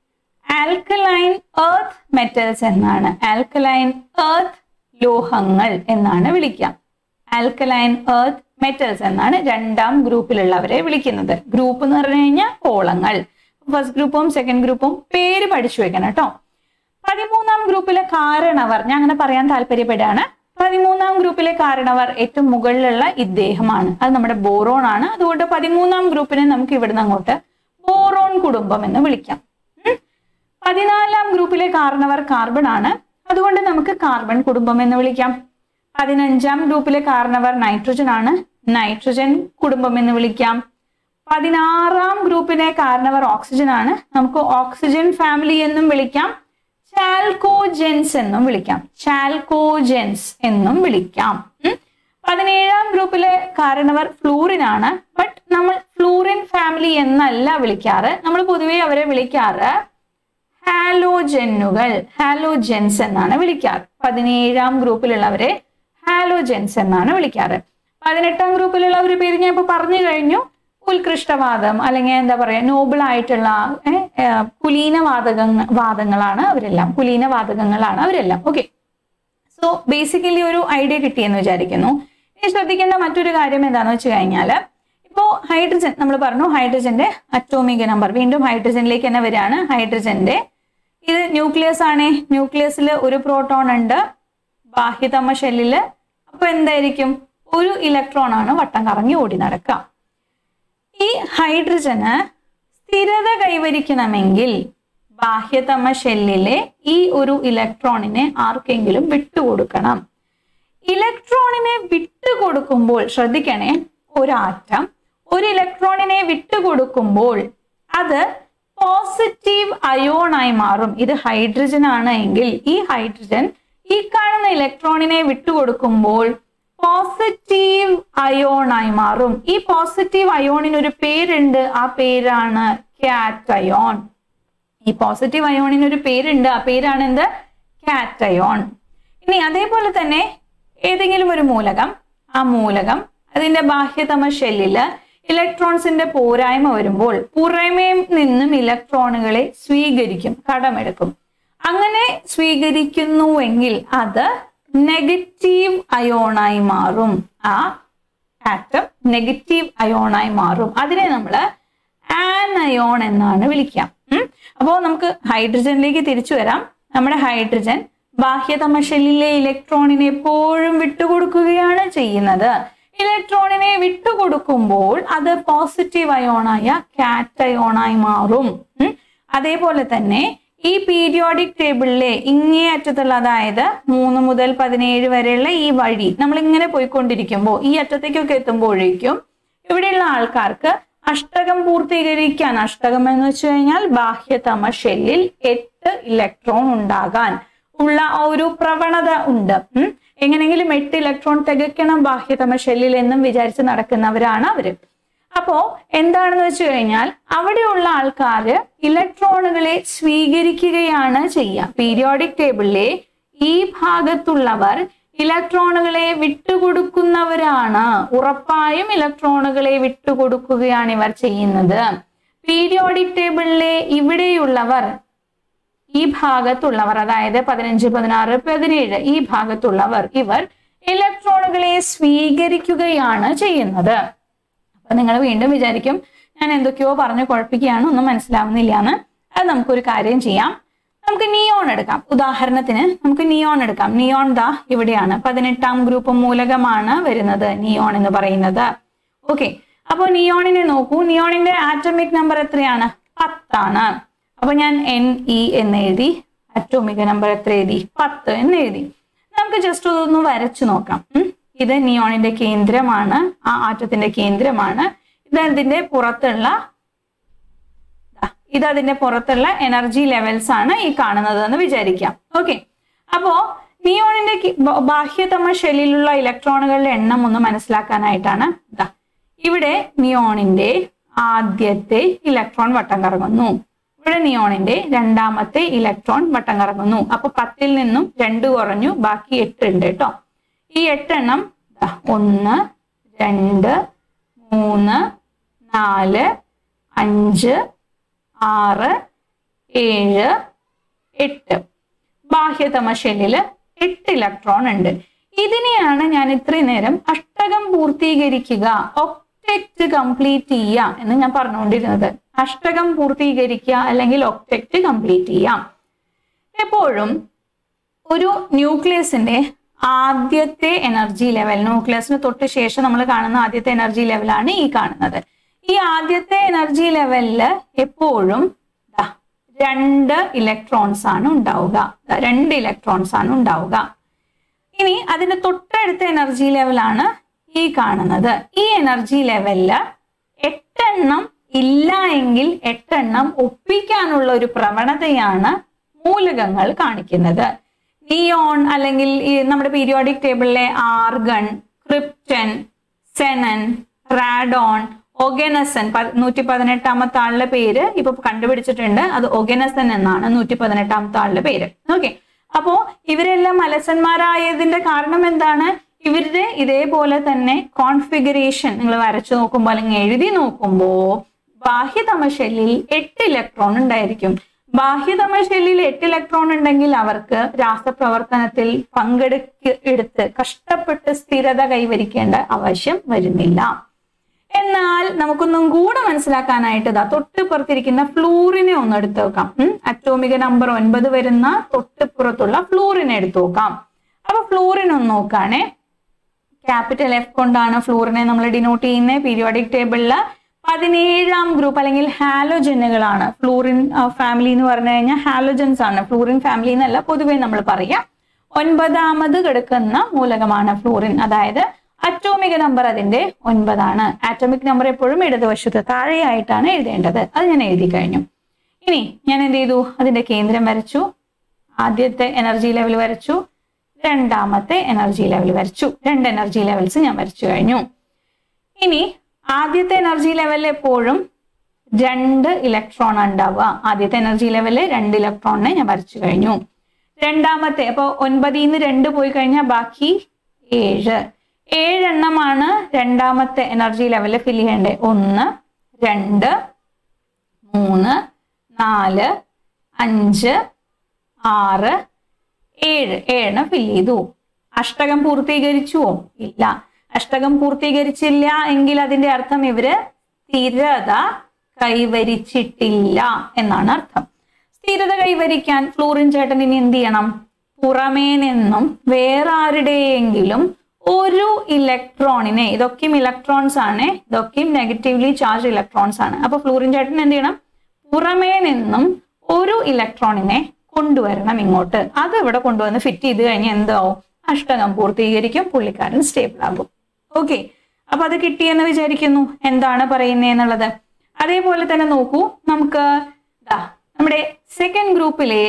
ആൽക്കലൈൻ എർത്ത് മെറ്റൽസ് എന്നാണ് ആൽക്കലൈൻ എർത്ത് ലോഹങ്ങൾ എന്നാണ് വിളിക്കുക ആൽക്കലൈൻ എർത്ത് മെറ്റൽസ് എന്നാണ് രണ്ടാം ഗ്രൂപ്പിലുള്ളവരെ വിളിക്കുന്നത് ഗ്രൂപ്പ് എന്ന് പറഞ്ഞു കഴിഞ്ഞാൽ കോളങ്ങൾ ഫസ്റ്റ് ഗ്രൂപ്പും സെക്കൻഡ് ഗ്രൂപ്പും പേര് പഠിച്ചു വെക്കണം കേട്ടോ പതിമൂന്നാം ഗ്രൂപ്പിലെ കാരണവർ ഞാൻ അങ്ങനെ പറയാൻ താല്പര്യപ്പെടുകയാണ് പതിമൂന്നാം ഗ്രൂപ്പിലെ കാരണവർ ഏറ്റവും മുകളിലുള്ള ഇദ്ദേഹമാണ് അത് നമ്മുടെ ബോറോൺ ആണ് അതുകൊണ്ട് പതിമൂന്നാം ഗ്രൂപ്പിനെ നമുക്ക് ഇവിടുന്ന് അങ്ങോട്ട് ബോറോൺ കുടുംബം എന്ന് വിളിക്കാം ഉം. പതിനാലാം ഗ്രൂപ്പിലെ കാരണവർ കാർബൺ ആണ് അതുകൊണ്ട് നമുക്ക് കാർബൺ കുടുംബം എന്ന് വിളിക്കാം പതിനഞ്ചാം ഗ്രൂപ്പിലെ കാരണവർ നൈട്രജൻ ആണ് നൈട്രജൻ കുടുംബം എന്ന് വിളിക്കാം പതിനാറാം ഗ്രൂപ്പിനെ കാരണവർ ഓക്സിജൻ ആണ് നമുക്ക് ഓക്സിജൻ ഫാമിലി എന്നും വിളിക്കാം ചാൽക്കോജെൻസ് എന്നും വിളിക്കാം ചാൽക്കോജെൻസ് എന്നും വിളിക്കാം ഉം. പതിനേഴാം ഗ്രൂപ്പിലെ കാരണവർ ഫ്ലൂറിൻ ആണ് ബട്ട് നമ്മൾ ഫ്ലൂറിൻ ഫാമിലി എന്നല്ല വിളിക്കാറ് നമ്മൾ പൊതുവെ അവരെ വിളിക്കാറ് ഹാലോജനുകൾ ഹാലോജെൻസ് എന്നാണ് വിളിക്കാറ് പതിനേഴാം ഗ്രൂപ്പിലുള്ളവരെ ഹാലോജെൻസ് എന്നാണ് വിളിക്കാറ് പതിനെട്ടാം ഗ്രൂപ്പിലുള്ള ഒരു പേര് ഞാൻ ഇപ്പൊ പറഞ്ഞു കഴിഞ്ഞു ഉത്കൃഷ്ടവാദം അല്ലെങ്കിൽ എന്താ പറയാ നോബിൾ ആയിട്ടുള്ള ഏ, ഏ, കുലീനവാതകങ്ങൾ വാദങ്ങളാണ് അവരെല്ലാം കുലീനവാതകങ്ങളാണ് അവരെല്ലാം ഓക്കെ സോ ബേസിക്കലി ഒരു ഐഡിയ കിട്ടിയെന്ന് വിചാരിക്കുന്നു ഇനി ശ്രദ്ധിക്കേണ്ട മറ്റൊരു കാര്യം എന്താണെന്ന് വെച്ച് കഴിഞ്ഞാൽ ഇപ്പോൾ ഹൈഡ്രജൻ നമ്മൾ പറഞ്ഞു ഹൈഡ്രജന്റെ അറ്റോമിക് നമ്പർ വീണ്ടും ഹൈഡ്രജനിലേക്ക് തന്നെ വരികയാണ് ഹൈഡ്രജന്റെ ഇത് ന്യൂക്ലിയസ് ആണ് ന്യൂക്ലിയസിൽ ഒരു പ്രോട്ടോൺ ഉണ്ട് ബാഹ്യതമ ഷെല്ലില് അപ്പൊ എന്തായിരിക്കും ഒരു ഇലക്ട്രോൺ ആണ് വട്ടം കറങ്ങി ഓടി നടക്കുക ഈ ഹൈഡ്രജന് സ്ഥിരത കൈവരിക്കണമെങ്കിൽ ബാഹ്യതമ ഷെല്ലിലെ ഈ ഒരു ഇലക്ട്രോണിനെ ആർക്കെങ്കിലും വിട്ടുകൊടുക്കണം ഇലക്ട്രോണിനെ വിട്ടുകൊടുക്കുമ്പോൾ ശ്രദ്ധിക്കണേ ഒരു ആറ്റം ഒരു ഇലക്ട്രോണിനെ വിട്ടുകൊടുക്കുമ്പോൾ അത് പോസിറ്റീവ് അയോണായി മാറും ഇത് ഹൈഡ്രജൻ ആണ് എങ്കിൽ ഈ ഹൈഡ്രജൻ ഈ കാണുന്ന ഇലക്ട്രോണിനെ വിട്ടുകൊടുക്കുമ്പോൾ പോസിറ്റീവ് അയോണായി മാറും ഈ പോസിറ്റീവ് അയോണിന് ഒരു പേരുണ്ട് ആ പേരാണ് കാറ്റയോൺ ഈ പോസിറ്റീവ് അയോണിന് ഒരു പേരുണ്ട് ആ പേരാണ് എന്ത് കാറ്റയോൺ ഇനി അതേപോലെ തന്നെ ഏതെങ്കിലും ഒരു മൂലകം ആ മൂലകം അതിന്റെ ബാഹ്യതമ ഷെല്ലില് ഇലക്ട്രോൺസിന്റെ പോരായ്മ വരുമ്പോൾ പുറമേ നിന്നും ഇലക്ട്രോണുകളെ സ്വീകരിക്കും കടമെടുക്കും അങ്ങനെ സ്വീകരിക്കുന്നുവെങ്കിൽ അത് നെഗറ്റീവ് അയോണായി മാറും ആ ആറ്റം നെഗറ്റീവ് അയോണായി മാറും അതിനെ നമ്മൾ ആനയോൺ എന്നാണ് വിളിക്കുക ഉം. അപ്പോ നമുക്ക് ഹൈഡ്രജനിലേക്ക് തിരിച്ചു വരാം നമ്മുടെ ഹൈഡ്രജൻ ബാഹ്യതമ ഷെല്ലിലെ ഇലക്ട്രോണിനെ എപ്പോഴും വിട്ടുകൊടുക്കുകയാണ് ചെയ്യുന്നത് ഇലക്ട്രോണിനെ വിട്ടുകൊടുക്കുമ്പോൾ അത് പോസിറ്റീവ് അയോണായ കാറ്റയോണായി മാറും ഉം. അതേപോലെ തന്നെ ഈ പീരിയോഡിക് ടേബിളിലെ ഇങ്ങേ അറ്റത്തുള്ള അതായത് മൂന്ന് മുതൽ പതിനേഴ് വരെയുള്ള ഈ വഴി നമ്മൾ ഇങ്ങനെ പോയിക്കൊണ്ടിരിക്കുമ്പോൾ ഈ അറ്റത്തേക്കൊക്കെ എത്തുമ്പോഴേക്കും ഇവിടെയുള്ള ആൾക്കാർക്ക് അഷ്ടകം പൂർത്തീകരിക്കാൻ അഷ്ടകം എന്ന് വെച്ച് കഴിഞ്ഞാൽ ബാഹ്യതമ ഷെല്ലിൽ എട്ട് ഇലക്ട്രോൺ ഉണ്ടാകാൻ ഉള്ള ആ ഒരു പ്രവണത ഉണ്ട് ഉം. എങ്ങനെയെങ്കിലും എട്ട് ഇലക്ട്രോൺ തികയ്ക്കണം ബാഹ്യതമ ഷെല്ലിൽ എന്നും വിചാരിച്ച് നടക്കുന്നവരാണ് അവര് അപ്പോ എന്താണെന്ന് വെച്ച് കഴിഞ്ഞാൽ അവിടെയുള്ള ആൾക്കാർ ഇലക്ട്രോണുകളെ സ്വീകരിക്കുകയാണ് ചെയ്യുക പീരിയോഡിക് ടേബിളിലെ ഈ ഭാഗത്തുള്ളവർ ഇലക്ട്രോണുകളെ വിട്ടുകൊടുക്കുന്നവരാണ് ഉറപ്പായും ഇലക്ട്രോണുകളെ വിട്ടുകൊടുക്കുകയാണ് ഇവർ ചെയ്യുന്നത് പീരിയോഡിക് ടേബിളിലെ ഇവിടെയുള്ളവർ ഈ ഭാഗത്തുള്ളവർ അതായത് പതിനഞ്ച് പതിനാറ് പതിനേഴ് ഈ ഭാഗത്തുള്ളവർ ഇവർ ഇലക്ട്രോണുകളെ സ്വീകരിക്കുകയാണ് ചെയ്യുന്നത് അപ്പൊ നിങ്ങൾ വീണ്ടും വിചാരിക്കും ഞാൻ എന്തൊക്കെയോ പറഞ്ഞു കുഴപ്പിക്കുകയാണ് ഒന്നും മനസ്സിലാവുന്നില്ല എന്ന് അത് നമുക്കൊരു കാര്യം ചെയ്യാം നമുക്ക് നിയോൺ എടുക്കാം ഉദാഹരണത്തിന് നമുക്ക് നിയോൺ എടുക്കാം നിയോൺ ദാ ഇവിടെയാണ് പതിനെട്ടാം ഗ്രൂപ്പ് മൂലകമാണ് വരുന്നത് നിയോൺ എന്ന് പറയുന്നത് ഓക്കെ അപ്പോൾ നിയോണിനെ നോക്കൂ നിയോണിന്റെ ആറ്റമിക് നമ്പർ എത്രയാണ് പത്താണ് അപ്പൊ ഞാൻ എൻ ഇ എന്ന് എഴുതി അറ്റോമിക നമ്പർ എത്ര എഴുതി പത്ത് എന്ന് എഴുതി നമുക്ക് ജസ്റ്റ് ഇതൊന്ന് വരച്ചു നോക്കാം ഉം. ഇത് നിയോണിന്റെ കേന്ദ്രമാണ് ആ ആറ്റത്തിന്റെ കേന്ദ്രമാണ് ഇത് അതിന്റെ പുറത്തുള്ള ദാ, ഇത് അതിന്റെ പുറത്തുള്ള എനർജി ലെവൽസ് ആണ് ഈ കാണുന്നത് എന്ന് വിചാരിക്കാം ഓക്കെ അപ്പോ നിയോണിന്റെ കി- ബ- ബാഹ്യതമ ഷെല്ലിലുള്ള ഇലക്ട്രോണുകളുടെ എണ്ണം ഒന്ന് മനസ്സിലാക്കാനായിട്ടാണ് ദാ ഇവിടെ നിയോണിന്റെ ആദ്യത്തെ ഇലക്ട്രോൺ വട്ടം കറങ്ങുന്നു ഇവിടെ നിയോണിന്റെ രണ്ടാമത്തെ ഇലക്ട്രോൺ വട്ടം കറങ്ങുന്നു അപ്പൊ പത്തിൽ നിന്നും രണ്ട് കുറഞ്ഞു ബാക്കി എട്ട് ഉണ്ട് കേട്ടോ ഈ എട്ടെണ്ണം ദാ, ഒന്ന് രണ്ട് മൂന്ന് നാല് അഞ്ച് ആറ് ഏഴ് എട്ട് ബാഹ്യതമ ഷെല്ലില് എട്ട് ഇലക്ട്രോൺ ഉണ്ട് ഇതിനെയാണ് ഞാൻ ഇത്രയും നേരം അഷ്ടകം പൂർത്തീകരിക്കുക ഒക്ടെക്റ്റ് കംപ്ലീറ്റ് ചെയ്യുക എന്ന് ഞാൻ പറഞ്ഞുകൊണ്ടിരുന്നത് അഷ്ടകം പൂർത്തീകരിക്കുക അല്ലെങ്കിൽ ഒക്ടെക്റ്റ് കംപ്ലീറ്റ് ചെയ്യാം എപ്പോഴും ഒരു ന്യൂക്ലിയസിന്റെ ആദ്യത്തെ എനർജി ലെവൽ ന്യൂക്ലിയസിന് തൊട്ട് ശേഷം നമ്മൾ കാണുന്ന ആദ്യത്തെ എനർജി ലെവലാണ് ഈ കാണുന്നത് ഈ ആദ്യത്തെ എനർജി ലെവലില് എപ്പോഴും ദാ രണ്ട് ഇലക്ട്രോൺസ് ആണ് ഉണ്ടാവുക ദാ രണ്ട് ഇലക്ട്രോൺസ് ആണ് ഉണ്ടാവുക ഇനി അതിന്റെ തൊട്ടടുത്ത എനർജി ലെവലാണ് ഈ കാണുന്നത് ഈ എനർജി ലെവലില് എട്ടെണ്ണം ഇല്ല എങ്കിൽ എട്ടെണ്ണം ഒപ്പിക്കാനുള്ള ഒരു പ്രവണതയാണ് മൂലകങ്ങൾ കാണിക്കുന്നത് നിയോൺ അല്ലെങ്കിൽ ഈ നമ്മുടെ പീരിയോഡിക് ടേബിളിലെ argon krypton xenon radon oganesson നൂറ്റി പതിനെട്ടാമത്തെ ആളുടെ പേര് ഇപ്പൊ കണ്ടുപിടിച്ചിട്ടുണ്ട് അത് ഒഗനസൻ എന്നാണ് നൂറ്റി പതിനെട്ടാമത്തെ ആളുടെ പേര് ഓക്കെ അപ്പോ ഇവരെല്ലാം അലസന്മാരായതിന്റെ കാരണം എന്താണ് ഇവരുടെ ഇതേപോലെ തന്നെ കോൺഫിഗറേഷൻ നിങ്ങൾ വരച്ചു നോക്കുമ്പോൾ അല്ലെങ്കിൽ എഴുതി നോക്കുമ്പോൾ ബാഹ്യതമ ഷെല്ലിൽ എട്ട് ഇലക്ട്രോൺ ഉണ്ടായിരിക്കും ബാഹ്യതമ ഷെല്ലിൽ എട്ട് ഇലക്ട്രോൺ ഉണ്ടെങ്കിൽ അവർക്ക് രാസപ്രവർത്തനത്തിൽ പങ്കെടുക്ക് എടുത്ത് കഷ്ടപ്പെട്ട് സ്ഥിരത കൈവരിക്കേണ്ട ആവശ്യം വരുന്നില്ല എന്നാൽ നമുക്കൊന്നും കൂടെ മനസ്സിലാക്കാനായിട്ട് ഇതാ തൊട്ടിപ്പുറത്തിരിക്കുന്ന ഫ്ലൂറിനെ ഒന്ന് എടുത്തു നോക്കാം ഉം. അറ്റോമിക നമ്പർ ഒൻപത് വരുന്ന തൊട്ടിപ്പുറത്തുള്ള ഫ്ലൂറിനെ എടുത്തു നോക്കാം അപ്പൊ ഫ്ലൂറിൻ ഒന്ന് നോക്കാണേ ക്യാപിറ്റൽ എഫ് കൊണ്ടാണ് ഫ്ലൂറിനെ നമ്മൾ ഡിനോട്ട് ചെയ്യുന്നത് പീരിയോഡിക് ടേബിളില് പതിനേഴാം ഗ്രൂപ്പ് അല്ലെങ്കിൽ ഹാലോജനുകളാണ് ഫ്ലൂറിൻ ഫാമിലി എന്ന് പറഞ്ഞു കഴിഞ്ഞാൽ ഹാലോജൻസ് ആണ് ഫ്ലൂറിൻ ഫാമിലി എന്നല്ല പൊതുവെ നമ്മൾ പറയാം ഒൻപതാമത് കിടക്കുന്ന മൂലകമാണ് ഫ്ലൂറിൻ അതായത് അറ്റോമിക നമ്പർ അതിന്റെ ഒൻപതാണ് ആറ്റോമിക് നമ്പർ എപ്പോഴും ഇടതുവശത്ത് താഴെയായിട്ടാണ് എഴുതേണ്ടത് അത് ഞാൻ എഴുതി കഴിഞ്ഞു ഇനി ഞാൻ എന്ത് ചെയ്തു അതിന്റെ കേന്ദ്രം വരച്ചു ആദ്യത്തെ എനർജി ലെവൽ വരച്ചു രണ്ടാമത്തെ എനർജി ലെവൽ വരച്ചു രണ്ട് എനർജി ലെവൽസ് ഞാൻ വരച്ചു കഴിഞ്ഞു ഇനി ആദ്യത്തെ എനർജി ലെവലിൽ എപ്പോഴും രണ്ട് ഇലക്ട്രോൺ ഉണ്ടാവുക ആദ്യത്തെ എനർജി ലെവലിൽ രണ്ട് ഇലക്ട്രോണിനെ ഞാൻ വരച്ചു കഴിഞ്ഞു രണ്ടാമത്തെ അപ്പോൾ ഒൻപതിൽ നിന്ന് രണ്ട് പോയി കഴിഞ്ഞാൽ ബാക്കി ഏഴ് ഏഴെണ്ണമാണ് രണ്ടാമത്തെ എനർജി ലെവലിൽ ഫിൽ ചെയ്യേണ്ടത് ഒന്ന് രണ്ട് മൂന്ന് നാല് അഞ്ച് ആറ് ഏഴ് ഏഴെണ്ണം ഫിൽ ചെയ്തു അഷ്ടകം പൂർത്തീകരിച്ചുവോ ഇല്ല അഷ്ടകം പൂർത്തീകരിച്ചില്ല എങ്കിൽ അതിന്റെ അർത്ഥം ഇവര് സ്ഥിരത കൈവരിച്ചിട്ടില്ല എന്നാണ് അർത്ഥം സ്ഥിരത കൈവരിക്കാൻ ഫ്ലൂറിൻ ചേട്ടൻ ഇനി എന്ത് ചെയ്യണം പുറമേ നിന്നും വേറെ ആരുടെയെങ്കിലും ഒരു ഇലക്ട്രോണിനെ ഇതൊക്കെയും ഇലക്ട്രോൺസ് ആണ് ഇതൊക്കെയും നെഗറ്റീവ്ലി ചാർജ് ഇലക്ട്രോൺസ് ആണ് അപ്പൊ ഫ്ലൂറിൻ ചേട്ടൻ എന്ത് ചെയ്യണം പുറമേ നിന്നും ഒരു ഇലക്ട്രോണിനെ കൊണ്ടുവരണം ഇങ്ങോട്ട് അത് ഇവിടെ കൊണ്ടുവന്ന് ഫിറ്റ് ചെയ്ത് കഴിഞ്ഞാൽ എന്താവും അഷ്ടകം പൂർത്തീകരിക്കും പുള്ളിക്കാരൻ സ്റ്റേബിൾ ആകും ഓക്കെ അപ്പൊ അത് കിട്ടിയെന്ന് വിചാരിക്കുന്നു എന്താണ് പറയുന്നത് എന്നുള്ളത് അതേപോലെ തന്നെ നോക്കൂ നമുക്ക് ദാ നമ്മുടെ സെക്കൻഡ് ഗ്രൂപ്പിലെ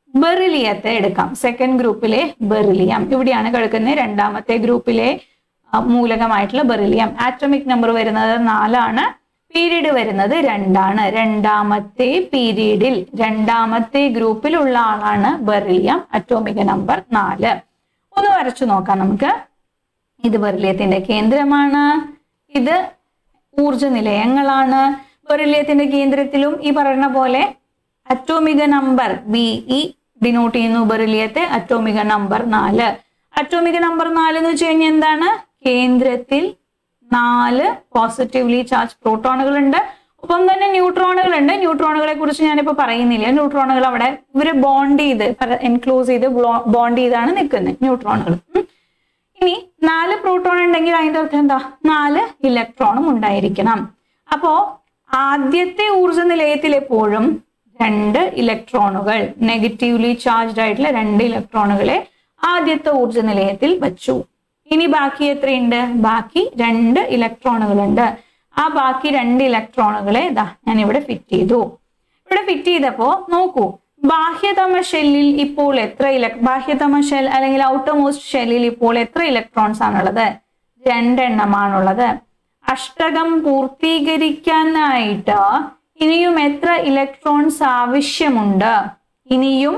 ബെറിലിയത്തെ എടുക്കാം സെക്കൻഡ് ഗ്രൂപ്പിലെ ബെറിലിയം ഇവിടെയാണ് കിടക്കുന്നത് രണ്ടാമത്തെ ഗ്രൂപ്പിലെ ആ, മൂലകമായിട്ടുള്ള ബെറിലിയം ആറ്റോമിക് നമ്പർ വരുന്നത് നാലാണ് പീരീഡ് വരുന്നത് രണ്ടാണ് രണ്ടാമത്തെ പീരീഡിൽ രണ്ടാമത്തെ ഗ്രൂപ്പിലുള്ള ആളാണ് ബെറിലിയം അറ്റോമിക നമ്പർ നാല് ഒന്ന് വരച്ചു നോക്കാം നമുക്ക് ഇത് ബെറിലിയത്തിന്റെ കേന്ദ്രമാണ് ഇത് ഊർജ നിലയങ്ങളാണ് ബെറിലിയത്തിന്റെ കേന്ദ്രത്തിലും ഈ പറയുന്ന പോലെ atomic number B E denote ചെയ്യുന്നു ബെറിലിയത്തെ അറ്റോമിക നമ്പർ നാല് അറ്റോമിക നമ്പർ നാല് എന്ന് വെച്ച് കഴിഞ്ഞാൽ എന്താണ് കേന്ദ്രത്തിൽ നാല് പോസിറ്റീവ്ലി ചാർജ് പ്രോട്ടോണുകൾ ഉണ്ട് ഒപ്പം തന്നെ ന്യൂട്രോണുകൾ ഉണ്ട് ന്യൂട്രോണുകളെ കുറിച്ച് ഞാനിപ്പോ പറയുന്നില്ല ന്യൂട്രോണുകൾ അവിടെ ഇവര് ബോണ്ട് ചെയ്ത് എൻക്ലോസ് ചെയ്ത് ബോണ്ട് ചെയ്താണ് നിൽക്കുന്നത് ന്യൂട്രോണുകൾ ഉം. ഇനി നാല് പ്രോട്ടോൺ ഉണ്ടെങ്കിൽ അതിന്റെ അർത്ഥം എന്താ നാല് ഇലക്ട്രോണും ഉണ്ടായിരിക്കണം അപ്പോ ആദ്യത്തെ ഊർജ നിലയത്തിൽ എപ്പോഴും രണ്ട് ഇലക്ട്രോണുകൾ നെഗറ്റീവ്ലി ചാർജ്ഡ് ആയിട്ടുള്ള രണ്ട് ഇലക്ട്രോണുകളെ ആദ്യത്തെ ഊർജ നിലയത്തിൽ വച്ചു ഇനി ബാക്കി എത്രയുണ്ട് ബാക്കി രണ്ട് ഇലക്ട്രോണുകളുണ്ട് ആ ബാക്കി രണ്ട് ഇലക്ട്രോണുകളെ ഇതാ ഞാൻ ഇവിടെ ഫിറ്റ് ചെയ്തു ഇവിടെ ഫിറ്റ് ചെയ്തപ്പോ നോക്കൂ ബാഹ്യതമ ഷെല്ലിൽ ഇപ്പോൾ എത്ര ഇലക് ബാഹ്യതമ ഷെൽ അല്ലെങ്കിൽ ഔട്ടർ മോസ്റ്റ് ഷെല്ലിൽ ഇപ്പോൾ എത്ര ഇലക്ട്രോൺസ് ആണുള്ളത് രണ്ടെണ്ണമാണുള്ളത് അഷ്ടകം പൂർത്തീകരിക്കാനായിട്ട് ഇനിയും എത്ര ഇലക്ട്രോൺസ് ആവശ്യമുണ്ട് ഇനിയും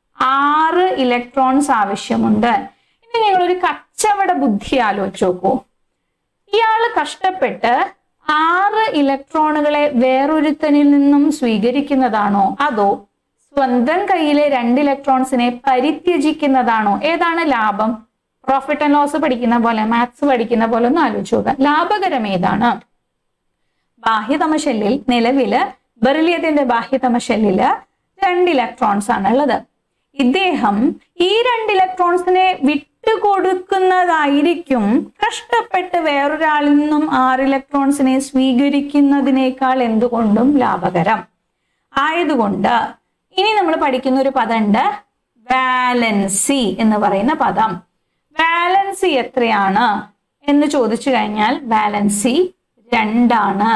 ആറ് ഇലക്ട്രോൺസ് ആവശ്യമുണ്ട് ഇനി നിങ്ങൾ ഒരു കച്ചവട ബുദ്ധി ആലോചിച്ച് നോക്കൂ ഇയാള് കഷ്ടപ്പെട്ട് ആറ് ഇലക്ട്രോണുകളെ വേറൊരുത്തനിൽ നിന്നും സ്വീകരിക്കുന്നതാണോ അതോ സ്വന്തം കയ്യിലെ രണ്ട് ഇലക്ട്രോൺസിനെ പരിത്യജിക്കുന്നതാണോ ഏതാണ് ലാഭം പ്രോഫിറ്റ് ആൻഡ് ലോസ് പഠിക്കുന്ന പോലെ മാത്സ് പഠിക്കുന്ന പോലെ ഒന്ന് ആലോചിച്ച് നോക്കുക ലാഭകരം ഏതാണ് ബാഹ്യതമ ഷെല്ലിൽ നിലവില് ബെറിലിയത്തിന്റെ ബാഹ്യതമ ഷെല്ലില് രണ്ട് ഇലക്ട്രോൺസ് ആണ് ഉള്ളത് ഇദ്ദേഹം ഈ രണ്ട് ഇലക്ട്രോൺസിനെ വിട്ടുകൊടുക്കുന്നതായിരിക്കും കഷ്ടപ്പെട്ട് വേറൊരാളിൽ നിന്നും ആറ് ഇലക്ട്രോൺസിനെ സ്വീകരിക്കുന്നതിനേക്കാൾ എന്തുകൊണ്ടും ലാഭകരം ആയതുകൊണ്ട് ഇനി നമ്മൾ പഠിക്കുന്ന ഒരു പദമുണ്ട് വാലൻസി എന്ന് പറയുന്ന പദം വാലൻസി എത്രയാണ് എന്ന് ചോദിച്ചു കഴിഞ്ഞാൽ വാലൻസി രണ്ടാണ്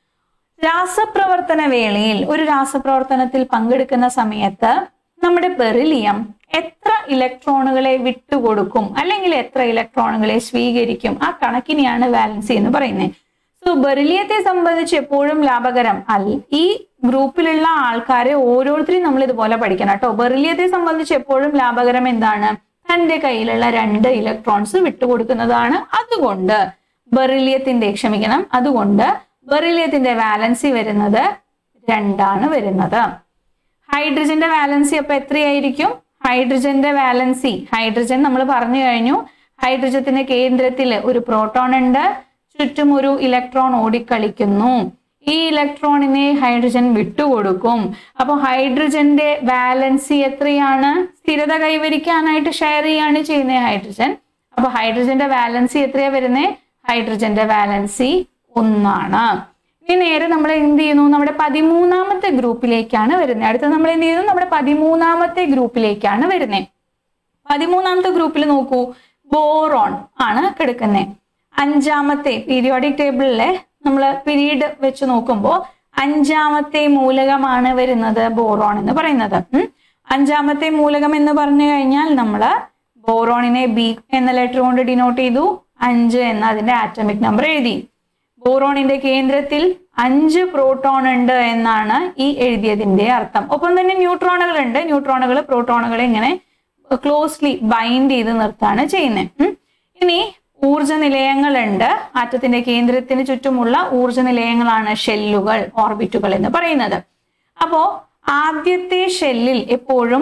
രാസപ്രവർത്തന വേളയിൽ ഒരു രാസപ്രവർത്തനത്തിൽ പങ്കെടുക്കുന്ന സമയത്ത് നമ്മുടെ ബെറിലിയം എത്ര ഇലക്ട്രോണുകളെ വിട്ടുകൊടുക്കും അല്ലെങ്കിൽ എത്ര ഇലക്ട്രോണുകളെ സ്വീകരിക്കും ആ കണക്കിനെയാണ് വാലൻസി എന്ന് പറയുന്നത് സോ ബെറിലിയത്തെ സംബന്ധിച്ച് എപ്പോഴും ലാഭകരം അല്ല ഈ ഗ്രൂപ്പിലുള്ള ആൾക്കാരെ ഓരോരുത്തരെയും നമ്മൾ ഇതുപോലെ പഠിക്കണം കേട്ടോ ബെറിലിയത്തെ സംബന്ധിച്ച് എപ്പോഴും ലാഭകരം എന്താണ് തന്റെ കയ്യിലുള്ള രണ്ട് ഇലക്ട്രോൺസ് വിട്ടുകൊടുക്കുന്നതാണ് അതുകൊണ്ട് ബെറിലിയത്തിന്റെ ക്ഷമിക്കണം അതുകൊണ്ട് ബെറിലിയത്തിന്റെ വാലൻസി വരുന്നത് രണ്ടാണ് വരുന്നത് ഹൈഡ്രജന്റെ വാലൻസി അപ്പൊ എത്രയായിരിക്കും ഹൈഡ്രജന്റെ വാലൻസി ഹൈഡ്രജൻ നമ്മൾ പറഞ്ഞു കഴിഞ്ഞു ഹൈഡ്രജത്തിന്റെ കേന്ദ്രത്തിൽ ഒരു പ്രോട്ടോൺ ഉണ്ട് ചുറ്റും ഒരു ഇലക്ട്രോൺ ഓടിക്കളിക്കുന്നു ഈ ഇലക്ട്രോണിനെ ഹൈഡ്രജൻ വിട്ടുകൊടുക്കും അപ്പോൾ ഹൈഡ്രജന്റെ വാലൻസി എത്രയാണ് സ്ഥിരത കൈവരിക്കാനായിട്ട് ഷെയർ ചെയ്യാണ് ചെയ്യുന്നത് ഹൈഡ്രജൻ അപ്പൊ ഹൈഡ്രജന്റെ വാലൻസി എത്രയാ വരുന്നത് ഹൈഡ്രജന്റെ വാലൻസി ഒന്നാണ് ഇനി നേരെ നമ്മൾ എന്ത് ചെയ്യുന്നു നമ്മുടെ പതിമൂന്നാമത്തെ ഗ്രൂപ്പിലേക്കാണ് വരുന്നത് അടുത്ത നമ്മൾ എന്ത് ചെയ്യുന്നു നമ്മുടെ പതിമൂന്നാമത്തെ ഗ്രൂപ്പിലേക്കാണ് വരുന്നത് പതിമൂന്നാമത്തെ ഗ്രൂപ്പിൽ നോക്കൂ ബോറോൺ ആണ് കിടക്കുന്നത് അഞ്ചാമത്തെ പീരിയോഡിക് ടേബിളിലെ നമ്മൾ പീരീഡ് വെച്ച് നോക്കുമ്പോൾ അഞ്ചാമത്തെ മൂലകമാണ് വരുന്നത് ബോറോൺ എന്ന് പറയുന്നത് ഉം. അഞ്ചാമത്തെ മൂലകം എന്ന് പറഞ്ഞു കഴിഞ്ഞാൽ നമ്മൾ ബോറോണിനെ ബി എന്ന ലെറ്റർ കൊണ്ട് ഡിനോട്ട് ചെയ്തു അഞ്ച് എന്ന അതിന്റെ ആറ്റമിക് നമ്പർ എഴുതി ബോറോണിന്റെ കേന്ദ്രത്തിൽ അഞ്ച് പ്രോട്ടോൺ ഉണ്ട് എന്നാണ് ഈ എഴുതിയതിന്റെ അർത്ഥം ഒപ്പം തന്നെ ന്യൂട്രോണുകൾ ഉണ്ട് ന്യൂട്രോണുകൾ പ്രോട്ടോണുകളെ ഇങ്ങനെ ക്ലോസ്ലി ബൈൻഡ് ചെയ്ത് നിർത്താണ് ചെയ്യുന്നത് ഇനി ഊർജ നിലയങ്ങളുണ്ട് ആറ്റത്തിന്റെ കേന്ദ്രത്തിന് ചുറ്റുമുള്ള ഊർജ നിലയങ്ങളാണ് ഷെല്ലുകൾ ഓർബിറ്റുകൾ എന്ന് പറയുന്നത് അപ്പോ ആദ്യത്തെ ഷെല്ലിൽ എപ്പോഴും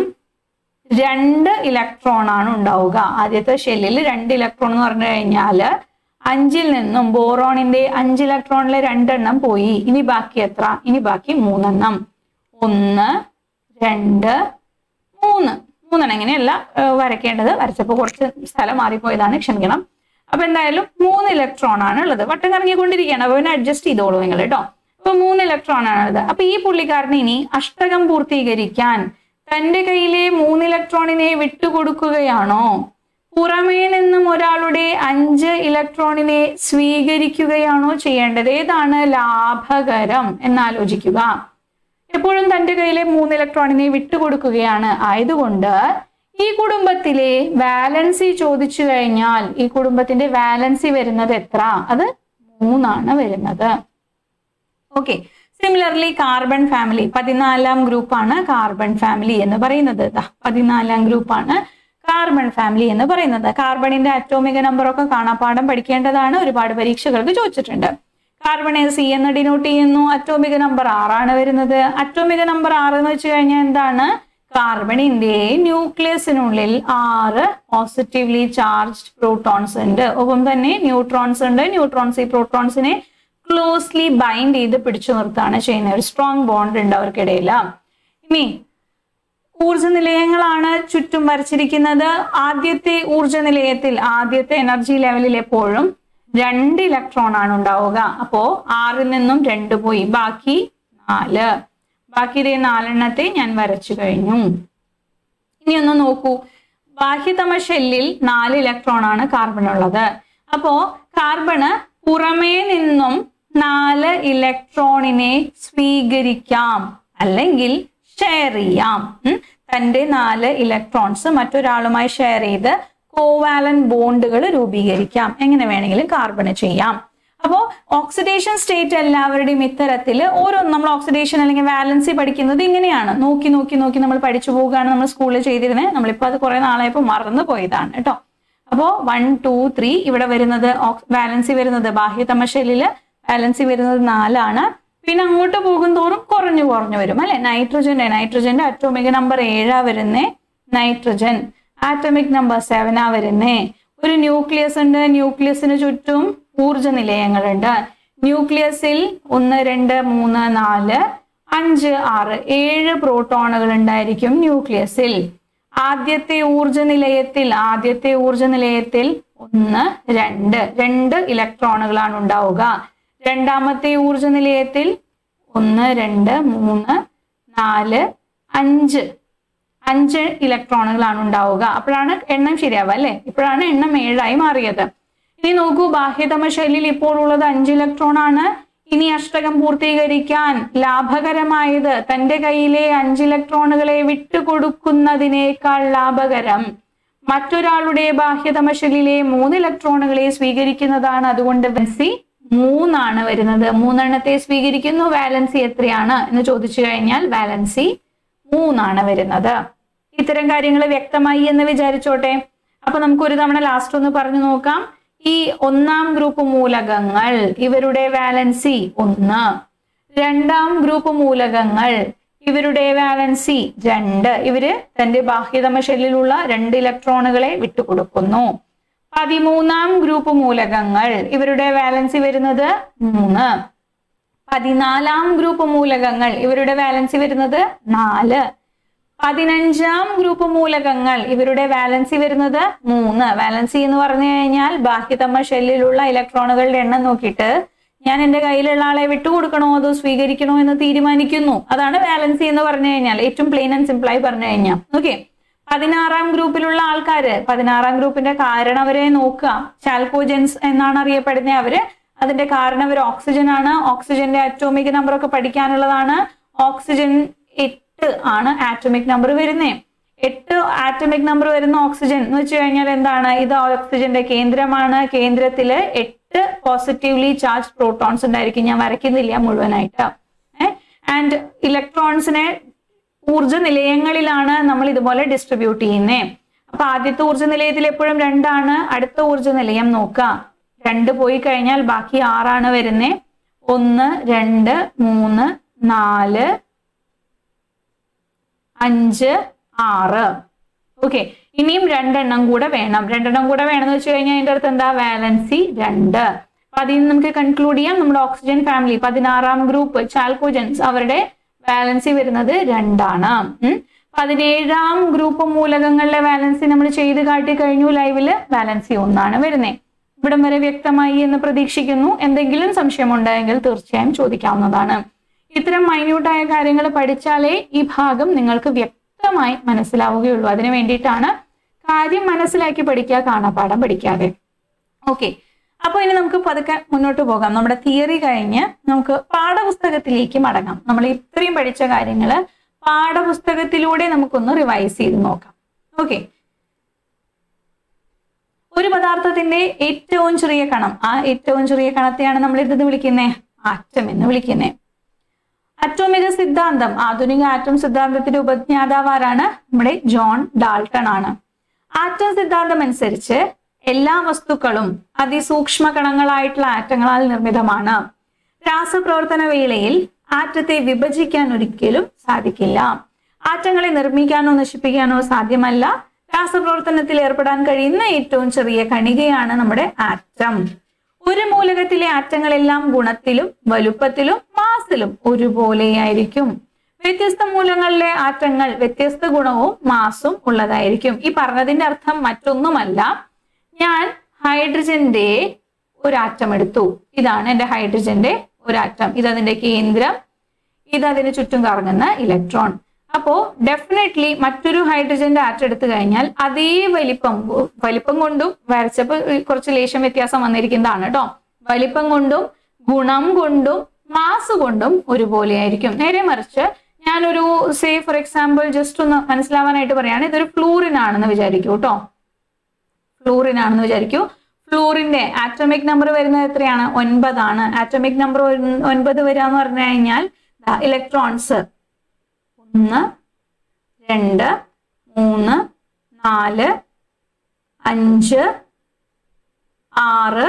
രണ്ട് ഇലക്ട്രോൺ ആണ് ഉണ്ടാവുക ആദ്യത്തെ ഷെല്ലിൽ രണ്ട് ഇലക്ട്രോൺ എന്ന് പറഞ്ഞു കഴിഞ്ഞാല് അഞ്ചിൽ നിന്നും ബോറോണിന്റെ അഞ്ച് ഇലക്ട്രോണിലെ രണ്ടെണ്ണം പോയി ഇനി ബാക്കി എത്ര ഇനി ബാക്കി മൂന്നെണ്ണം ഒന്ന് രണ്ട് മൂന്ന് മൂന്നെണ്ണം ഇങ്ങനെയല്ല ഏഹ് വരയ്ക്കേണ്ടത് വരച്ചപ്പോൾ കുറച്ച് സ്ഥലം മാറിപ്പോയതാണ് ക്ഷമിക്കണം അപ്പൊ എന്തായാലും മൂന്ന് ഇലക്ട്രോൺ ആണ് ഉള്ളത് വട്ടം കറങ്ങിക്കൊണ്ടിരിക്കുകയാണ് അപ്പൊ പിന്നെ അഡ്ജസ്റ്റ് ചെയ്തോളൂ നിങ്ങൾ കേട്ടോ അപ്പൊ മൂന്ന് ഇലക്ട്രോൺ ആണ് ഉള്ളത് അപ്പൊ ഈ പുള്ളിക്കാരന് ഇനി അഷ്ടകം പൂർത്തീകരിക്കാൻ തന്റെ കയ്യിലെ മൂന്ന് ഇലക്ട്രോണിനെ വിട്ടുകൊടുക്കുകയാണോ പുറമേ നിന്നും ഒരാളുടെ അഞ്ച് ഇലക്ട്രോണിനെ സ്വീകരിക്കുകയാണോ ചെയ്യേണ്ടത് ഏതാണ് ലാഭകരം എന്നാലോചിക്കുക എപ്പോഴും തന്റെ കയ്യിലെ മൂന്ന് ഇലക്ട്രോണിനെ വിട്ടുകൊടുക്കുകയാണ് ആയതുകൊണ്ട് ഈ കുടുംബത്തിലെ വാലൻസി ചോദിച്ചു കഴിഞ്ഞാൽ ഈ കുടുംബത്തിന്റെ വാലൻസി വരുന്നത് എത്ര അത് മൂന്നാണ് വരുന്നത് ഓക്കെ സിമിലർലി കാർബൺ ഫാമിലി പതിനാലാം ഗ്രൂപ്പാണ് കാർബൺ ഫാമിലി എന്ന് പറയുന്നത് ദാ പതിനാലാം ഗ്രൂപ്പാണ് കാർബൺ ഫാമിലി എന്ന് പറയുന്നത് കാർബണിന്റെ അറ്റോമിക നമ്പർ ഒക്കെ കാണാപ്പാഠം പഠിക്കേണ്ടതാണ് ഒരുപാട് പരീക്ഷകൾക്ക് ചോദിച്ചിട്ടുണ്ട് കാർബൺ സി എന്ന് ഡിനോട്ട് ചെയ്യുന്നു അറ്റോമിക നമ്പർ ആറാണ് വരുന്നത് അറ്റോമിക നമ്പർ ആറ് എന്ന് വെച്ച് കഴിഞ്ഞാൽ എന്താണ് കാർബണിന്റെ ന്യൂക്ലിയസിനുള്ളിൽ ആറ് പോസിറ്റീവ്ലി ചാർജ്ഡ് പ്രോട്ടോൺസ് ഉണ്ട് ഒപ്പം തന്നെ ന്യൂട്രോൺസ് ഉണ്ട് ന്യൂട്രോൺസ് ഈ പ്രോട്ടോൺസിനെ ക്ലോസ്ലി ബൈൻഡ് ചെയ്ത് പിടിച്ചു നിർത്താണ് ചെയ്യുന്നത് ഒരു സ്ട്രോങ് ബോണ്ട് ഉണ്ട് അവർക്കിടയിൽ ഇനി ഊർജ നിലയങ്ങളാണ് ചുറ്റും വരച്ചിരിക്കുന്നത് ആദ്യത്തെ ഊർജ നിലയത്തിൽ ആദ്യത്തെ എനർജി ലെവലിൽ എപ്പോഴും രണ്ട് ഇലക്ട്രോൺ ആണ് ഉണ്ടാവുക അപ്പോ ആറിൽ നിന്നും രണ്ട് പോയി ബാക്കി നാല് ബാക്കി ഇതേ നാലെണ്ണത്തെ ഞാൻ വരച്ചു കഴിഞ്ഞു ഇനി ഒന്ന് നോക്കൂ ബാഹ്യതമ ഷെല്ലിൽ നാല് ഇലക്ട്രോൺ ആണ് കാർബൺ ഉള്ളത് അപ്പോ കാർബണ് പുറമേ നിന്നും നാല് ഇലക്ട്രോണിനെ സ്വീകരിക്കാം അല്ലെങ്കിൽ ഷെയർ ചെയ്യാം ഉം. തന്റെ നാല് ഇലക്ട്രോൺസ് മറ്റൊരാളുമായി ഷെയർ ചെയ്ത് കോവാലൻ ബോണ്ടുകൾ രൂപീകരിക്കാം എങ്ങനെ വേണമെങ്കിലും കാർബണ് ചെയ്യാം അപ്പോൾ ഓക്സിഡേഷൻ സ്റ്റേറ്റ് എല്ലാവരുടെയും ഇത്തരത്തിൽ ഓരോ നമ്മൾ ഓക്സിഡേഷൻ അല്ലെങ്കിൽ വാലൻസി പഠിക്കുന്നത് ഇങ്ങനെയാണ് നോക്കി നോക്കി നോക്കി നമ്മൾ പഠിച്ചു പോവുകയാണ് നമ്മൾ സ്കൂളിൽ ചെയ്തിരുന്നത് നമ്മളിപ്പോൾ അത് കുറെ നാളായപ്പോൾ മറന്നു പോയതാണ് കേട്ടോ അപ്പോൾ വൺ ടു ത്രീ ഇവിടെ വരുന്നത് വാലൻസി വരുന്നത് ബാഹ്യതമ ഷെല്ലില് വാലൻസി വരുന്നത് നാലാണ് പിന്നെ അങ്ങോട്ട് പോകും തോറും കുറഞ്ഞു കുറഞ്ഞു വരും അല്ലെ നൈട്രജന്റെ നൈട്രജന്റെ അറ്റോമിക് നമ്പർ ഏഴാ വരുന്നേ നൈട്രജൻ ആറ്റമിക് നമ്പർ സെവനാ വരുന്നേ ഒരു ന്യൂക്ലിയസ് ഉണ്ട് ന്യൂക്ലിയസിന് ചുറ്റും ഊർജ നിലയങ്ങളുണ്ട് ന്യൂക്ലിയസിൽ ഒന്ന് രണ്ട് മൂന്ന് നാല് അഞ്ച് ആറ് ഏഴ് പ്രോട്ടോണുകൾ ഉണ്ടായിരിക്കും ന്യൂക്ലിയസിൽ ആദ്യത്തെ ഊർജ നിലയത്തിൽ ആദ്യത്തെ ഊർജ നിലയത്തിൽ ഒന്ന് രണ്ട് രണ്ട് ഇലക്ട്രോണുകളാണ് ഉണ്ടാവുക രണ്ടാമത്തെ ഊർജ നിലയത്തിൽ ഒന്ന് രണ്ട് മൂന്ന് നാല് അഞ്ച് അഞ്ച് ഇലക്ട്രോണുകളാണ് ഉണ്ടാവുക അപ്പോഴാണ് എണ്ണം ശരിയാവുക അല്ലെ ഇപ്പോഴാണ് എണ്ണം ഏഴായി മാറിയത് ഇനി നോക്കൂ ബാഹ്യതമ ശൈലിയിൽ ഇപ്പോൾ ഉള്ളത് അഞ്ച് ഇലക്ട്രോൺ ആണ് ഇനി അഷ്ടകം പൂർത്തീകരിക്കാൻ ലാഭകരമായത് തന്റെ കയ്യിലെ അഞ്ച് ഇലക്ട്രോണുകളെ വിട്ടുകൊടുക്കുന്നതിനേക്കാൾ ലാഭകരം മറ്റൊരാളുടെ ബാഹ്യതമ ശൈലിയിലെ മൂന്ന് ഇലക്ട്രോണുകളെ സ്വീകരിക്കുന്നതാണ് അതുകൊണ്ട് വാലൻസി മൂന്നാണ് വരുന്നത് മൂന്നെണ്ണത്തെ സ്വീകരിക്കുന്നു വാലൻസി എത്രയാണ് എന്ന് ചോദിച്ചു കഴിഞ്ഞാൽ വാലൻസി മൂന്നാണ് വരുന്നത് ഇത്തരം കാര്യങ്ങൾ വ്യക്തമായി എന്ന് വിചാരിച്ചോട്ടെ അപ്പൊ നമുക്ക് ഒരു തവണ ലാസ്റ്റ് ഒന്ന് പറഞ്ഞു നോക്കാം ഈ ഒന്നാം ഗ്രൂപ്പ് മൂലകങ്ങൾ ഇവരുടെ വാലൻസി ഒന്ന് രണ്ടാം ഗ്രൂപ്പ് മൂലകങ്ങൾ ഇവരുടെ വാലൻസി രണ്ട് ഇവര് തന്റെ ബാഹ്യതമ ഷെല്ലിലുള്ള രണ്ട് ഇലക്ട്രോണുകളെ വിട്ടുകൊടുക്കുന്നു പതിമൂന്നാം ഗ്രൂപ്പ് മൂലകങ്ങൾ ഇവരുടെ വാലൻസി വരുന്നത് മൂന്ന് പതിനാലാം ഗ്രൂപ്പ് മൂലകങ്ങൾ ഇവരുടെ വാലൻസി വരുന്നത് നാല് പതിനഞ്ചാം ഗ്രൂപ്പ് മൂലകങ്ങൾ ഇവരുടെ വാലൻസി വരുന്നത് മൂന്ന് വാലൻസി എന്ന് പറഞ്ഞു കഴിഞ്ഞാൽ ബാഹ്യതമ ഷെല്ലിലുള്ള ഇലക്ട്രോണുകളുടെ എണ്ണം നോക്കിയിട്ട് ഞാൻ എന്റെ കയ്യിലുള്ള ആളെ വിട്ടുകൊടുക്കണോ അതോ സ്വീകരിക്കണോ എന്ന് തീരുമാനിക്കുന്നു അതാണ് വാലൻസി എന്ന് പറഞ്ഞു കഴിഞ്ഞാൽ ഏറ്റവും പ്ലെയിൻ ആൻഡ് സിമ്പിൾ ആയി പറഞ്ഞു കഴിഞ്ഞാൽ ഓക്കെ പതിനാറാം ഗ്രൂപ്പിലുള്ള ആൾക്കാര് പതിനാറാം ഗ്രൂപ്പിന്റെ കാരണം അവരെ നോക്കുക ചാൽക്കോജൻസ് എന്നാണ് അറിയപ്പെടുന്നത് അവര് അതിന്റെ കാരണം അവർ ഓക്സിജൻ ആണ് ഓക്സിജന്റെ അറ്റോമിക് നമ്പർ ഒക്കെ പഠിക്കാനുള്ളതാണ് ഓക്സിജൻ എട്ട് ആണ് ആറ്റോമിക് നമ്പർ വരുന്നത് എട്ട് ആറ്റോമിക് നമ്പർ വരുന്ന ഓക്സിജൻ എന്ന് വെച്ച് കഴിഞ്ഞാൽ എന്താണ് ഇത് ഓക്സിജന്റെ കേന്ദ്രമാണ് കേന്ദ്രത്തില് എട്ട് പോസിറ്റീവ്ലി ചാർജ് പ്രോട്ടോൺസ് ഉണ്ടായിരിക്കും ഞാൻ വരയ്ക്കുന്നില്ല മുഴുവനായിട്ട് ആൻഡ് ഇലക്ട്രോൺസിനെ ഊർജ നിലയങ്ങളിലാണ് നമ്മൾ ഇതുപോലെ ഡിസ്ട്രിബ്യൂട്ട് ചെയ്യുന്നത് അപ്പൊ ആദ്യത്തെ ഊർജ നിലയത്തിൽ എപ്പോഴും രണ്ടാണ് അടുത്ത ഊർജ നിലയം നോക്കുക രണ്ട് പോയി കഴിഞ്ഞാൽ ബാക്കി ആറാണ് വരുന്നേ ഒന്ന് രണ്ട് മൂന്ന് നാല് അഞ്ച് ആറ് ഓക്കെ ഇനിയും രണ്ടെണ്ണം കൂടെ വേണം രണ്ടെണ്ണം കൂടെ വേണമെന്ന് വെച്ച് കഴിഞ്ഞാൽ അതിന്റെ അടുത്ത് എന്താ വാലൻസി രണ്ട് അപ്പൊ അതിൽ നിന്ന് നമുക്ക് കൺക്ലൂഡ് ചെയ്യാം നമ്മുടെ ഓക്സിജൻ ഫാമിലി പതിനാറാം ഗ്രൂപ്പ് ചാൽക്കോജൻസ് അവരുടെ വാലൻസി വരുന്നത് രണ്ടാണ് ഉം. പതിനേഴാം ഗ്രൂപ്പ് മൂലകങ്ങളിലെ വാലൻസി നമ്മൾ ചെയ്ത് കാട്ടി കഴിഞ്ഞു ലൈവില് വാലൻസി ഒന്നാണ് വരുന്നത് ഇവിടം വരെ വ്യക്തമായി എന്ന് പ്രതീക്ഷിക്കുന്നു എന്തെങ്കിലും സംശയമുണ്ടായെങ്കിൽ തീർച്ചയായും ചോദിക്കാവുന്നതാണ് ഇത്തരം മൈന്യൂട്ടായ കാര്യങ്ങൾ പഠിച്ചാലേ ഈ ഭാഗം നിങ്ങൾക്ക് വ്യക്തമായി മനസ്സിലാവുകയുള്ളൂ അതിനു വേണ്ടിയിട്ടാണ് കാര്യം മനസ്സിലാക്കി പഠിക്കുക കാണാപ്പാഠം പഠിക്കാതെ ഓക്കെ അപ്പൊ ഇനി നമുക്ക് പതുക്കെ മുന്നോട്ട് പോകാം നമ്മുടെ തിയറി കഴിഞ്ഞ് നമുക്ക് പാഠപുസ്തകത്തിലേക്ക് മടങ്ങാം നമ്മൾ ഇത്രയും പഠിച്ച കാര്യങ്ങൾ പാഠപുസ്തകത്തിലൂടെ നമുക്കൊന്ന് റിവൈസ് ചെയ്ത് നോക്കാം ഓക്കെ ഒരു പദാർത്ഥത്തിന്റെ ഏറ്റവും ചെറിയ കണം ആ ഏറ്റവും ചെറിയ കണത്തെയാണ് നമ്മൾ എന്തെന്ന് വിളിക്കുന്നത് ആറ്റം എന്ന് വിളിക്കുന്നത് അറ്റോമിക സിദ്ധാന്തം ആധുനിക ആറ്റം സിദ്ധാന്തത്തിന്റെ ഉപജ്ഞാതാവാരാണ് നമ്മുടെ ജോൺ ഡാൾട്ടൺ ആണ് ആറ്റം സിദ്ധാന്തം അനുസരിച്ച് എല്ലാ വസ്തുക്കളും അതിസൂക്ഷ്മ കണങ്ങളായിട്ടുള്ള ആറ്റങ്ങളാൽ നിർമ്മിതമാണ് രാസപ്രവർത്തന വേളയിൽ ആറ്റത്തെ വിഭജിക്കാൻ ഒരിക്കലും സാധിക്കില്ല ആറ്റങ്ങളെ നിർമ്മിക്കാനോ നശിപ്പിക്കാനോ സാധ്യമല്ല രാസപ്രവർത്തനത്തിൽ ഏർപ്പെടാൻ കഴിയുന്ന ഏറ്റവും ചെറിയ കണികയാണ് നമ്മുടെ ആറ്റം ഒരു മൂലകത്തിലെ ആറ്റങ്ങളെല്ലാം ഗുണത്തിലും വലുപ്പത്തിലും മാസിലും ഒരുപോലെയായിരിക്കും വ്യത്യസ്ത മൂലങ്ങളിലെ ആറ്റങ്ങൾ വ്യത്യസ്ത ഗുണവും മാസും ഉള്ളതായിരിക്കും ഈ പറഞ്ഞതിന്റെ അർത്ഥം മറ്റൊന്നുമല്ല ഞാൻ ഹൈഡ്രജന്റെ ഒരു ആറ്റം എടുത്തു ഇതാണ് എന്റെ ഹൈഡ്രജന്റെ ഒരു ആറ്റം ഇത് അതിന്റെ കേന്ദ്രം ഇത് അതിന് ചുറ്റും കറങ്ങുന്ന ഇലക്ട്രോൺ അപ്പോ ഡെഫിനറ്റ്ലി മറ്റൊരു ഹൈഡ്രജന്റെ ആറ്റം എടുത്തു കഴിഞ്ഞാൽ അതേ വലിപ്പം വലിപ്പം കൊണ്ടും വരച്ചപ്പോൾ കുറച്ച് ലേശം വ്യത്യാസം വന്നിരിക്കുന്നതാണ് കേട്ടോ വലിപ്പം കൊണ്ടും ഗുണം കൊണ്ടും മാസ് കൊണ്ടും ഒരുപോലെയായിരിക്കും നേരെ മറിച്ച് ഞാനൊരു സേ ഫോർ എക്സാമ്പിൾ ജസ്റ്റ് ഒന്ന് മനസ്സിലാവാനായിട്ട് പറയാണ് ഇതൊരു ഫ്ലൂറിൻ ആണെന്ന് വിചാരിക്കൂ കേട്ടോ ഫ്ലൂറിൻ ആണെന്ന് വിചാരിക്കൂ ഫ്ലൂറിന്റെ ആറ്റോമിക് നമ്പർ വരുന്നത് എത്രയാണ് ഒൻപതാണ് ആറ്റോമിക് നമ്പർ ഒൻപത് വരിക എന്ന് പറഞ്ഞു കഴിഞ്ഞാൽ ഇലക്ട്രോൺസ് ഒന്ന് രണ്ട് മൂന്ന് നാല് അഞ്ച് ആറ്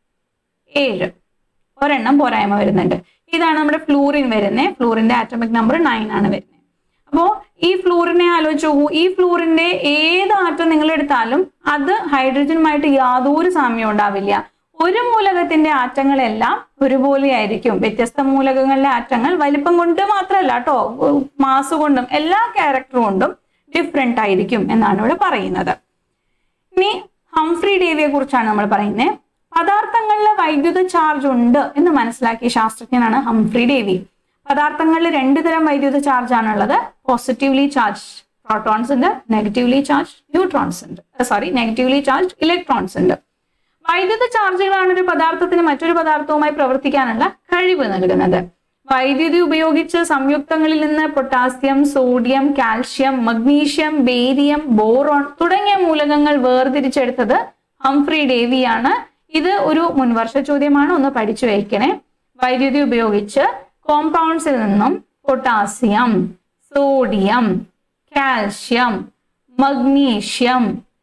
ഏഴ് ഒരെണ്ണം പോരായ്മ വരുന്നുണ്ട് ഇതാണ് നമ്മുടെ ഫ്ലൂറിൻ വരുന്നത് ഫ്ലൂറിന്റെ ആറ്റോമിക് നമ്പർ നയൻ ആണ് വരുന്നത് അപ്പോ ഈ ഫ്ലൂറിനെ ആലോചിച്ച് നോക്കൂ ഈ ഫ്ലൂറിന്റെ ഏത് ആറ്റം നിങ്ങൾ എടുത്താലും അത് ഹൈഡ്രജനുമായിട്ട് യാതൊരു സാമ്യവും ഉണ്ടാവില്ല ഒരു മൂലകത്തിന്റെ ആറ്റങ്ങളെല്ലാം ഒരുപോലെയായിരിക്കും വ്യത്യസ്ത മൂലകങ്ങളിലെ ആറ്റങ്ങൾ വലിപ്പം കൊണ്ട് മാത്രമല്ല കേട്ടോ മാസ് കൊണ്ടും എല്ലാ ക്യാരക്ടർ കൊണ്ടും ഡിഫറെന്റ് ആയിരിക്കും എന്നാണ് ഇവിടെ പറയുന്നത് ഇനി ഹംഫ്രി ഡേവിയെ കുറിച്ചാണ് നമ്മൾ പറയുന്നത് പദാർത്ഥങ്ങളിൽ വൈദ്യുത ചാർജ് ഉണ്ട് എന്ന് മനസ്സിലാക്കിയ ശാസ്ത്രജ്ഞനാണ് ഹംഫ്രി ഡേവി പദാർത്ഥങ്ങളിൽ രണ്ട് തരം വൈദ്യുത ചാർജ് ആണുള്ളത് പോസിറ്റീവ്ലി ചാർജ് പ്രോട്ടോൺസ് ഉണ്ട് നെഗറ്റീവ്ലി ചാർജ് ന്യൂട്രോൺസ് ഉണ്ട് സോറി നെഗറ്റീവ്ലി ചാർജ് ഇലക്ട്രോൺസ് ഉണ്ട് വൈദ്യുത ചാർജുകളാണ് ഒരു പദാർത്ഥത്തിന് മറ്റൊരു പദാർത്ഥവുമായി പ്രവർത്തിക്കാനുള്ള കഴിവ് നൽകുന്നത് വൈദ്യുതി ഉപയോഗിച്ച് സംയുക്തങ്ങളിൽ നിന്ന് potassium sodium calcium magnesium barium boron തുടങ്ങിയ മൂലകങ്ങൾ വേർതിരിച്ചെടുത്തത് ഹംഫ്രി ഡേവിയാണ് ഇത് ഒരു മുൻവർഷ ചോദ്യമാണ് ഒന്ന് പഠിച്ചു വയ്ക്കണേ വൈദ്യുതി ഉപയോഗിച്ച് കോമ്പൗണ്ട്സിൽ നിന്നും potassium sodium calcium magnesium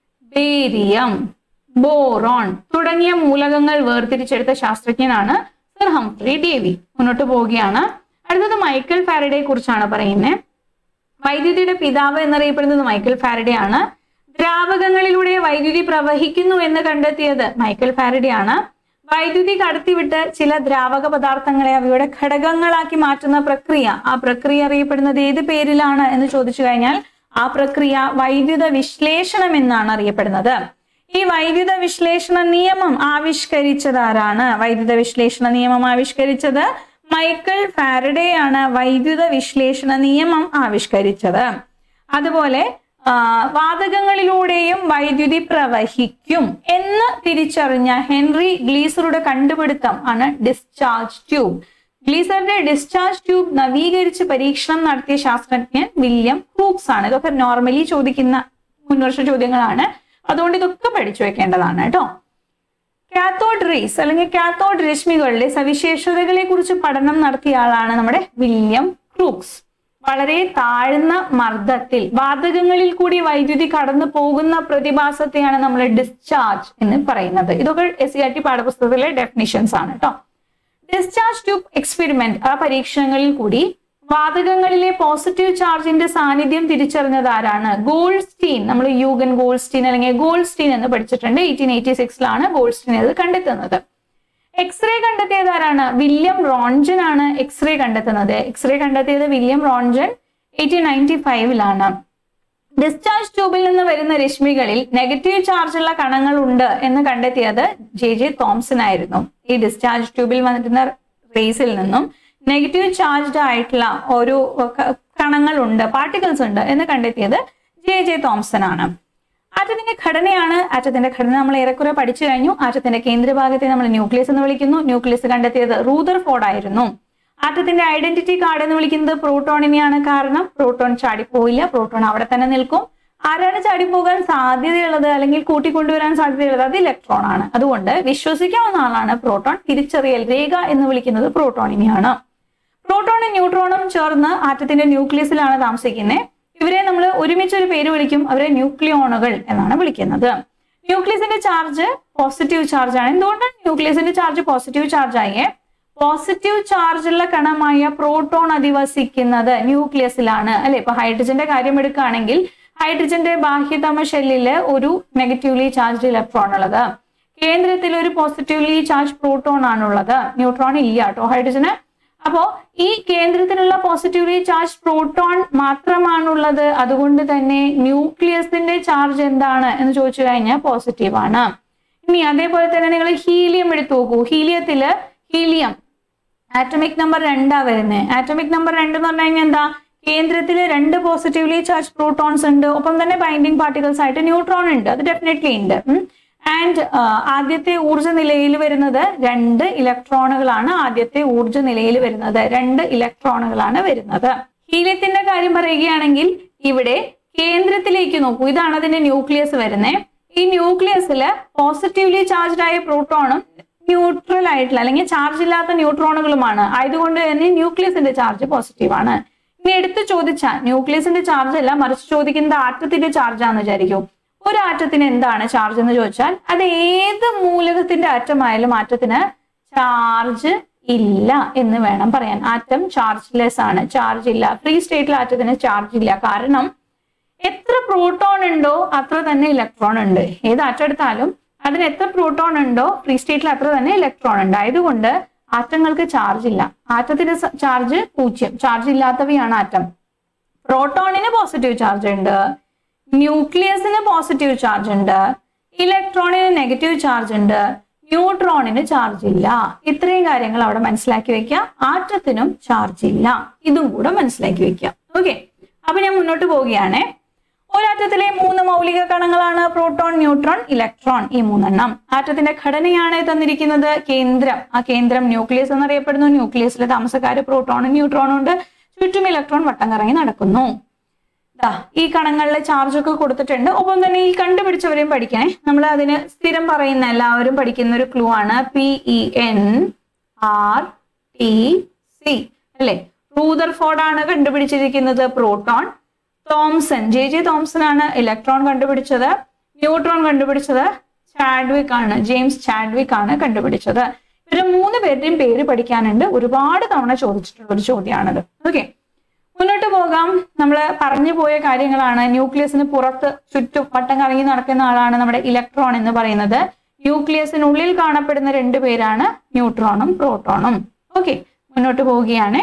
barium boron തുടങ്ങിയ മൂലകങ്ങൾ വേർതിരിച്ചെടുത്ത ശാസ്ത്രജ്ഞനാണ് സർ ഹംഫ്രി ഡേവി മുന്നോട്ട് പോവുകയാണ് അടുത്തത് മൈക്കൽ ഫാരഡയെ കുറിച്ചാണ് പറയുന്നത് വൈദ്യുതിയുടെ പിതാവ് എന്നറിയപ്പെടുന്നത് മൈക്കൽ ഫാരഡെ ആണ് ദ്രാവകങ്ങളിലൂടെ വൈദ്യുതി പ്രവഹിക്കുന്നു എന്ന് കണ്ടെത്തിയത് മൈക്കൽ ഫാരഡെ ആണ് വൈദ്യുതി കടത്തിവിട്ട് ചില ദ്രാവക പദാർത്ഥങ്ങളെ അവയുടെ ഘടകങ്ങളാക്കി മാറ്റുന്ന പ്രക്രിയ ആ പ്രക്രിയ അറിയപ്പെടുന്നത് ഏത് പേരിലാണ് എന്ന് ചോദിച്ചു കഴിഞ്ഞാൽ ആ പ്രക്രിയ വൈദ്യുത വിശ്ലേഷണം എന്നാണ് അറിയപ്പെടുന്നത് ഈ വൈദ്യുത വിശ്ലേഷണ നിയമം ആവിഷ്കരിച്ചത് ആരാണ് വൈദ്യുത വിശ്ലേഷണ നിയമം ആവിഷ്കരിച്ചത് മൈക്കൽ ഫാരഡേ ആണ് വൈദ്യുത വിശ്ലേഷണ നിയമം ആവിഷ്കരിച്ചത് അതുപോലെ ആ, വാതകങ്ങളിലൂടെയും വൈദ്യുതി പ്രവഹിക്കും എന്ന് തിരിച്ചറിഞ്ഞ ഹെൻറി ഗ്ലീസറുടെ കണ്ടുപിടുത്തം ആണ് ഡിസ്ചാർജ് ട്യൂബ് ഗ്ലീസറിന്റെ ഡിസ്ചാർജ് ട്യൂബ് നവീകരിച്ച് പരീക്ഷണം നടത്തിയ ശാസ്ത്രജ്ഞൻ വില്യം ഹൂക്സ് ആണ് ഇതൊക്കെ നോർമലി ചോദിക്കുന്ന മുൻവർഷ ചോദ്യങ്ങളാണ് അതുകൊണ്ട് ഇതൊക്കെ പഠിച്ചു വെക്കേണ്ടതാണ് കേട്ടോ കാത്തോഡ് റേസ് അല്ലെങ്കിൽ കാത്തോഡ് രശ്മികളുടെ സവിശേഷതകളെ കുറിച്ച് പഠനം നടത്തിയ ആളാണ് നമ്മുടെ വില്യം ക്രൂക്സ് വളരെ താഴ്ന്ന മർദ്ദത്തിൽ വാതകങ്ങളിൽ കൂടി വൈദ്യുതി കടന്നു പോകുന്ന പ്രതിഭാസത്തെയാണ് നമ്മൾ ഡിസ്ചാർജ് എന്ന് പറയുന്നത് ഇതൊക്കെ എസ് സി ആർ ടി പാഠപുസ്തകത്തിലെ ഡെഫിനിഷൻസ് ആണ് കേട്ടോ ഡിസ്ചാർജ് ട്യൂബ് എക്സ്പെരിമെന്റ് ആ പരീക്ഷണങ്ങളിൽ കൂടി വാതകങ്ങളിലെ പോസിറ്റീവ് ചാർജിന്റെ സാന്നിധ്യം തിരിച്ചറിഞ്ഞത് ആരാണ് ഗോൾഡ്സ്റ്റീൻ നമ്മൾ യൂഗൻ ഗോൾഡ്സ്റ്റീൻ അല്ലെങ്കിൽ ഗോൾഡ്സ്റ്റീൻ എന്ന് പഠിച്ചിട്ടുണ്ട് എയ്റ്റീൻ എയ്റ്റി സിക്സിലാണ് ഗോൾഡ്സ്റ്റീൻ ഇത് കണ്ടെത്തുന്നത് എക്സ്റേ കണ്ടെത്തിയത് ആരാണ് വില്യം റോൺജൻ ആണ് എക്സ്റേ കണ്ടെത്തുന്നത് എക്സ്റേ കണ്ടെത്തിയത് വില്യം റോൺജൻ എയ്റ്റീൻ നയൻറ്റി ഫൈവിലാണ് ഡിസ്ചാർജ് ട്യൂബിൽ നിന്ന് വരുന്ന രശ്മികളിൽ നെഗറ്റീവ് ചാർജുള്ള കണങ്ങൾ ഉണ്ട് എന്ന് കണ്ടെത്തിയത് ജെ ജെ തോംസൺ ആയിരുന്നു ഈ ഡിസ്ചാർജ് ട്യൂബിൽ വന്നിരുന്ന റേസിൽ നിന്നും നെഗറ്റീവ് ചാർജ്ഡ് ആയിട്ടുള്ള ഒരു ക- കണങ്ങളുണ്ട് പാർട്ടിക്കിൾസ് ഉണ്ട് എന്ന് കണ്ടെത്തിയത് ജെ ജെ തോംസൺ ആണ് ആറ്റത്തിന്റെ ഘടനയാണ് ആറ്റത്തിന്റെ ഘടന നമ്മൾ ഏറെക്കുറെ പഠിച്ചു കഴിഞ്ഞു ആറ്റത്തിന്റെ കേന്ദ്രഭാഗത്തെ നമ്മൾ ന്യൂക്ലിയസ് എന്ന് വിളിക്കുന്നു ന്യൂക്ലിയസ് കണ്ടെത്തിയത് റൂദർ ഫോർഡ് ആയിരുന്നു ആറ്റത്തിന്റെ ഐഡന്റിറ്റി കാർഡ് എന്ന് വിളിക്കുന്നത് പ്രോട്ടോണിനെയാണ് കാരണം പ്രോട്ടോൺ ചാടിപ്പോയില്ല പ്രോട്ടോൺ അവിടെ തന്നെ നിൽക്കും ആരാണ് ചാടിപ്പോകാൻ സാധ്യതയുള്ളത് അല്ലെങ്കിൽ കൂട്ടിക്കൊണ്ടുവരാൻ സാധ്യതയുള്ളത് അത് ഇലക്ട്രോൺ ആണ് അതുകൊണ്ട് വിശ്വസിക്കാവുന്ന ആളാണ് പ്രോട്ടോൺ തിരിച്ചറിയൽ രേഖ എന്ന് വിളിക്കുന്നത് പ്രോട്ടോണിനെയാണ് പ്രോട്ടോണും ന്യൂട്രോണും ചേർന്ന് ആറ്റത്തിന്റെ ന്യൂക്ലിയസിലാണ് താമസിക്കുന്നത് ഇവരെ നമ്മൾ ഒരുമിച്ച് ഒരു പേര് വിളിക്കും അവരെ ന്യൂക്ലിയോണുകൾ എന്നാണ് വിളിക്കുന്നത് ന്യൂക്ലിയസിന്റെ ചാർജ് പോസിറ്റീവ് ചാർജ് ആണ് എന്തുകൊണ്ടാണ് ന്യൂക്ലിയസിന്റെ ചാർജ് പോസിറ്റീവ് ചാർജ് ആയേ പോസിറ്റീവ് ചാർജുള്ള കണമായ പ്രോട്ടോൺ അധിവസിക്കുന്നത് ന്യൂക്ലിയസിലാണ് അല്ലെ ഇപ്പൊ ഹൈഡ്രജന്റെ കാര്യം എടുക്കുകയാണെങ്കിൽ ഹൈഡ്രജന്റെ ബാഹ്യതമ ഷെല്ലില് ഒരു നെഗറ്റീവ്ലി ചാർജ്ഡ് ഇലക്ട്രോൺ ഉള്ളത് കേന്ദ്രത്തിൽ ഒരു പോസിറ്റീവ്ലി ചാർജ് പ്രോട്ടോൺ ആണുള്ളത് ന്യൂട്രോൺ ഇല്ല കേട്ടോ ഹൈഡ്രജന് അപ്പോ ഈ കേന്ദ്രത്തിലുള്ള പോസിറ്റീവ്ലി ചാർജ് പ്രോട്ടോൺ മാത്രമാണുള്ളത് അതുകൊണ്ട് തന്നെ ന്യൂക്ലിയസിന്റെ ചാർജ് എന്താണ് എന്ന് ചോദിച്ചു കഴിഞ്ഞാൽ പോസിറ്റീവ് ആണ് ഇനി അതേപോലെ തന്നെ നിങ്ങൾ ഹീലിയം എടുത്തു നോക്കൂ ഹീലിയത്തില് ഹീലിയം ആറ്റമിക് നമ്പർ രണ്ടാ വരുന്നത് ആറ്റമിക് നമ്പർ രണ്ട് എന്ന് പറഞ്ഞു കഴിഞ്ഞാൽ എന്താ കേന്ദ്രത്തിൽ രണ്ട് പോസിറ്റീവ്ലി ചാർജ് പ്രോട്ടോൺസ് ഉണ്ട് ഒപ്പം തന്നെ ബൈൻഡിങ് പാർട്ടിക്കിൾസ് ആയിട്ട് ന്യൂട്രോൺ ഉണ്ട് അത് ഡെഫിനറ്റ്ലി ഉണ്ട് ആൻഡ് ആദ്യത്തെ ഊർജ്ജ നിലയിൽ വരുന്നത് രണ്ട് ഇലക്ട്രോണുകളാണ് ആദ്യത്തെ ഊർജ്ജ നിലയിൽ വരുന്നത് രണ്ട് ഇലക്ട്രോണുകളാണ് വരുന്നത് ഹീലിയത്തിന്റെ കാര്യം പറയുകയാണെങ്കിൽ ഇവിടെ കേന്ദ്രത്തിലേക്ക് നോക്കൂ ഇതാണ് അതിന്റെ ന്യൂക്ലിയസ് വരുന്നത് ഈ ന്യൂക്ലിയസിൽ പോസിറ്റീവ്ലി ചാർജ്ഡ് ആയ പ്രോട്ടോണും ന്യൂട്രൽ ആയിട്ടുള്ള അല്ലെങ്കിൽ ചാർജ് ഇല്ലാത്ത ന്യൂട്രോണുകളുമാണ് ആയതുകൊണ്ട് തന്നെ ന്യൂക്ലിയസിന്റെ ചാർജ് പോസിറ്റീവ് ആണ് ഇനി എടുത്ത് ചോദിച്ചാൽ ന്യൂക്ലിയസിന്റെ ചാർജ് അല്ല മറിച്ച് ചോദിക്കുന്നത് ആറ്റത്തിന്റെ ചാർജ് ആണെന്ന് വിചാരിക്കും ഒരു ആറ്റത്തിന് എന്താണ് ചാർജ് എന്ന് ചോദിച്ചാൽ അത് ഏത് മൂലകത്തിന്റെ ആറ്റമായാലും ആറ്റത്തിന് ചാർജ് ഇല്ല എന്ന് വേണം പറയാൻ ആറ്റം ചാർജ്ലെസ് ആണ് ചാർജ് ഇല്ല ഫ്രീ സ്റ്റേറ്റിൽ ആറ്റത്തിന് ചാർജ് ഇല്ല കാരണം എത്ര പ്രോട്ടോൺ ഉണ്ടോ അത്ര തന്നെ ഇലക്ട്രോൺ ഉണ്ട് ഏത് ആറ്റം എടുത്താലും അതിന് എത്ര പ്രോട്ടോൺ ഉണ്ടോ ഫ്രീ സ്റ്റേറ്റിൽ അത്ര തന്നെ ഇലക്ട്രോൺ ഉണ്ട് ആയതുകൊണ്ട് ആറ്റങ്ങൾക്ക് ചാർജ് ഇല്ല ആറ്റത്തിന് ചാർജ് പൂജ്യം ചാർജ് ഇല്ലാത്തവയാണ് ആറ്റം പ്രോട്ടോണിന് പോസിറ്റീവ് ചാർജ് ഉണ്ട് ന്യൂക്ലിയസിന് പോസിറ്റീവ് ചാർജ് ഉണ്ട് ഇലക്ട്രോണിന് നെഗറ്റീവ് ചാർജ് ഉണ്ട് ന്യൂട്രോണിന് ചാർജ് ഇല്ല ഇത്രയും കാര്യങ്ങൾ അവിടെ മനസ്സിലാക്കി വെക്കുക ആറ്റത്തിനും ചാർജ് ഇല്ല ഇതും കൂടെ മനസ്സിലാക്കി വെക്കുക ഓക്കെ അപ്പൊ ഞാൻ മുന്നോട്ട് പോവുകയാണേ ഒരാറ്റത്തിലെ മൂന്ന് മൗലിക കണങ്ങളാണ് പ്രോട്ടോൺ ന്യൂട്രോൺ ഇലക്ട്രോൺ ഈ മൂന്നെണ്ണം ആറ്റത്തിന്റെ ഘടനയാണ് തന്നിരിക്കുന്നത് കേന്ദ്രം ആ കേന്ദ്രം ന്യൂക്ലിയസ് എന്നറിയപ്പെടുന്നു ന്യൂക്ലിയസിലെ താമസക്കാര് പ്രോട്ടോണും ന്യൂട്രോണും ഉണ്ട് ചുറ്റും ഇലക്ട്രോൺ വട്ടം കറങ്ങി നടക്കുന്നു ദാ ഈ കണങ്ങളിലെ ചാർജ് ഒക്കെ കൊടുത്തിട്ടുണ്ട് ഒപ്പം തന്നെ ഈ കണ്ടുപിടിച്ചവരെയും പഠിക്കണേ നമ്മൾ അതിന് സ്ഥിരം പറയുന്ന എല്ലാവരും പഠിക്കുന്ന ഒരു ക്ലൂ ആണ് P E N R T C അല്ലെ റൂദർഫോർഡ് ആണ് കണ്ടുപിടിച്ചിരിക്കുന്നത് proton Thomson J J Thomson ആണ് ഇലക്ട്രോൺ കണ്ടുപിടിച്ചത് ന്യൂട്രോൺ കണ്ടുപിടിച്ചത് ചാഡ്വിക് ആണ് ജെയിംസ് ചാഡ്വിക് ആണ് കണ്ടുപിടിച്ചത് ഇവര് മൂന്ന് പേരുടെയും പേര് പഠിക്കാനുണ്ട് ഒരുപാട് തവണ ചോദിച്ചിട്ടുള്ള ഒരു ചോദ്യമാണത് ഓക്കെ മുന്നോട്ട് പോകാം നമ്മൾ പറഞ്ഞു പോയ കാര്യങ്ങളാണ് ന്യൂക്ലിയസിന് പുറത്ത് ചുറ്റും വട്ടം കറങ്ങി നടക്കുന്ന ആളാണ് നമ്മുടെ ഇലക്ട്രോൺ എന്ന് പറയുന്നത് ന്യൂക്ലിയസിനുള്ളിൽ കാണപ്പെടുന്ന രണ്ട് പേരാണ് ന്യൂട്രോണും പ്രോട്ടോണും ഓക്കെ മുന്നോട്ട് പോവുകയാണ്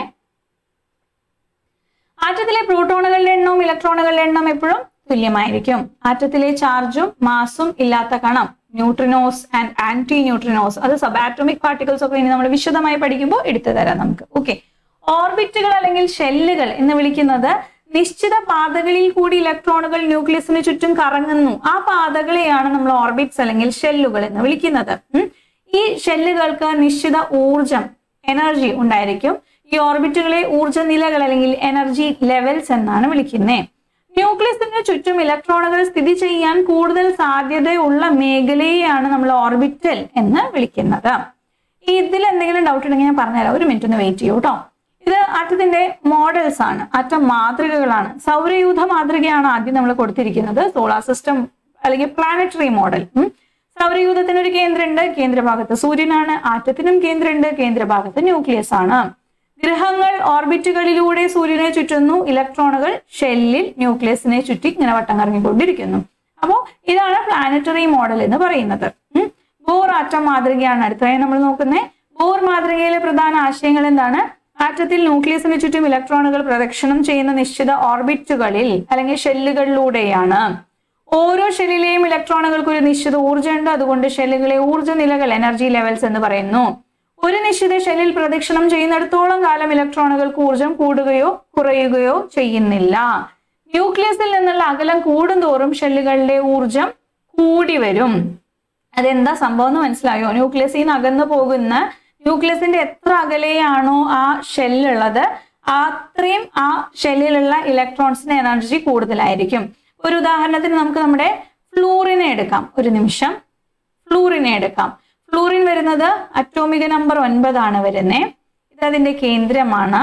ആറ്റത്തിലെ പ്രോട്ടോണുകളുടെ എണ്ണവും ഇലക്ട്രോണുകളുടെ എണ്ണം എപ്പോഴും തുല്യമായിരിക്കും ആറ്റത്തിലെ ചാർജും മാസും ഇല്ലാത്ത കണം ന്യൂട്രിനോസ് ആൻഡ് ആന്റി ന്യൂട്രിനോസ് അത് സബ് ആറ്റോമിക് പാർട്ടിക്കിൾസ് ഒക്കെ ഇനി നമ്മൾ വിശദമായി പഠിക്കുമ്പോൾ എടുത്തു തരാം നമുക്ക് ഓക്കെ ഓർബിറ്റുകൾ അല്ലെങ്കിൽ ഷെല്ലുകൾ എന്ന് വിളിക്കുന്നത് നിശ്ചിത പാതകളിൽ കൂടി ഇലക്ട്രോണുകൾ ന്യൂക്ലിയസിന് ചുറ്റും കറങ്ങുന്നു ആ പാതകളെയാണ് നമ്മൾ ഓർബിറ്റ്സ് അല്ലെങ്കിൽ ഷെല്ലുകൾ എന്ന് വിളിക്കുന്നത് ഉം. ഈ ഷെല്ലുകൾക്ക് നിശ്ചിത ഊർജം എനർജി ഉണ്ടായിരിക്കും ഈ ഓർബിറ്റുകളെ ഊർജ നിലകൾ അല്ലെങ്കിൽ എനർജി ലെവൽസ് എന്നാണ് വിളിക്കുന്നത് ന്യൂക്ലിയസിന് ചുറ്റും ഇലക്ട്രോണുകൾ സ്ഥിതി ചെയ്യാൻ കൂടുതൽ സാധ്യതയുള്ള മേഖലയെയാണ് നമ്മൾ ഓർബിറ്റൽ എന്ന് വിളിക്കുന്നത് ഇതിൽ എന്തെങ്കിലും ഡൗട്ട് ഉണ്ടെങ്കിൽ ഞാൻ പറഞ്ഞുതരാം ഒരു മിനിറ്റ് ഒന്ന് വെയിറ്റ് ചെയ്യൂ കേട്ടോ ഇത് ആറ്റത്തിന്റെ മോഡൽസ് ആണ് ആറ്റം മാതൃകകളാണ് സൗരയൂഥ മാതൃകയാണ് ആദ്യം നമ്മൾ കൊടുത്തിരിക്കുന്നത് സോളാർ സിസ്റ്റം അല്ലെങ്കിൽ പ്ലാനറ്ററി മോഡൽ സൗരയൂഥത്തിന് ഒരു കേന്ദ്രമുണ്ട് കേന്ദ്രഭാഗത്ത് സൂര്യനാണ് ആറ്റത്തിനും കേന്ദ്രമുണ്ട് കേന്ദ്രഭാഗത്ത് ന്യൂക്ലിയസ് ആണ് ഗ്രഹങ്ങൾ ഓർബിറ്റുകളിലൂടെ സൂര്യനെ ചുറ്റുന്നു ഇലക്ട്രോണുകൾ ഷെല്ലിൽ ന്യൂക്ലിയസിനെ ചുറ്റി ഇങ്ങനെ വട്ടം കറങ്ങിക്കൊണ്ടിരിക്കുന്നു അപ്പോൾ ഇതാണ് പ്ലാനറ്ററി മോഡൽ എന്ന് പറയുന്നത് ഉം. ബോർ ആറ്റം മാതൃകയാണ് അടുത്തതായി നമ്മൾ നോക്കുന്നത് ബോർ മാതൃകയിലെ പ്രധാന ആശയങ്ങൾ എന്താണ് ആറ്റത്തിൽ ന്യൂക്ലിയസിന് ചുറ്റും ഇലക്ട്രോണുകൾ പ്രദക്ഷിണം ചെയ്യുന്ന നിശ്ചിത ഓർബിറ്റുകളിൽ അല്ലെങ്കിൽ ഷെല്ലുകളിലൂടെയാണ് ഓരോ ഷെല്ലിലെയും ഇലക്ട്രോണുകൾക്ക് ഒരു നിശ്ചിത ഊർജ്ജമുണ്ട് അതുകൊണ്ട് ഷെല്ലുകളെ ഊർജ്ജ നിലകൾ എനർജി ലെവൽസ് എന്ന് പറയുന്നു ഒരു നിശ്ചിത ഷെല്ലിൽ പ്രദക്ഷിണം ചെയ്യുന്നിടത്തോളം കാലം ഇലക്ട്രോണുകൾക്ക് ഊർജ്ജം കൂടുകയോ കുറയുകയോ ചെയ്യുന്നില്ല ന്യൂക്ലിയസിൽ നിന്നുള്ള അകലം കൂടുന്തോറും ഷെല്ലുകളുടെ ഊർജം കൂടി വരും അതെന്താ സംഭവം എന്ന് മനസ്സിലായോ ന്യൂക്ലിയസിൽ നിന്ന് അകന്നു പോകുന്ന ന്യൂക്ലിയസിന്റെ എത്ര അകലെയാണോ ആ ഷെല്ലുള്ളത് അത്രയും ആ ഷെല്ലിലുള്ള ഇലക്ട്രോൺസിന് എനർജി കൂടുതലായിരിക്കും ഒരു ഉദാഹരണത്തിന് നമുക്ക് നമ്മുടെ ഫ്ലൂറിനെ എടുക്കാം ഒരു നിമിഷം ഫ്ലൂറിനെ എടുക്കാം ഫ്ലൂറിൻ വരുന്നത് അറ്റോമിക നമ്പർ ഒൻപതാണ് വരുന്നത് ഇത് അതിന്റെ കേന്ദ്രമാണ്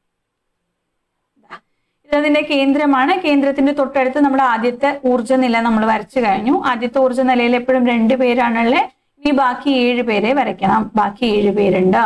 ഇത് അതിന്റെ കേന്ദ്രമാണ് കേന്ദ്രത്തിന്റെ തൊട്ടടുത്ത് നമ്മുടെ ആദ്യത്തെ ഊർജ്ജ നില നമ്മൾ വരച്ചു കഴിഞ്ഞു ആദ്യത്തെ ഊർജ്ജ നിലയിൽ എപ്പോഴും രണ്ട് പേരാണുള്ളത് ഇനി ബാക്കി ഏഴ് പേരെ വരയ്ക്കണം ബാക്കി ഏഴ് പേരുണ്ട്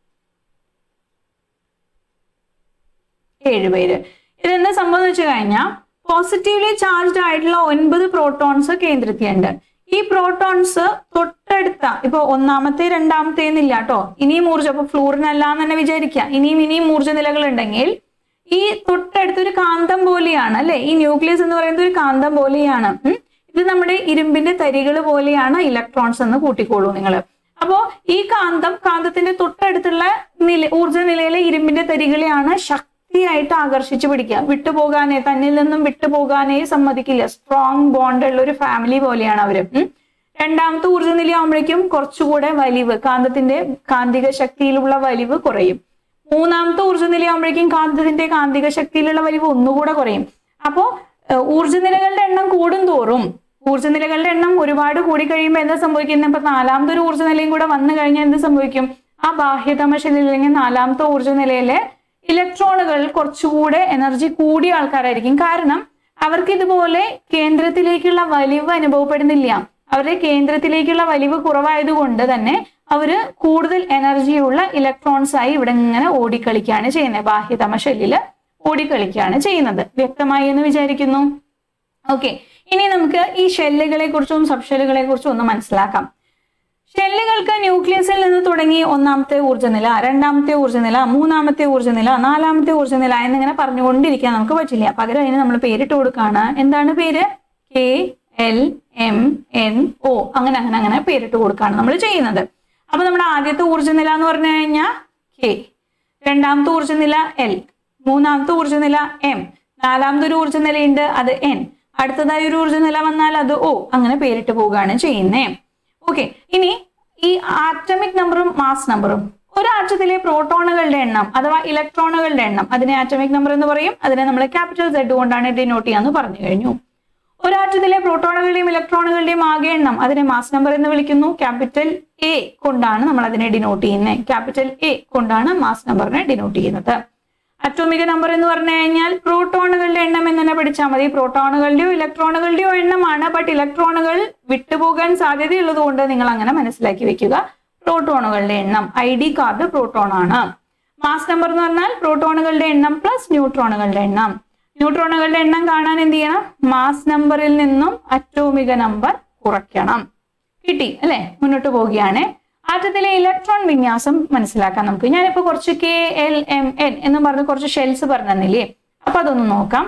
ഏഴ് പേര് ഇതെന്താ സംബന്ധിച്ചു കഴിഞ്ഞാൽ പോസിറ്റീവ്ലി ചാർജ്ഡ് ആയിട്ടുള്ള ഒൻപത് പ്രോട്ടോൺസ് കേന്ദ്രത്തിലുണ്ട് ഈ പ്രോട്ടോൺസ് തൊട്ടടുത്ത ഇപ്പൊ ഒന്നാമത്തെ രണ്ടാമത്തെ എന്നില്ല കേട്ടോ ഇനിയും ഊർജ്ജ അപ്പൊ ഫ്ലൂറിനല്ല എന്ന് തന്നെ വിചാരിക്കുക ഇനിയും ഇനിയും ഊർജ്ജ നിലകൾ ഉണ്ടെങ്കിൽ ഈ തൊട്ടടുത്ത് ഒരു കാന്തം പോലെയാണ് അല്ലെ ഈ ന്യൂക്ലിയസ് എന്ന് പറയുന്നത് ഒരു കാന്തം പോലെയാണ് ഉം. ഇത് നമ്മുടെ ഇരുമ്പിന്റെ തരികൾ പോലെയാണ് ഇലക്ട്രോൺസ് എന്ന് കൂട്ടിക്കോളൂ നിങ്ങൾ അപ്പോ ഈ കാന്തം കാന്തത്തിന്റെ തൊട്ടടുത്തുള്ള നില ഊർജ്ജ നിലയിലെ ഇരുമ്പിന്റെ തരികളെയാണ് ശക്തിയായിട്ട് ആകർഷിച്ചു പിടിക്കുക വിട്ടുപോകാനേ തന്നിൽ നിന്നും വിട്ടുപോകാനേ സമ്മതിക്കില്ല സ്ട്രോങ് ബോണ്ട് ഉള്ള ഒരു ഫാമിലി പോലെയാണ് അവര് ഉം. രണ്ടാമത്തെ ഊർജ്ജ നിലയാകുമ്പോഴേക്കും കുറച്ചുകൂടെ വലിവ് കാന്തത്തിന്റെ കാന്തിക ശക്തിയിലുള്ള വലിവ് കുറയും മൂന്നാമത്തെ ഊർജ്ജ നിലയാകുമ്പോഴേക്കും കാന്തത്തിന്റെ കാന്തിക ശക്തിയിലുള്ള വലിവ് ഒന്നുകൂടെ കുറയും അപ്പോ ഏഹ്, ഊർജ്ജ നിലകളുടെ എണ്ണം കൂടും തോറും ഊർജ്ജ നിലകളുടെ എണ്ണം ഒരുപാട് കൂടി കഴിയുമ്പോൾ എന്താ സംഭവിക്കുന്നത് ഇപ്പൊ നാലാമത്തെ ഒരു ഊർജ്ജ നിലയും കൂടെ വന്നു കഴിഞ്ഞാൽ എന്ത് സംഭവിക്കും ആ ബാഹ്യതമ ശരീരം അല്ലെങ്കിൽ നാലാമത്തെ ഊർജ്ജ നിലയിലെ ഇലക്ട്രോണുകൾ കുറച്ചുകൂടെ എനർജി കൂടിയ ആൾക്കാരായിരിക്കും കാരണം അവർക്ക് ഇതുപോലെ കേന്ദ്രത്തിലേക്കുള്ള വലിവ് അനുഭവപ്പെടുന്നില്ല അവരുടെ കേന്ദ്രത്തിലേക്കുള്ള വലിവ് കുറവായതുകൊണ്ട് തന്നെ അവര് കൂടുതൽ എനർജിയുള്ള ഇലക്ട്രോൺസ് ആയി ഇവിടെ ഇങ്ങനെ ഓടിക്കളിക്കുകയാണ് ചെയ്യുന്നത് ബാഹ്യതമ ഷെല്ലില് ഓടിക്കളിക്കുകയാണ് ചെയ്യുന്നത് വ്യക്തമായി എന്ന് വിചാരിക്കുന്നു ഓക്കെ ഇനി നമുക്ക് ഈ ഷെല്ലുകളെ കുറിച്ചും സബ് ഷെല്ലുകളെ കുറിച്ചും ഒന്ന് മനസ്സിലാക്കാം ഷെല്ലുകൾക്ക് ന്യൂക്ലിയസിൽ നിന്ന് തുടങ്ങി ഒന്നാമത്തെ ഊർജ്ജനില രണ്ടാമത്തെ ഊർജ്ജനില മൂന്നാമത്തെ ഊർജ്ജനില നാലാമത്തെ ഊർജ്ജനില എന്നിങ്ങനെ പറഞ്ഞുകൊണ്ടിരിക്കാൻ നമുക്ക് പറ്റില്ല പകരം അതിന് നമ്മൾ പേരിട്ട് കൊടുക്കുകയാണ് എന്താണ് പേര് K L M N O അങ്ങനെ അങ്ങനെ അങ്ങനെ പേരിട്ട് കൊടുക്കുകയാണ് നമ്മൾ ചെയ്യുന്നത് അപ്പൊ നമ്മുടെ ആദ്യത്തെ ഊർജ്ജനില എന്ന് പറഞ്ഞു കഴിഞ്ഞാൽ കെ രണ്ടാമത്തെ ഊർജ്ജനില എൽ മൂന്നാമത്തെ ഊർജ്ജനില എം നാലാമത്തെ ഒരു ഊർജ്ജനിലയുണ്ട് അത് എൻ അടുത്തതായി ഒരു ഊർജ്ജനില വന്നാൽ അത് ഒ അങ്ങനെ പേരിട്ട് പോവുകയാണ് ചെയ്യുന്നേ ഓക്കെ ഇനി ഈ ആറ്റമിക് നമ്പറും മാസ് നമ്പറും ഒരു ആറ്റത്തിലെ പ്രോട്ടോണുകളുടെ എണ്ണം അഥവാ ഇലക്ട്രോണുകളുടെ എണ്ണം അതിനെ ആറ്റമിക് നമ്പർ എന്ന് പറയും അതിനെ നമ്മൾ ക്യാപിറ്റൽ സെഡ് കൊണ്ടാണ് ഡിനോട്ട് ചെയ്യാന്ന് പറഞ്ഞു കഴിഞ്ഞു ഒരു ആറ്റത്തിലെ പ്രോട്ടോണുകളുടെയും ഇലക്ട്രോണുകളുടെയും ആകെ എണ്ണം അതിനെ മാസ് നമ്പർ എന്ന് വിളിക്കുന്നു ക്യാപിറ്റൽ എ കൊണ്ടാണ് നമ്മൾ അതിനെ ഡിനോട്ട് ചെയ്യുന്നത് ക്യാപിറ്റൽ എ കൊണ്ടാണ് മാസ് നമ്പറിനെ ഡിനോട്ട് ചെയ്യുന്നത് അറ്റോമിക നമ്പർ എന്ന് പറഞ്ഞു കഴിഞ്ഞാൽ പ്രോട്ടോണുകളുടെ എണ്ണം എന്ന് തന്നെ പഠിച്ചാൽ മതി പ്രോട്ടോണുകളുടെയോ ഇലക്ട്രോണുകളുടെയോ എണ്ണമാണ് ബട്ട് ഇലക്ട്രോണുകൾ വിട്ടുപോകാൻ സാധ്യതയുള്ളത് കൊണ്ട് നിങ്ങൾ അങ്ങനെ മനസ്സിലാക്കി വെക്കുക പ്രോട്ടോണുകളുടെ എണ്ണം ഐ ഡി കാർഡ് പ്രോട്ടോൺ ആണ് മാസ് നമ്പർ എന്ന് പറഞ്ഞാൽ പ്രോട്ടോണുകളുടെ എണ്ണം പ്ലസ് ന്യൂട്രോണുകളുടെ എണ്ണം ന്യൂട്രോണുകളുടെ എണ്ണം കാണാൻ എന്ത് ചെയ്യണം മാസ് നമ്പറിൽ നിന്നും അറ്റോമിക നമ്പർ കുറയ്ക്കണം കിട്ടി അല്ലെ മുന്നോട്ട് പോവുകയാണ് ആറ്റത്തിലെ ഇലക്ട്രോൺ വിന്യാസം മനസ്സിലാക്കാം നമുക്ക് ഞാനിപ്പോ കുറച്ച് കെ എൽ എം എൻ എന്ന് പറഞ്ഞ് കുറച്ച് ഷെൽസ് പറഞ്ഞു തന്നില്ലേ അപ്പൊ അതൊന്ന് നോക്കാം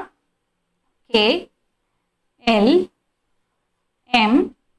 കെ എൽ എം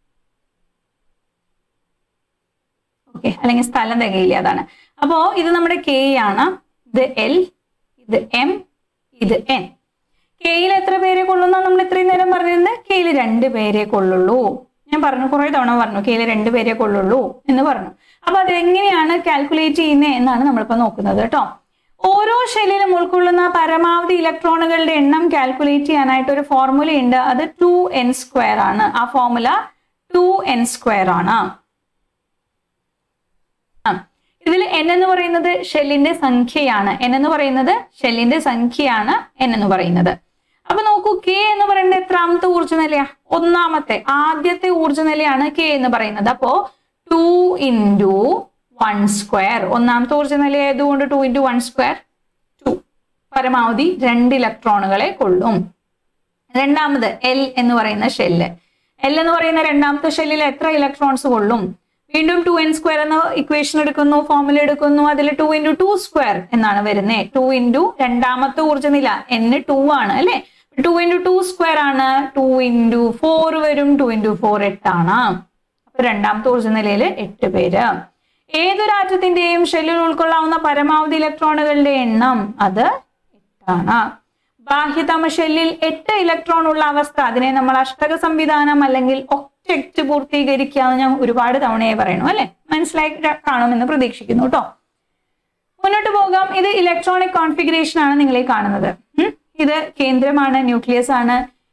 ഓക്കെ അല്ലെങ്കിൽ സ്ഥലം തികയില്ല അതാണ് അപ്പോ ഇത് നമ്മുടെ കെ ആണ് ഇത് എൽ ഇത് എം ഇത് എൻ കെയിൽ എത്ര പേരെ കൊള്ളുന്ന നമ്മൾ ഇത്രയും നേരം പറഞ്ഞിരുന്നത് കെയിൽ രണ്ട് പേരെ കൊള്ളുള്ളൂ ഞാൻ പറഞ്ഞു കുറെ തവണ പറഞ്ഞു കെയിൽ രണ്ട് പേരെ കൊള്ളുള്ളൂ എന്ന് പറഞ്ഞു അപ്പൊ അത് എങ്ങനെയാണ് കാൽക്കുലേറ്റ് ചെയ്യുന്നത് എന്നാണ് നമ്മളിപ്പോ നോക്കുന്നത് കേട്ടോ ഓരോ ഷെല്ലിലും ഉൾക്കൊള്ളുന്ന പരമാവധി ഇലക്ട്രോണുകളുടെ എണ്ണം കാൽക്കുലേറ്റ് ചെയ്യാനായിട്ട് ഒരു ഫോർമുല ഉണ്ട് അത് ടു എൻ സ്ക്വയർ ആണ് ആ ഫോർമുല ടു എൻ സ്ക്വയർ ആണ് ആ, ഇതിൽ എൻ എന്ന് പറയുന്നത് ഷെല്ലിന്റെ സംഖ്യയാണ് എൻ എന്ന് പറയുന്നത് ഷെല്ലിന്റെ സംഖ്യയാണ് എൻ എന്ന് പറയുന്നത് അപ്പൊ നോക്കൂ കെ എന്ന് പറയുന്നത് എത്രാമത്തെ ഊർജ്ജ നിലയാ ഒന്നാമത്തെ ആദ്യത്തെ ഊർജ്ജ നിലയാണ് കെ എന്ന് പറയുന്നത് അപ്പോ ടു ഇൻറ്റു വൺ സ്ക്വയർ ഒന്നാമത്തെ ഊർജ്ജ നില ആയതുകൊണ്ട് two into one square two പരമാവധി രണ്ട് ഇലക്ട്രോണുകളെ കൊള്ളും രണ്ടാമത് എൽ എന്ന് പറയുന്ന ഷെല്ല് എൽ എന്ന് പറയുന്ന രണ്ടാമത്തെ ഷെല്ലിൽ എത്ര ഇലക്ട്രോൺസ് കൊള്ളും വീണ്ടും ടു എൻ സ്ക്വയർ എന്ന ഇക്വേഷൻ എടുക്കുന്നു ഫോർമുല എടുക്കുന്നു അതിൽ ടു ഇൻറ്റു ടു സ്ക്വയർ എന്നാണ് വരുന്നത് ടു ഇൻറ്റു രണ്ടാമത്തെ ഊർജ്ജനില എൻ ടു ആണ് അല്ലെ ടു ഇൻറ്റു ടു സ്ക്വയർ ആണ് ടു ഇൻറ്റു ഫോർ വരും ടു ഇൻറ്റു ഫോർ എട്ടാണ് അപ്പൊ രണ്ടാമത്തെ ഊർജ്ജനിലയിൽ എട്ട് പേര് ഏതൊരു ആറ്റത്തിന്റെയും ഷെല്ലിൽ ഉൾക്കൊള്ളാവുന്ന പരമാവധി ഇലക്ട്രോണുകളുടെ എണ്ണം അത് എട്ടാണ് ബാഹ്യതമ ഷെല്ലിൽ എട്ട് ഇലക്ട്രോൺ ഉള്ള അവസ്ഥ അതിനെ നമ്മൾ അഷ്ടക സംവിധാനം അല്ലെങ്കിൽ ഒക്ടെക്റ്റ് പൂർത്തീകരിക്കുക എന്ന് ഞാൻ ഒരുപാട് തവണയായി പറയണു അല്ലെ മനസ്സിലായി കാണുമെന്ന് പ്രതീക്ഷിക്കുന്നു കേട്ടോ മുന്നോട്ട് പോകാം ഇത് ഇലക്ട്രോണിക് കോൺഫിഗറേഷൻ ആണ് നിങ്ങൾ ഈ കാണുന്നത് ഉം. ഇത് കേന്ദ്രമാണ് ന്യൂക്ലിയസ് ആണ്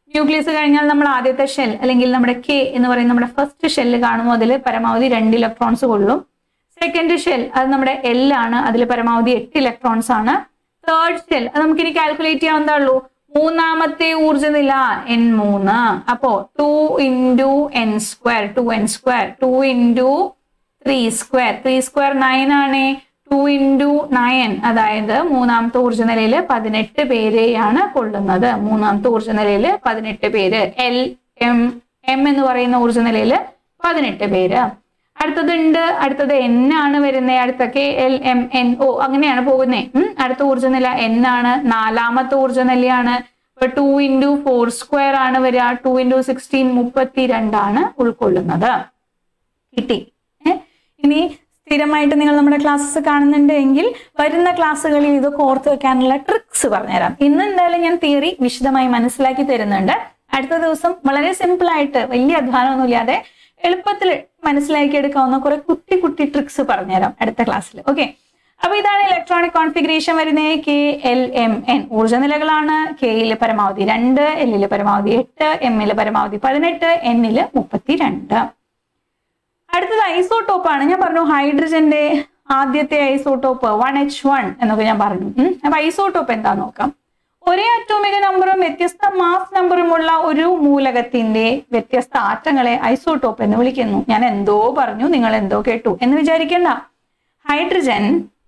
ന്യൂക്ലിയസ് കഴിഞ്ഞാൽ നമ്മൾ ആദ്യത്തെ ഷെൽ അല്ലെങ്കിൽ നമ്മുടെ കെ എന്ന് പറയുന്ന നമ്മുടെ ഫസ്റ്റ് ഷെല്ല് കാണുമ്പോൾ അതിൽ പരമാവധി രണ്ട് ഇലക്ട്രോൺസ് കൊള്ളും സെക്കൻഡ് ഷെൽ അത് നമ്മുടെ എൽ ആണ് അതിൽ പരമാവധി എട്ട് ഇലക്ട്രോൺസ് ആണ് തേർഡ് ഷെൽ അത് നമുക്ക് ഇനി കാൽക്കുലേറ്റ് ചെയ്യാവുന്നതേ ഉള്ളൂ മൂന്നാമത്തെ ഊർജ്ജനില എൻ മൂന്ന് അപ്പോ two into N square two N square two into three square three square nine ആണ് ടു ഇൻറ്റു നയൻ അതായത് മൂന്നാമത്തെ ഊർജ്ജനിലയിൽ പതിനെട്ട് പേരെയാണ് കൊള്ളുന്നത് മൂന്നാമത്തെ ഊർജ്ജനിലയിൽ പതിനെട്ട് പേര് എൽ എം എം എന്ന് പറയുന്ന ഊർജ്ജനിലയിൽ പതിനെട്ട് പേര് അടുത്തതുണ്ട് അടുത്തത് എൻ ആണ് വരുന്നത് അടുത്ത K L M N O അങ്ങനെയാണ് പോകുന്നത് അടുത്ത ഊർജ്ജനില എൻ ആണ് നാലാമത്തെ ഊർജ്ജനിലയാണ് ടു ഇൻറ്റു ഫോർ സ്ക്വയർ ആണ് വരിക ടു ഇൻറ്റു സിക്സ്റ്റീൻ മുപ്പത്തി രണ്ടാണ് ഉൾക്കൊള്ളുന്നത് കിട്ടി ഏ? ഇനി സ്ഥിരമായിട്ട് നിങ്ങൾ നമ്മുടെ ക്ലാസ്സസ് കാണുന്നുണ്ടെങ്കിൽ വരുന്ന ക്ലാസ്സുകളിൽ ഇത് ഓർത്ത് വെക്കാനുള്ള ട്രിക്സ് പറഞ്ഞുതരാം ഇന്ന് എന്തായാലും ഞാൻ തിയറി വിശദമായി മനസ്സിലാക്കി തരുന്നുണ്ട് അടുത്ത ദിവസം വളരെ സിമ്പിൾ ആയിട്ട് വലിയ അധ്വാനമൊന്നും ഇല്ലാതെ എളുപ്പത്തിൽ മനസ്സിലാക്കി എടുക്കാവുന്ന കുറെ കുട്ടി കുട്ടി ട്രിക്സ് പറഞ്ഞുതരാം അടുത്ത ക്ലാസ്സിൽ ഓക്കെ അപ്പൊ ഇതാണ് ഇലക്ട്രോണിക് കോൺഫിഗറേഷൻ വരുന്നത് കെ എൽ എം എൻ ഊർജ്ജനിലകളാണ് കെയില് പരമാവധി രണ്ട് എല്ലില് പരമാവധി എട്ട് എമ്മില് പരമാവധി പതിനെട്ട് എന്നില് മുപ്പത്തി രണ്ട് അടുത്തത് ഐസോട്ടോപ്പ് ആണ് ഞാൻ പറഞ്ഞു ഹൈഡ്രജന്റെ ആദ്യത്തെ ഐസോട്ടോപ്പ് വൺ എച്ച് വൺ എന്നൊക്കെ ഞാൻ പറഞ്ഞു ഉം. അപ്പൊ ഐസോട്ടോപ്പ് എന്താ നോക്കാം ഒരേ അറ്റോമിക നമ്പറും വ്യത്യസ്ത മാസ് നമ്പറുമുള്ള ഒരു മൂലകത്തിന്റെ വ്യത്യസ്ത ആറ്റങ്ങളെ ഐസോട്ടോപ്പ് എന്ന് വിളിക്കുന്നു ഞാൻ എന്തോ പറഞ്ഞു നിങ്ങൾ എന്തോ കേട്ടു എന്ന് വിചാരിക്കണ്ട ഹൈഡ്രജൻ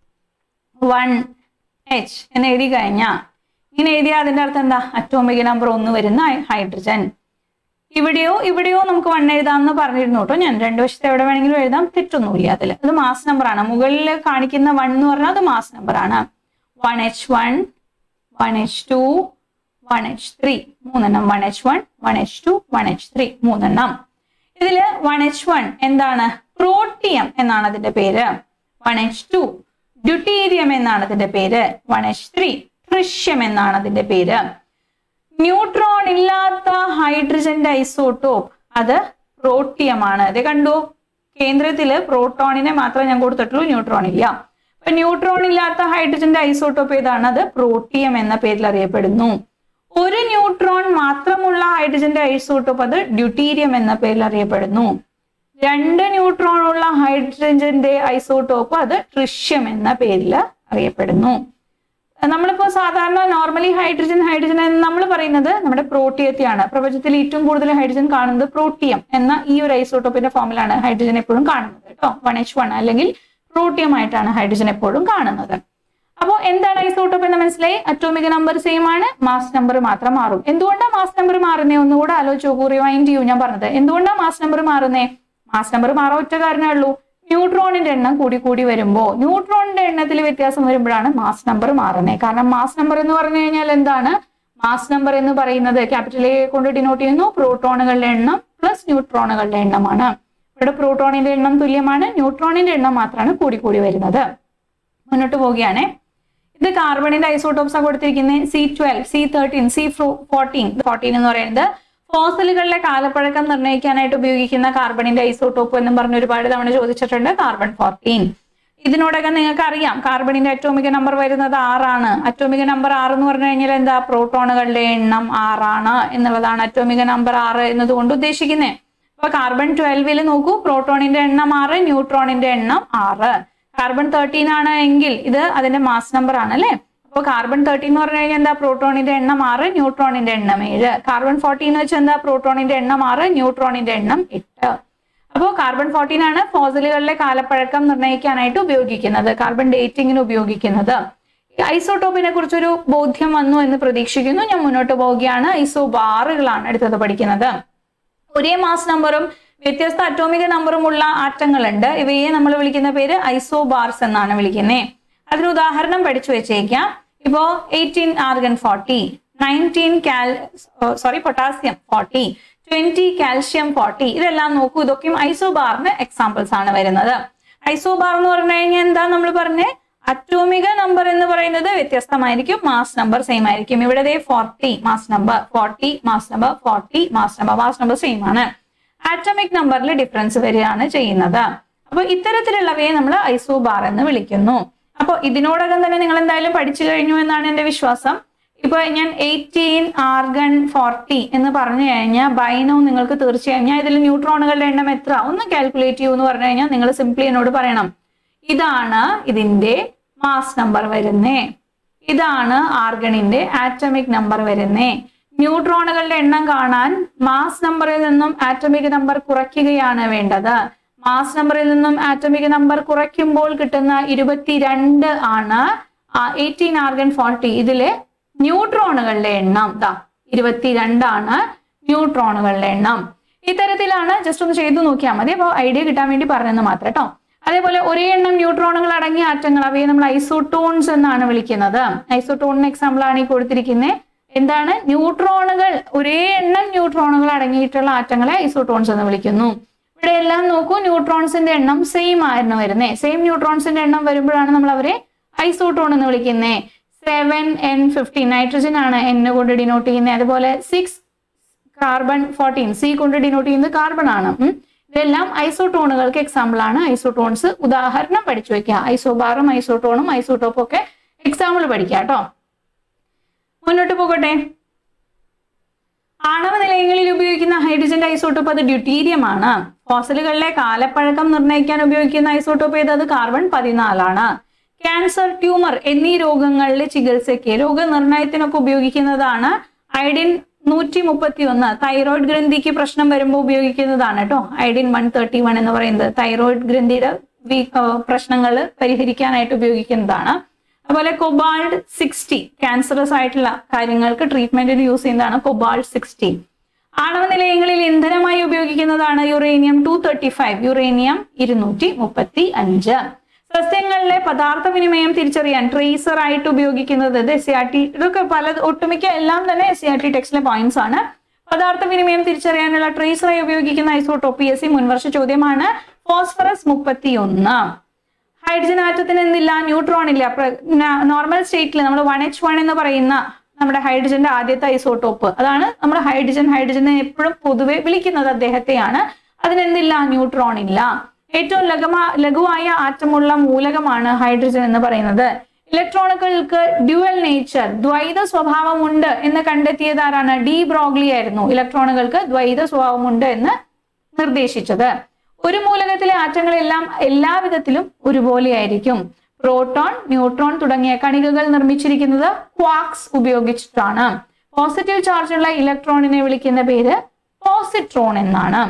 വൺ എച്ച് എന്ന് എഴുതി കഴിഞ്ഞാൽ ഇങ്ങനെ എഴുതിയാൽ അതിന്റെ അർത്ഥം എന്താ അറ്റോമിക നമ്പർ ഒന്ന് വരുന്ന ഹൈഡ്രജൻ ഇവിടെയോ ഇവിടെയോ നമുക്ക് വൺ എഴുതാമെന്ന് പറഞ്ഞിരുന്നു കേട്ടോ ഞാൻ രണ്ട് വശത്ത് എവിടെ വേണമെങ്കിലും എഴുതാം തെറ്റൊന്നുമില്ല അതിൽ അത് മാസ് നമ്പർ ആണ് മുകളിൽ കാണിക്കുന്ന വൺ എന്ന് പറഞ്ഞാൽ അത് മാസ് നമ്പർ ആണ് one H one one H two one H three മൂന്നെണ്ണം one H one one H two one H three മൂന്നെണ്ണം ഇതില് വൺ എച്ച് വൺ എന്താണ് പ്രോട്ടിയം എന്നാണ് അതിന്റെ പേര് വൺ എച്ച് ടു ഡ്യൂട്ടീരിയം എന്നാണ് അതിന്റെ പേര് വൺ എച്ച് ത്രീ ട്രിഷ്യം എന്നാണ് അതിന്റെ പേര് ന്യൂട്രോൺ ഇല്ലാത്ത ഹൈഡ്രജന്റെ ഐസോട്ടോപ്പ് അത് പ്രോട്ടിയമാണ് അത് കണ്ടു കേന്ദ്രത്തില് പ്രോട്ടോണിനെ മാത്രമേ ഞാൻ കൊടുത്തിട്ടുള്ളൂ ന്യൂട്രോൺ ഇല്ല അപ്പൊ ന്യൂട്രോൺ ഇല്ലാത്ത ഹൈഡ്രജന്റെ ഐസോട്ടോപ്പ് ഏതാണ് അത് പ്രോട്ടിയം എന്ന പേരിൽ അറിയപ്പെടുന്നു ഒരു ന്യൂട്രോൺ മാത്രമുള്ള ഹൈഡ്രജന്റെ ഐസോട്ടോപ്പ് അത് ഡ്യൂട്ടീരിയം എന്ന പേരിൽ അറിയപ്പെടുന്നു രണ്ട് ന്യൂട്രോൺ ഉള്ള ഹൈഡ്രജന്റെ ഐസോട്ടോപ്പ് അത് ട്രിഷ്യം എന്ന പേരിൽ അറിയപ്പെടുന്നു നമ്മളിപ്പോ സാധാരണ നോർമലി ഹൈഡ്രജൻ ഹൈഡ്രജൻ എന്ന് നമ്മൾ പറയുന്നത് നമ്മുടെ പ്രോട്ടിയത്തെയാണ് പ്രപഞ്ചത്തിൽ ഏറ്റവും കൂടുതൽ ഹൈഡ്രജൻ കാണുന്നത് പ്രോട്ടിയം എന്ന ഈ ഒരു ഐസോട്ടോപ്പിന്റെ ഫോമിലാണ് ഹൈഡ്രജൻ എപ്പോഴും കാണുന്നത് കേട്ടോ വൺ എച്ച് വൺ അല്ലെങ്കിൽ പ്രോട്ടിയം ആയിട്ടാണ് ഹൈഡ്രജൻ എപ്പോഴും കാണുന്നത് അപ്പോൾ എന്താണ് ഐസോട്ടോപ്പ് എന്ന് മനസ്സിലായി അറ്റോമിക് നമ്പർ സെയിം ആണ് മാസ് നമ്പർ മാത്രം മാറും എന്തുകൊണ്ടാണ് മാസ് നമ്പർ മാറുന്നേ ഒന്നുകൂടെ ആലോചിച്ച് നോക്കൂ റിവൈൻഡ് ചെയ്യൂ ഞാൻ പറഞ്ഞത് എന്തുകൊണ്ടാണ് മാസ് നമ്പർ മാറുന്നേ മാസ് നമ്പർ മാറാൻ ഒറ്റ കാരണമേ ഉള്ളൂ ന്യൂട്രോണിന്റെ എണ്ണം കൂടി കൂടി വരുമ്പോൾ ന്യൂട്രോണിന്റെ എണ്ണത്തിൽ വ്യത്യാസം വരുമ്പോഴാണ് മാസ് നമ്പർ മാറുന്നത് കാരണം മാസ് നമ്പർ എന്ന് പറഞ്ഞു കഴിഞ്ഞാൽ എന്താണ് മാസ് നമ്പർ എന്ന് പറയുന്നത് ക്യാപിറ്റൽ എ കൊണ്ട് ഡിനോട്ട് ചെയ്യുന്നു പ്രോട്ടോണുകളുടെ എണ്ണം പ്ലസ് ന്യൂട്രോണുകളുടെ എണ്ണമാണ് ഇവിടെ പ്രോട്ടോണിന്റെ എണ്ണം തുല്യമാണ് ന്യൂട്രോണിന്റെ എണ്ണം മാത്രമാണ് കൂടി കൂടി വരുന്നത് മുന്നോട്ട് പോവുകയാണേ ഇത് കാർബണിന്റെ ഐസോട്ടോപ്സ് ആണ് കൊടുത്തിരിക്കുന്നത് C twelve C thirteen C fourteen fourteen എന്ന് പറയുന്നത് ഫോസലുകളിലെ കാലപ്പഴക്കം നിർണ്ണയിക്കാനായിട്ട് ഉപയോഗിക്കുന്ന കാർബണിന്റെ ഐസോട്ടോപ്പ് എന്നും പറഞ്ഞ് ഒരുപാട് തവണ ചോദിച്ചിട്ടുണ്ട് കാർബൺ ഫോർട്ടീൻ ഇതിനോടകം നിങ്ങൾക്ക് അറിയാം കാർബണിന്റെ അറ്റോമിക നമ്പർ വരുന്നത് ആറാണ് അറ്റോമിക നമ്പർ ആറ് എന്ന് പറഞ്ഞു കഴിഞ്ഞാൽ എന്താ പ്രോട്ടോണുകളുടെ എണ്ണം ആറാണ് എന്നുള്ളതാണ് അറ്റോമിക നമ്പർ ആറ് എന്നതുകൊണ്ട് ഉദ്ദേശിക്കുന്നത് അപ്പൊ കാർബൺ ട്വൽവിൽ നോക്കൂ പ്രോട്ടോണിന്റെ എണ്ണം ആറ് ന്യൂട്രോണിന്റെ എണ്ണം ആറ് കാർബൺ തേർട്ടീൻ ആണ് എങ്കിൽ ഇത് അതിന്റെ മാസ് നമ്പർ ആണ് അല്ലെ അപ്പോൾ കാർബൺ തേർട്ടീൻ എന്ന് പറഞ്ഞു കഴിഞ്ഞാൽ എന്താ പ്രോട്ടോണിന്റെ എണ്ണം ആറ് ന്യൂട്രോണിന്റെ എണ്ണം ഏഴ് കാർബൺ ഫോർട്ടീൻ വെച്ച് എന്താ പ്രോട്ടോണിന്റെ എണ്ണം ആറ് ന്യൂട്രോണിന്റെ എണ്ണം എട്ട് അപ്പോൾ കാർബൺ ഫോർട്ടീൻ ആണ് ഫോസിലുകളിലെ കാലപ്പഴക്കം നിർണ്ണയിക്കാനായിട്ട് ഉപയോഗിക്കുന്നത് കാർബൺ ഡേറ്റിങ്ങിന് ഉപയോഗിക്കുന്നത് ഐസോട്ടോപ്പിനെ കുറിച്ചൊരു ബോധ്യം വന്നു എന്ന് പ്രതീക്ഷിക്കുന്നു ഞാൻ മുന്നോട്ട് പോവുകയാണ് ഐസോബാറുകളാണ് അടുത്തത് പഠിക്കുന്നത് ഒരേ മാസ് നമ്പറും വ്യത്യസ്ത അറ്റോമിക നമ്പറുമുള്ള ആറ്റങ്ങളുണ്ട് ഇവയെ നമ്മൾ വിളിക്കുന്ന പേര് ഐസോബാർസ് എന്നാണ് വിളിക്കുന്നത് അതിന് ഉദാഹരണം പഠിച്ചു വെച്ചേക്കാം ഇപ്പോ എയ്റ്റീൻ ആർഗൺ ഫോർട്ടി നയൻറ്റീൻ കാൽ sorry potassium forty twenty calcium forty ഇതെല്ലാം നോക്കൂ ഇതൊക്കെയും ഐസോബാറിന് എക്സാമ്പിൾസ് ആണ് വരുന്നത് ഐസോബാർ എന്ന് പറഞ്ഞു കഴിഞ്ഞാൽ എന്താ നമ്മൾ പറഞ്ഞേ അറ്റോമിക നമ്പർ എന്ന് പറയുന്നത് വ്യത്യസ്തമായിരിക്കും മാസ് നമ്പർ സെയിം ആയിരിക്കും ഇവിടെ ദേ forty mass number forty mass number forty mass number mass number same ആണ് ആറ്റോമിക് നമ്പറിൽ ഡിഫറൻസ് വരികയാണ് ചെയ്യുന്നത് അപ്പൊ ഇത്തരത്തിലുള്ളവയെ നമ്മൾ ഐസോബാർ എന്ന് വിളിക്കുന്നു അപ്പോൾ ഇതിനോടകം തന്നെ നിങ്ങൾ എന്തായാലും പഠിച്ചു കഴിഞ്ഞു എന്നാണ് എന്റെ വിശ്വാസം ഇപ്പൊ ഞാൻ എയ്റ്റീൻ ആർഗൺ ഫോർട്ടി എന്ന് പറഞ്ഞു കഴിഞ്ഞാൽ ബൈനോ നിങ്ങൾക്ക് തീർച്ചയായും ഞാൻ ഇതിൽ ന്യൂട്രോണുകളുടെ എണ്ണം എത്ര ഒന്ന് കാൽക്കുലേറ്റ് ചെയ്യൂ എന്ന് പറഞ്ഞു കഴിഞ്ഞാൽ നിങ്ങൾ സിംപ്ലി എന്നോട് പറയണം ഇതാണ് ഇതിന്റെ മാസ് നമ്പർ വരുന്നേ ഇതാണ് ആർഗണിന്റെ ആറ്റമിക് നമ്പർ വരുന്നേ ന്യൂട്രോണുകളുടെ എണ്ണം കാണാൻ മാസ് നമ്പറിൽ നിന്നും ആറ്റമിക് നമ്പർ കുറയ്ക്കുകയാണ് വേണ്ടത് മാസ് നമ്പറിൽ നിന്നും ആറ്റമിക് നമ്പർ കുറയ്ക്കുമ്പോൾ കിട്ടുന്ന ഇരുപത്തിരണ്ട് ആണ് എയ്റ്റീൻ ആർഗൺ ഫോർട്ടി ഇതിലെ ന്യൂട്രോണുകളുടെ എണ്ണം ദാ ഇരുപത്തിരണ്ടാണ് ന്യൂട്രോണുകളുടെ എണ്ണം ഇത്തരത്തിലാണ് ജസ്റ്റ് ഒന്ന് ചെയ്തു നോക്കിയാൽ മതി അപ്പോൾ ഐഡിയ കിട്ടാൻ വേണ്ടി പറഞ്ഞെന്ന് മാത്രം കേട്ടോ അതേപോലെ ഒരേ എണ്ണം ന്യൂട്രോണുകൾ അടങ്ങിയ ആറ്റങ്ങൾ അവയെ നമ്മൾ ഐസോട്ടോൺസ് എന്നാണ് വിളിക്കുന്നത് ഐസോട്ടോണിന് എക്സാമ്പിൾ ആണ് ഈ കൊടുത്തിരിക്കുന്നത് എന്താണ് ന്യൂട്രോണുകൾ ഒരേ എണ്ണം ന്യൂട്രോണുകൾ അടങ്ങിയിട്ടുള്ള ആറ്റങ്ങളെ ഐസോട്ടോൺസ് എന്ന് വിളിക്കുന്നു ഇവിടെ എല്ലാം നോക്കൂ ന്യൂട്രോൺസിന്റെ എണ്ണം സെയിം ആയിരുന്നു വരുന്നേ സെയിം ന്യൂട്രോൺസിന്റെ എണ്ണം വരുമ്പോഴാണ് നമ്മൾ അവരെ ഐസോട്ടോൺ എന്ന് വിളിക്കുന്നത് സെവൻ എൻ ഫിഫ്റ്റീൻ നൈട്രജൻ ആണ് എൻ കൊണ്ട് ഡിനോട്ട് ചെയ്യുന്നത് അതുപോലെ സിക്സ് കാർബൺ ഫോർട്ടീൻ സി കൊണ്ട് ഡിനോട്ട് ചെയ്യുന്നത് കാർബൺ ആണ് ഉം. ഇതെല്ലാം ഐസോട്ടോണുകൾക്ക് എക്സാമ്പിൾ ആണ് ഐസോട്ടോൺസ് ഉദാഹരണം പഠിച്ചു വെക്കുക ഐസോബാറും ഐസോട്ടോണും ഐസോട്ടോപ്പും ഒക്കെ എക്സാമ്പിൾ പഠിക്കുക കേട്ടോ മുന്നോട്ട് പോകട്ടെ ആണവ നിലയങ്ങളിൽ ഉപയോഗിക്കുന്ന ഹൈഡ്രജന്റെ ഐസോട്ടോപ്പ് അത് ഡ്യൂട്ടീരിയം ആണ് ഫോസലുകളിലെ കാലപ്പഴക്കം നിർണ്ണയിക്കാൻ ഉപയോഗിക്കുന്ന ഐസോട്ടോപ്പ് ഏത് അത് കാർബൺ പതിനാലാണ് ക്യാൻസർ ട്യൂമർ എന്നീ രോഗങ്ങളിലെ ചികിത്സയ്ക്ക് രോഗനിർണയത്തിനൊക്കെ ഉപയോഗിക്കുന്നതാണ് ഐഡിൻ നൂറ്റി മുപ്പത്തി ഒന്ന് തൈറോയിഡ് ഗ്രന്ഥിക്ക് പ്രശ്നം വരുമ്പോൾ ഉപയോഗിക്കുന്നതാണ് കേട്ടോ ഐഡിൻ വൺ തേർട്ടി വൺ എന്ന് പറയുന്നത് തൈറോയിഡ് ഗ്രന്ഥിയുടെ പ്രശ്നങ്ങൾ പരിഹരിക്കാനായിട്ട് ഉപയോഗിക്കുന്നതാണ് അതുപോലെ കൊബാൾഡ് സിക്സ്റ്റി ക്യാൻസറസ് ആയിട്ടുള്ള കാര്യങ്ങൾക്ക് ട്രീറ്റ്മെന്റിന് യൂസ് ചെയ്യുന്നതാണ് കൊബാൾഡ് സിക്സ്റ്റി ആണവ നിലയങ്ങളിൽ ഇന്ധനമായി ഉപയോഗിക്കുന്നതാണ് uranium two thirty five uranium ഇരുന്നൂറ്റി മുപ്പത്തി അഞ്ച് സസ്യങ്ങളിലെ പദാർത്ഥ വിനിമയം തിരിച്ചറിയാൻ ട്രേസർ ആയിട്ട് ഉപയോഗിക്കുന്നത് എസ് സി ആർ ടി ഇതൊക്കെ പല ഒട്ടുമിക്ക എല്ലാം തന്നെ എസ് സി ആർ ടി ടെക്സ്റ്റിലെ പോയിന്റ്സ് ആണ് പദാർത്ഥ വിനിമയം തിരിച്ചറിയാനുള്ള ട്രേസറായി ഉപയോഗിക്കുന്ന ഐസോട്ടോപ്പ് പി എസ് സി മുൻവർഷ ചോദ്യമാണ് ഫോസ്ഫറസ് മുപ്പത്തി ഒന്ന് ഹൈഡ്രജൻ ആറ്റത്തിന് എന്തില്ല ന്യൂട്രോൺ ഇല്ല നോർമൽ സ്റ്റേറ്റിൽ നമ്മൾ വൺ എച്ച് വൺ എന്ന് പറയുന്ന നമ്മുടെ ഹൈഡ്രജന്റെ ആദ്യത്തെ ഐസോട്ടോപ്പ് അതാണ് നമ്മൾ ഹൈഡ്രജൻ ഹൈഡ്രജനെ എപ്പോഴും പൊതുവെ വിളിക്കുന്നത് അദ്ദേഹത്തെയാണ് അതിനെന്തില്ല ന്യൂട്രോൺ ഇല്ല ഏറ്റവും ലഘുമാ ലഘുവായ ആറ്റമുള്ള മൂലകമാണ് ഹൈഡ്രജൻ എന്ന് പറയുന്നത് ഇലക്ട്രോണുകൾക്ക് ഡ്യുവൽ നേച്ചർ ദ്വൈത സ്വഭാവമുണ്ട് എന്ന് കണ്ടെത്തിയത് ആരാണ് ഡി ബ്രോഗ്ലി ആയിരുന്നു ഇലക്ട്രോണുകൾക്ക് ദ്വൈത സ്വഭാവമുണ്ട് എന്ന് നിർദ്ദേശിച്ചത് ഒരു മൂലകത്തിലെ ആറ്റങ്ങളെല്ലാം എല്ലാവിധത്തിലും ഒരുപോലെയായിരിക്കും പ്രോട്ടോൺ ന്യൂട്രോൺ തുടങ്ങിയ കണികകൾ നിർമ്മിച്ചിരിക്കുന്നത് ക്വാക്സ് ഉപയോഗിച്ചിട്ടാണ് പോസിറ്റീവ് ചാർജുള്ള ഇലക്ട്രോണിനെ വിളിക്കുന്ന പേര് പോസിട്രോൺ എന്നാണ്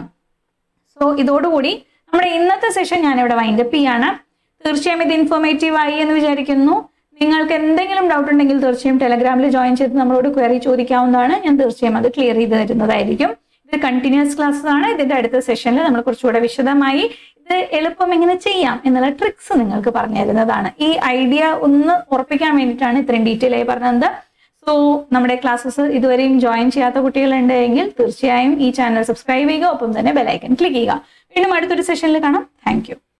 സോ ഇതോടുകൂടി നമ്മുടെ ഇന്നത്തെ സെഷൻ ഞാനിവിടെ വൈൻഡപ്പ് ചെയ്യാണ് തീർച്ചയായും ഇത് ഇൻഫോർമേറ്റീവ് ആയി എന്ന് വിചാരിക്കുന്നു നിങ്ങൾക്ക് എന്തെങ്കിലും ഡൗട്ട് ഉണ്ടെങ്കിൽ തീർച്ചയായും ടെലഗ്രാമിൽ ജോയിൻ ചെയ്ത് നമ്മളോട് ക്വയറി ചോദിക്കാവുന്നതാണ് ഞാൻ തീർച്ചയായും അത് ക്ലിയർ ചെയ്ത് തരുന്നതായിരിക്കും ഇത് കണ്ടിന്യൂസ് ക്ലാസ്സസ് ആണ് ഇതിന്റെ അടുത്ത സെഷനിൽ നമ്മൾ കുറച്ചുകൂടെ വിശദമായി ഇത് എളുപ്പം എങ്ങനെ ചെയ്യാം എന്നുള്ള ട്രിക്സ് നിങ്ങൾക്ക് പറഞ്ഞു തരുന്നതാണ് ഈ ഐഡിയ ഒന്ന് ഉറപ്പിക്കാൻ വേണ്ടിയിട്ടാണ് ഇത്രയും ഡീറ്റെയിൽ ആയി പറഞ്ഞത് സോ നമ്മുടെ ക്ലാസ്സസ് ഇതുവരെയും ജോയിൻ ചെയ്യാത്ത കുട്ടികളുണ്ടെങ്കിൽ തീർച്ചയായും ഈ ചാനൽ സബ്സ്ക്രൈബ് ചെയ്യുക ഒപ്പം തന്നെ ബെലൈക്കൻ ക്ലിക്ക് ചെയ്യുക വീണ്ടും അടുത്തൊരു സെഷനിൽ കാണാം താങ്ക്